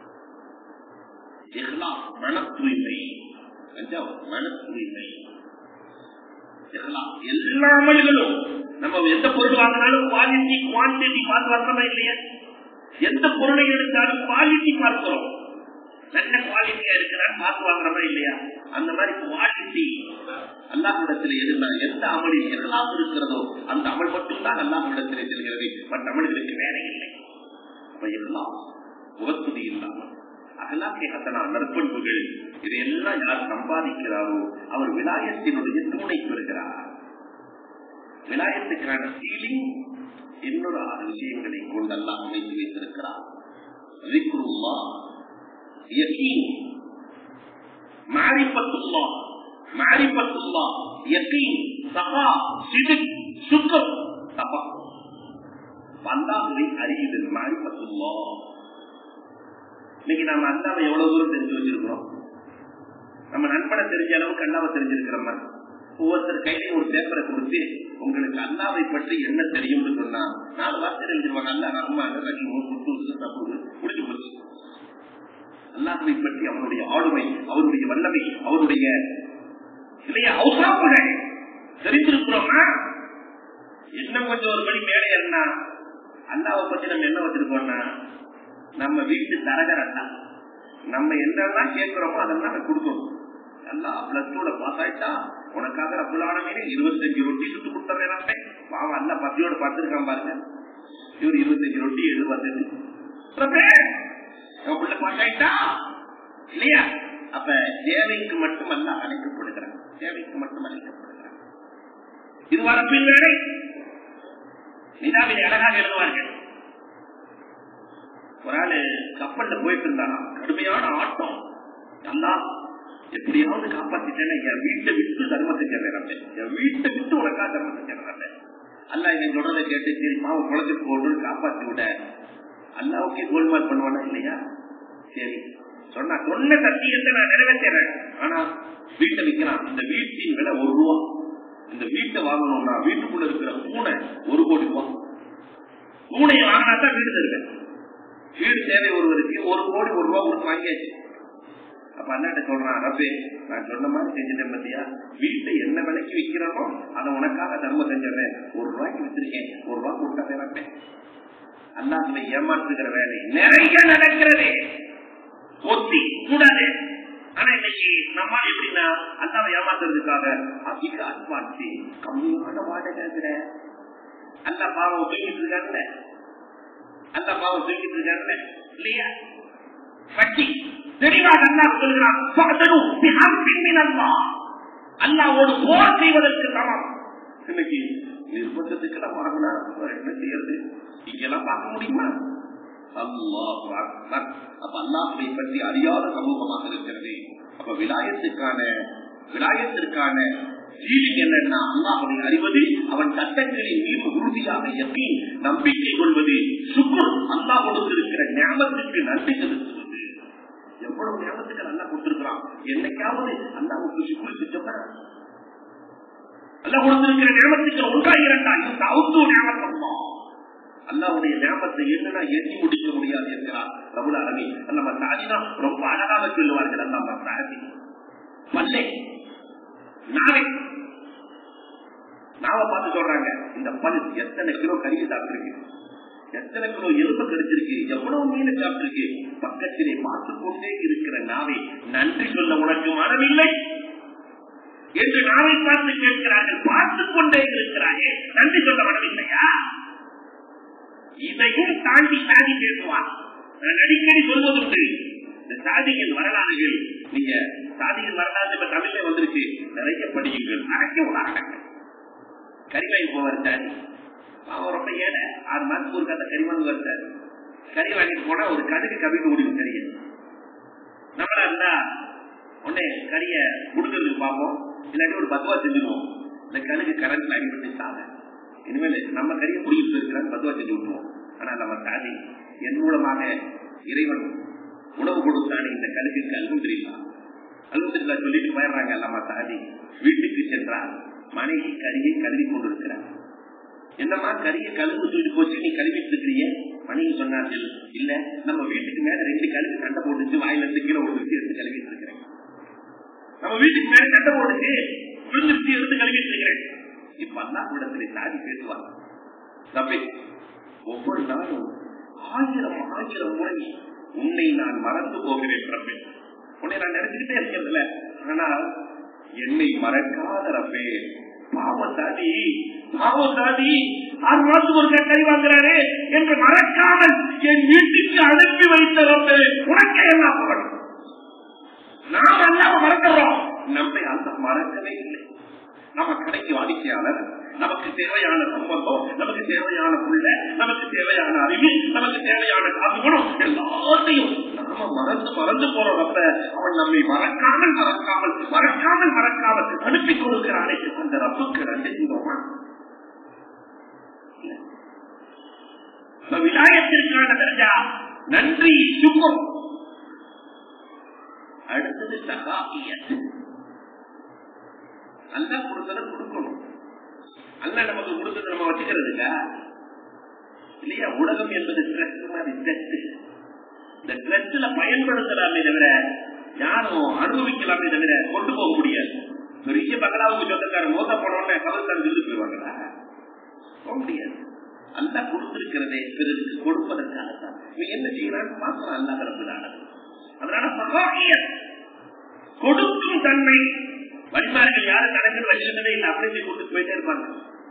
இஹ்லாஸ் மன தூய்மை அஞ்சாவது மன தூய்மை இஹ்லாஸ் எல்லா அமல்களும் நம்ம எந்த பொருள் வாங்கினாலும் குவாலிட்டி குவான்டிட்டி பார்த்து வாங்குறோமா இல்லையா எந்த பொருளை எடுத்தாலும் குவாலிட்டி பார்க்கிறோம் நல்ல குவாலிட்டியா இருக்கிறான்னு பார்த்து வாங்குறோமா இல்லையா அந்த மாதிரி குவாலிட்டி அல்லாஹிடத்தில் எதுனா எந்த அமலில் எல்லாம் இருக்கிறதோ அந்த அமல் மட்டும்தான் அல்லாஹிடத்தில் செல்கிறது மற்ற அமல்களுக்கு வேலை இல்லை அப்ப எல்லாம் முகத்துதி இல்லாமல் அகலாக்கை ஹசனா நற்பண்புகள் இதையெல்லாம் யார் சம்பாதிக்கிறாரோ அவர் விலாயத்தினுடைய தூணை பெறுகிறார் விலாயத்துக்கான சீலிங் இன்னொரு ஆறு விஷயங்களை கொண்டு அல்லாஹ் அமைத்து வைத்திருக்கிறார் ذكرullah யகீன் மாரிஃபத்துல்லாஹ் மாரிஃபத்துல்லாஹ் யகீன் சஃபா சிதிக் சுக்கர் தபா அல்லாஹ்வை அறியுதல் மாரிஃபத்துல்லாஹ் இன்னைக்கு நாம அல்லாவை எவ்வளவு தூரம் தெரிஞ்சு வச்சிருக்கிறோம் நம்ம நண்பனை தெரிஞ்ச அளவுக்கு அல்லாவை தெரிஞ்சிருக்கிறோமா ஒவ்வொருத்தர் கையிலையும் ஒரு பேப்பரை கொடுத்து உங்களுக்கு அல்லாவை பற்றி என்ன தெரியும்னு சொன்னா நாலு வார்த்தை எழுதிருவாங்க அல்லா ரஹ்மான் ரஹீம் குத்தூஸ் தபூர் முடிஞ்சு போச்சு அல்லாஹ்வை பற்றி அவருடைய ஆளுமை அவருடைய வல்லமை அவருடைய இல்லையா அவசாப்புகள் தெரிஞ்சிருக்கிறோமா இன்னும் கொஞ்சம் ஒரு படி மேலே இருந்தா அல்லாவை பத்தி நம்ம என்ன வச்சிருக்கோம்னா நம்ம வீட்டு தரகர் அல்ல நம்ம என்னெல்லாம் கேட்கிறோமோ அதெல்லாம் நம்ம கொடுக்கணும் அல்லா பிளஸ் டூல பாஸ் ஆயிட்டா உனக்காக ரப்புலானமே இருபத்தஞ்சு ரொட்டி சுட்டு கொடுத்துறேன் பாவம் அல்ல பத்தியோட பார்த்துருக்கான் பாருங்க இவர் இருபத்தஞ்சு ரொட்டி எதிர்பார்த்தது உள்ள பாஸ் ஆயிட்டா இல்லையா அப்ப தேவைக்கு மட்டுமல்ல அழைக்கப்படுகிறான் தேவைக்கு மட்டும் அழைக்கப்படுகிறான் இது வரப்பின் வேலை நிலாவில் அழகாக எழுதுவார்கள் ஒரு ஆளு கப்பல்ல போயிட்டு இருந்தானா கடுமையான ஆட்டம் நல்லா எப்படியாவது காப்பாத்திட்டேன்னு என் வீட்டை விட்டு தர்மத்தை சேர்றேன் என் வீட்டை விட்டு உனக்கா தர்மத்தை சேர்றேன் அல்ல இவன் சொல்றதை கேட்டு சரி மாவு குழந்தை போடணும்னு காப்பாத்தி விட அல்லாவுக்கே கோல்மால் பண்ணுவானா இல்லையா சரி சொன்னா சொன்ன சத்தியத்தை நான் நிறைவேற்றேன் ஆனா வீட்டை விற்கிறான் இந்த வீட்டின் விலை ஒரு ரூபா இந்த வீட்டை வாங்கணும்னா வீட்டுக்குள்ள இருக்கிற பூனை ஒரு கோடி ரூபா பூனையை வாங்கினா தான் வீடு தருவேன் வீடு தேவை ஒருவருக்கு ஒரு கோடி ஒரு ரூபா கொடுத்து வாங்கியாச்சு அப்ப அண்ணாட்ட சொல்றான் ரப்பே நான் சொன்ன மாதிரி செஞ்சுட்டேன் பத்தியா வீட்டை என்ன விலைக்கு விற்கிறோமோ அதை உனக்காக தர்மம் செஞ்சிடறேன் ஒரு ரூபாய்க்கு வித்திருக்கேன் ஒரு ரூபா கொடுத்தா ரப்பே அல்லாஹ்வை ஏமாற்றுகிற வேலை நிறைய நடக்கிறது ஒத்தி கூடாது ஆனா இன்னைக்கு நம்ம எப்படின்னா அல்லாவை ஏமாத்துறதுக்காக அதிக அட்வான்ஸ் கம்மியான வாடகை அல்ல பாவம் தூங்கிட்டு இருக்காங்கல்ல அந்த பாவம் தூக்கிட்டு இருக்காருல்ல இல்லையா வட்டி தெளிவாக அல்லா சொல்கிறான் அல்லாவோடு போர் செய்வதற்கு சமம் இன்னைக்கு நிர்பந்தத்துக்கு எல்லாம் வாங்கினா என்ன செய்யறது இங்கெல்லாம் பார்க்க முடியுமா அல்லாஹ் அப்ப அல்லாஹை பற்றி அறியாத சமூகமாக இருக்கிறது அப்ப விலாயத்துக்கான விலாயத்திற்கான ஃபீலிங் என்னன்னா அல்லாஹை அறிவது அவன் சட்டங்களின் மீது உறுதியாக எப்படி நம்பிக்கை கொள்வது சுக்குர் அல்லாஹ் கொடுத்திருக்கிற ஞாபகத்துக்கு நன்றி செலுத்துவது எவ்வளவு ஞாபகத்துக்கு நல்லா கொடுத்திருக்கிறான் என்னைக்காவது அல்லாவுக்கு சுக்குர் செஞ்சோம்னா அல்லாஹ் கொடுத்திருக்கிற ஞாபகத்துக்கு ஒன்றா இரண்டா இந்த அவுத்து ஞாபகம் அல்லாவுடைய ஞாபகத்தை என்னன்னா எண்ணி முடிக்க முடியாது என்கிறார் ரபுல் அரபி நம்ம சாதிதான் ரொம்ப அழகாக சொல்லுவார்கள் அல்லா சாதி பல்லே நாவை நாவை பார்த்து சொல்றாங்க இந்த பல் எத்தனை கிலோ கறியை சாப்பிட்டிருக்கு எத்தனை கிலோ எலும்பு கடிச்சிருக்கு எவ்வளவு மீன் சாப்பிட்டிருக்கு பக்கத்திலே பார்த்து கொண்டே இருக்கிற நாவை நன்றி சொல்ல உனக்கு மனமில்லை என்று நாவை பார்த்து கேட்கிறார்கள் பார்த்து கொண்டே இருக்கிறாயே நன்றி சொல்ல மனமில்லையா இதையும் தாண்டி சாதி பேசுவார் நான் அடிக்கடி சொல்வதுண்டு இந்த சாதியின் வரலாறுகள் நீங்க சாதியின் வரலாறு இப்ப தமிழ்ல வந்துருச்சு நிறைய படியுங்கள் நிறைய உதாரணங்கள் கறிவாங்கி போவார் சாதி அவன் ரொம்ப ஏழை ஆறு மாசத்துக்கு ஒரு கதை கறி வாங்க வருவார் கறி வாங்கிட்டு போனா ஒரு கடுகு கவிழ்ந்து ஓடிடும் கறியை நம்மளா இருந்தா உடனே கறிய கொடுக்கறதுக்கு பார்ப்போம் இல்லாட்டி ஒரு பத்துவா செஞ்சுருவோம் இந்த கழுகு கரண்ட்ல அடிபட்டு சாத இனிமேல் நம்ம கறியை முடிவு இருக்கிறான்னு பத்துவா செஞ்சு விட்டுருவோம் ஆனா நம்ம சாதி என் மூலமாக இறைவன் உணவு கொடுத்தானே இந்த கழுகுக்கு அல்வம் தெரியுமா அல்வம் தெரியுமா சொல்லிட்டு போயிடுறாங்க நம்ம சாதி வீட்டுக்கு சென்றால் மனைவி கறியை கழுவி கொண்டிருக்கிறார் என்னம்மா கறியை கழுவு தூக்கிட்டு போச்சு நீ கழுவிட்டு இருக்கிறீங்க மனைவி சொன்னார்கள் இல்ல நம்ம வீட்டுக்கு மேல ரெண்டு கழுகு சண்டை போட்டுச்சு வாயில இருந்து கீழே விழுந்துச்சு எடுத்து கழுவிட்டு இருக்கிறேன் நம்ம வீட்டுக்கு மேல சண்டை போட்டுச்சு விழுந்துருச்சு எடுத்து கழுவிட்டு இருக்கிறேன் இப்ப அல்லா கூடத்துல சாதி பேசுவாங்க தப்பே ஒவ்வொரு நாளும் ஆயிரம் ஆயிரம் முறை உன்னை நான் மறந்து போகிறேன் ரப்பே உன்னை நான் நினைச்சுக்கிட்டே இருக்கிறதுல ஆனால் என்னை மறக்காத ரப்பே பாவத்தாதி பாவத்தாதி ஆறு மாசத்துக்கு ஒரு கறி வாங்குறாரு என்று மறக்காமல் என் வீட்டுக்கு அனுப்பி வைத்த ரப்பே உனக்கே எல்லாம் புகழும் நாம் அல்லாம மறக்கிறோம் நம்மை அந்த மறக்கவே இல்லை நம்ம கடைக்கு வாடிக்கையாளர் நமக்கு தேவையான சம்பந்தம் நமக்கு தேவையான புள்ள நமக்கு தேவையான அறிவு நமக்கு தேவையான காதுகுணம் எல்லாத்தையும் நாம மறந்து மறந்து போறோம் அவன் நம்மை மறக்காமல் மறக்காமல் மறக்காமல் மறக்காமல் அனுப்பி கொடுக்கிறானே அந்த ரப்புக்கு நன்றி செய்தோமா விநாயகத்திற்கான தர்ஜா நன்றி சுகம் அடுத்தது சகாபியத் அல்ல கொடுத்ததை கொடுக்கணும் அல்ல நமக்கு கொடுத்ததை நம்ம வச்சுக்கிறதுக்கா இல்லையா உலகம் என்பது ட்ரெஸ் மாதிரி ட்ரெஸ் இந்த ட்ரெஸ்ல பயன்படுத்தலாமே தவிர யாரும் அனுபவிக்கலாமே தவிர கொண்டு போக முடியாது பெரிய பங்களாவுக்கு சொந்தக்கார மோத போனோடனே கவர்தான் இருந்து போயிடுவாங்களா போக முடியாது அல்ல கொடுத்திருக்கிறதே பிறருக்கு கொடுப்பதற்காகத்தான் இவன் என்ன செய்யறான்னு பார்க்கலாம் அல்ல தரப்புதான அதனால சகாகியர் கொடுக்கும் தன்மை வழிமார்கள் யாரும் நடக்கிற வழியிலே இல்லை அப்படியே கொண்டு போயிட்டே இருப்பாங்க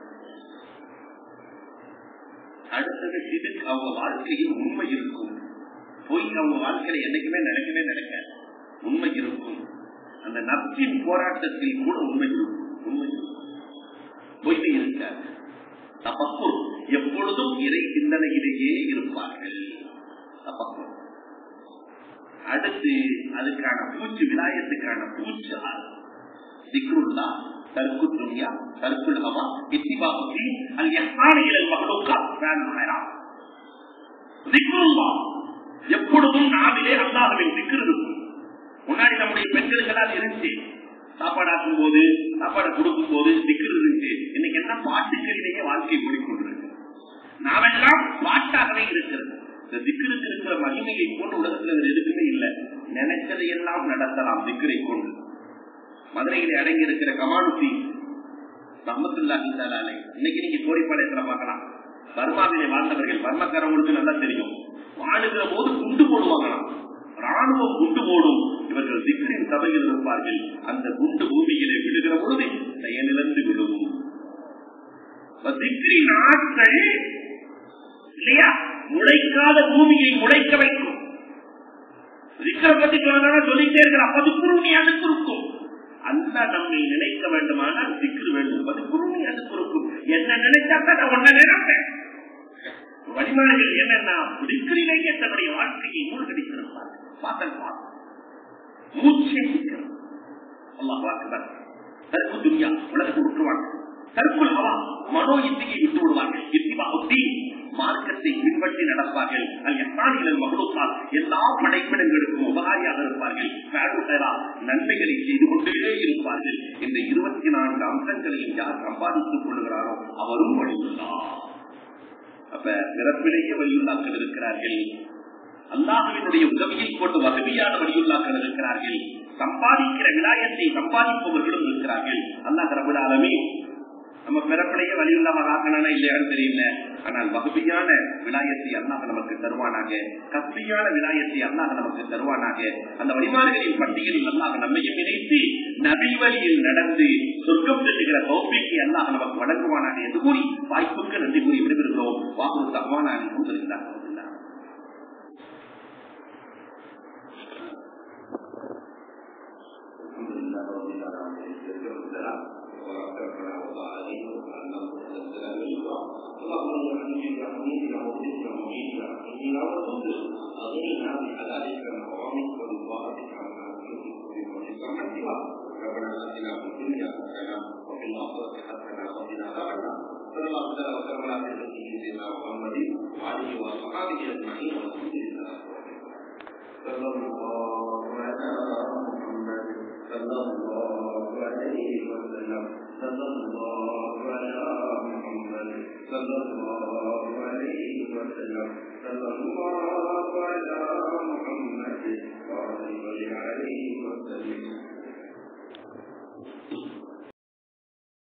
அடுத்தது இதுக்கு அவங்க வாழ்க்கையில் உண்மை இருக்கும் பொய் அவங்க வாழ்க்கையில என்னைக்குமே நடக்கவே நடக்காது உண்மை இருக்கும் அந்த நப்சின் போராட்டத்தில் கூட உண்மை இருக்கும் உண்மை இருக்கும் பொய்மை இருக்காது தப்பக்கூர் எப்பொழுதும் இறை சிந்தனையிலேயே இருப்பார்கள் தப்பக்கூர் அடுத்து அதுக்கான பூச்சி விலாயத்துக்கான பூச்சி திக்ருல்லா தற்கு துணியா தற்குள் ஹவா இத்திபாபத்தி அது எஸ்மானியில் மகளுக்கா திக்ருல்லா எப்பொழுதும் நாவிலே அல்லாஹவின் திக்ரு இருக்கும் முன்னாடி நம்முடைய பெண்களுக்கெல்லாம் இருந்துச்சு சாப்பாடு ஆக்கும் போது சாப்பாடு கொடுக்கும் போது திக்ரு இருந்துச்சு இன்னைக்கு என்ன பாட்டுக்களிலேயே வாழ்க்கை ஓடிக்கொண்டிருக்கு நாமெல்லாம் பாட்டாகவே இருக்கிறது இந்த திக்கிற்கு இருக்கிற மகிமையை கொண்டு உலகத்தில் எதுக்குமே இல்லை நினைச்சதை எல்லாம் நடத்தலாம் திக்கரை கொண்டு மதுரையில அடங்கி இருக்கிற கமானுசி ரஹமத்துல்லாஹி தாலாலை இன்னைக்கு நீங்க கோரிப்பாளையத்துல பார்க்கலாம் பர்மாவிலே வாழ்ந்தவர்கள் பர்மக்காரவங்களுக்கு நல்லா தெரியும் வாழுகிற போது குண்டு போடுவாங்களாம் ராணுவம் குண்டு போடும் இவர்கள் திக்கரின் சபையில் இருப்பார்கள் அந்த குண்டு பூமியிலே விழுகிற பொழுது செயலிழந்து விழுவும் திக்ரி நாட்கள் இல்லையா முளைக்காத பூமியை முளைக்க வைக்கும் திக்கரை பத்தி சொல்லலாம் சொல்லிட்டே இருக்கிற அது குருணி அதுக்கு இருக்கும் அல்ல நம்மை நினைக்க வேண்டுமானால் திக்ரு வேண்டும் அது குருணி அதுக்கு இருக்கும் என்ன நினைச்சாக்க நான் ஒன்ன நினைப்பேன் வழிமார்கள் என்னன்னா திக்ரிலேயே தன்னுடைய வாழ்க்கையை மூழ்கடித்திருப்பார் பார்த்தல் மூச்சை நிற்கிறது அல்லாஹ் வாக்குதான் தற்கு துன்யா உலகத்தை விட்டுருவாங்க தற்குள் அவா மனோ இத்திகை விட்டு விடுவார்கள் இத்திபா புத்தி மார்க்கத்தை பின்பற்றி நடப்பார்கள் அது எத்தானிகள் மகளுக்கால் எல்லா படைப்பிடங்களுக்கும் உபகாரியாக இருப்பார்கள் நன்மைகளை செய்து கொண்டே இருப்பார்கள் இந்த இருபத்தி நான்கு அம்சங்களையும் யார் சம்பாதித்துக் கொள்கிறாரோ அவரும் வழியுள்ளார் அப்ப பிறப்பிலேயே வழியுள்ளாக்கள் இருக்கிறார்கள் அல்லாஹுவினுடைய உதவியை கொண்டு வசதியான வழியுள்ளாக்கள் இருக்கிறார்கள் சம்பாதிக்கிற விலாயத்தை சம்பாதிப்பவர்களும் இருக்கிறார்கள் அல்லாஹ் ரபுலாலமே நம்ம பிறப்பிலேயே வழியில்லாம ஆக்கணும் இல்லையான்னு தெரியல ஆனால் வகுதியான விலாயத்தை அல்லாஹ் நமக்கு தருவானாக கஸ்தியான விலாயத்தை அல்லாஹ் நமக்கு தருவானாக அந்த வழிமாறுகளின் பட்டியலில் அல்லாஹ் நம்மையும் இணைத்து நபி வழியில் நடந்து சொர்க்கம் செல்லுகிற தோப்பிக்கு அல்லாஹ் நமக்கு வழங்குவானாக என்று கூறி வாய்ப்புக்கு நன்றி கூறி விடுவிருக்கிறோம் வாக்கு தகவானாக சொல்கிறார் اللهم ربنا آتنا في الدنيا حسنة وفي الآخرة حسنة وقنا عذاب النار صلى الله عليه وسلم على سيدنا محمد وآله وصحبه أجمعين والحمد لله صلى الله على محمد صلى الله عليه وسلم صلى الله على محمد صلى الله عليه وسلم صلى الله على محمد وعلى آله وسلم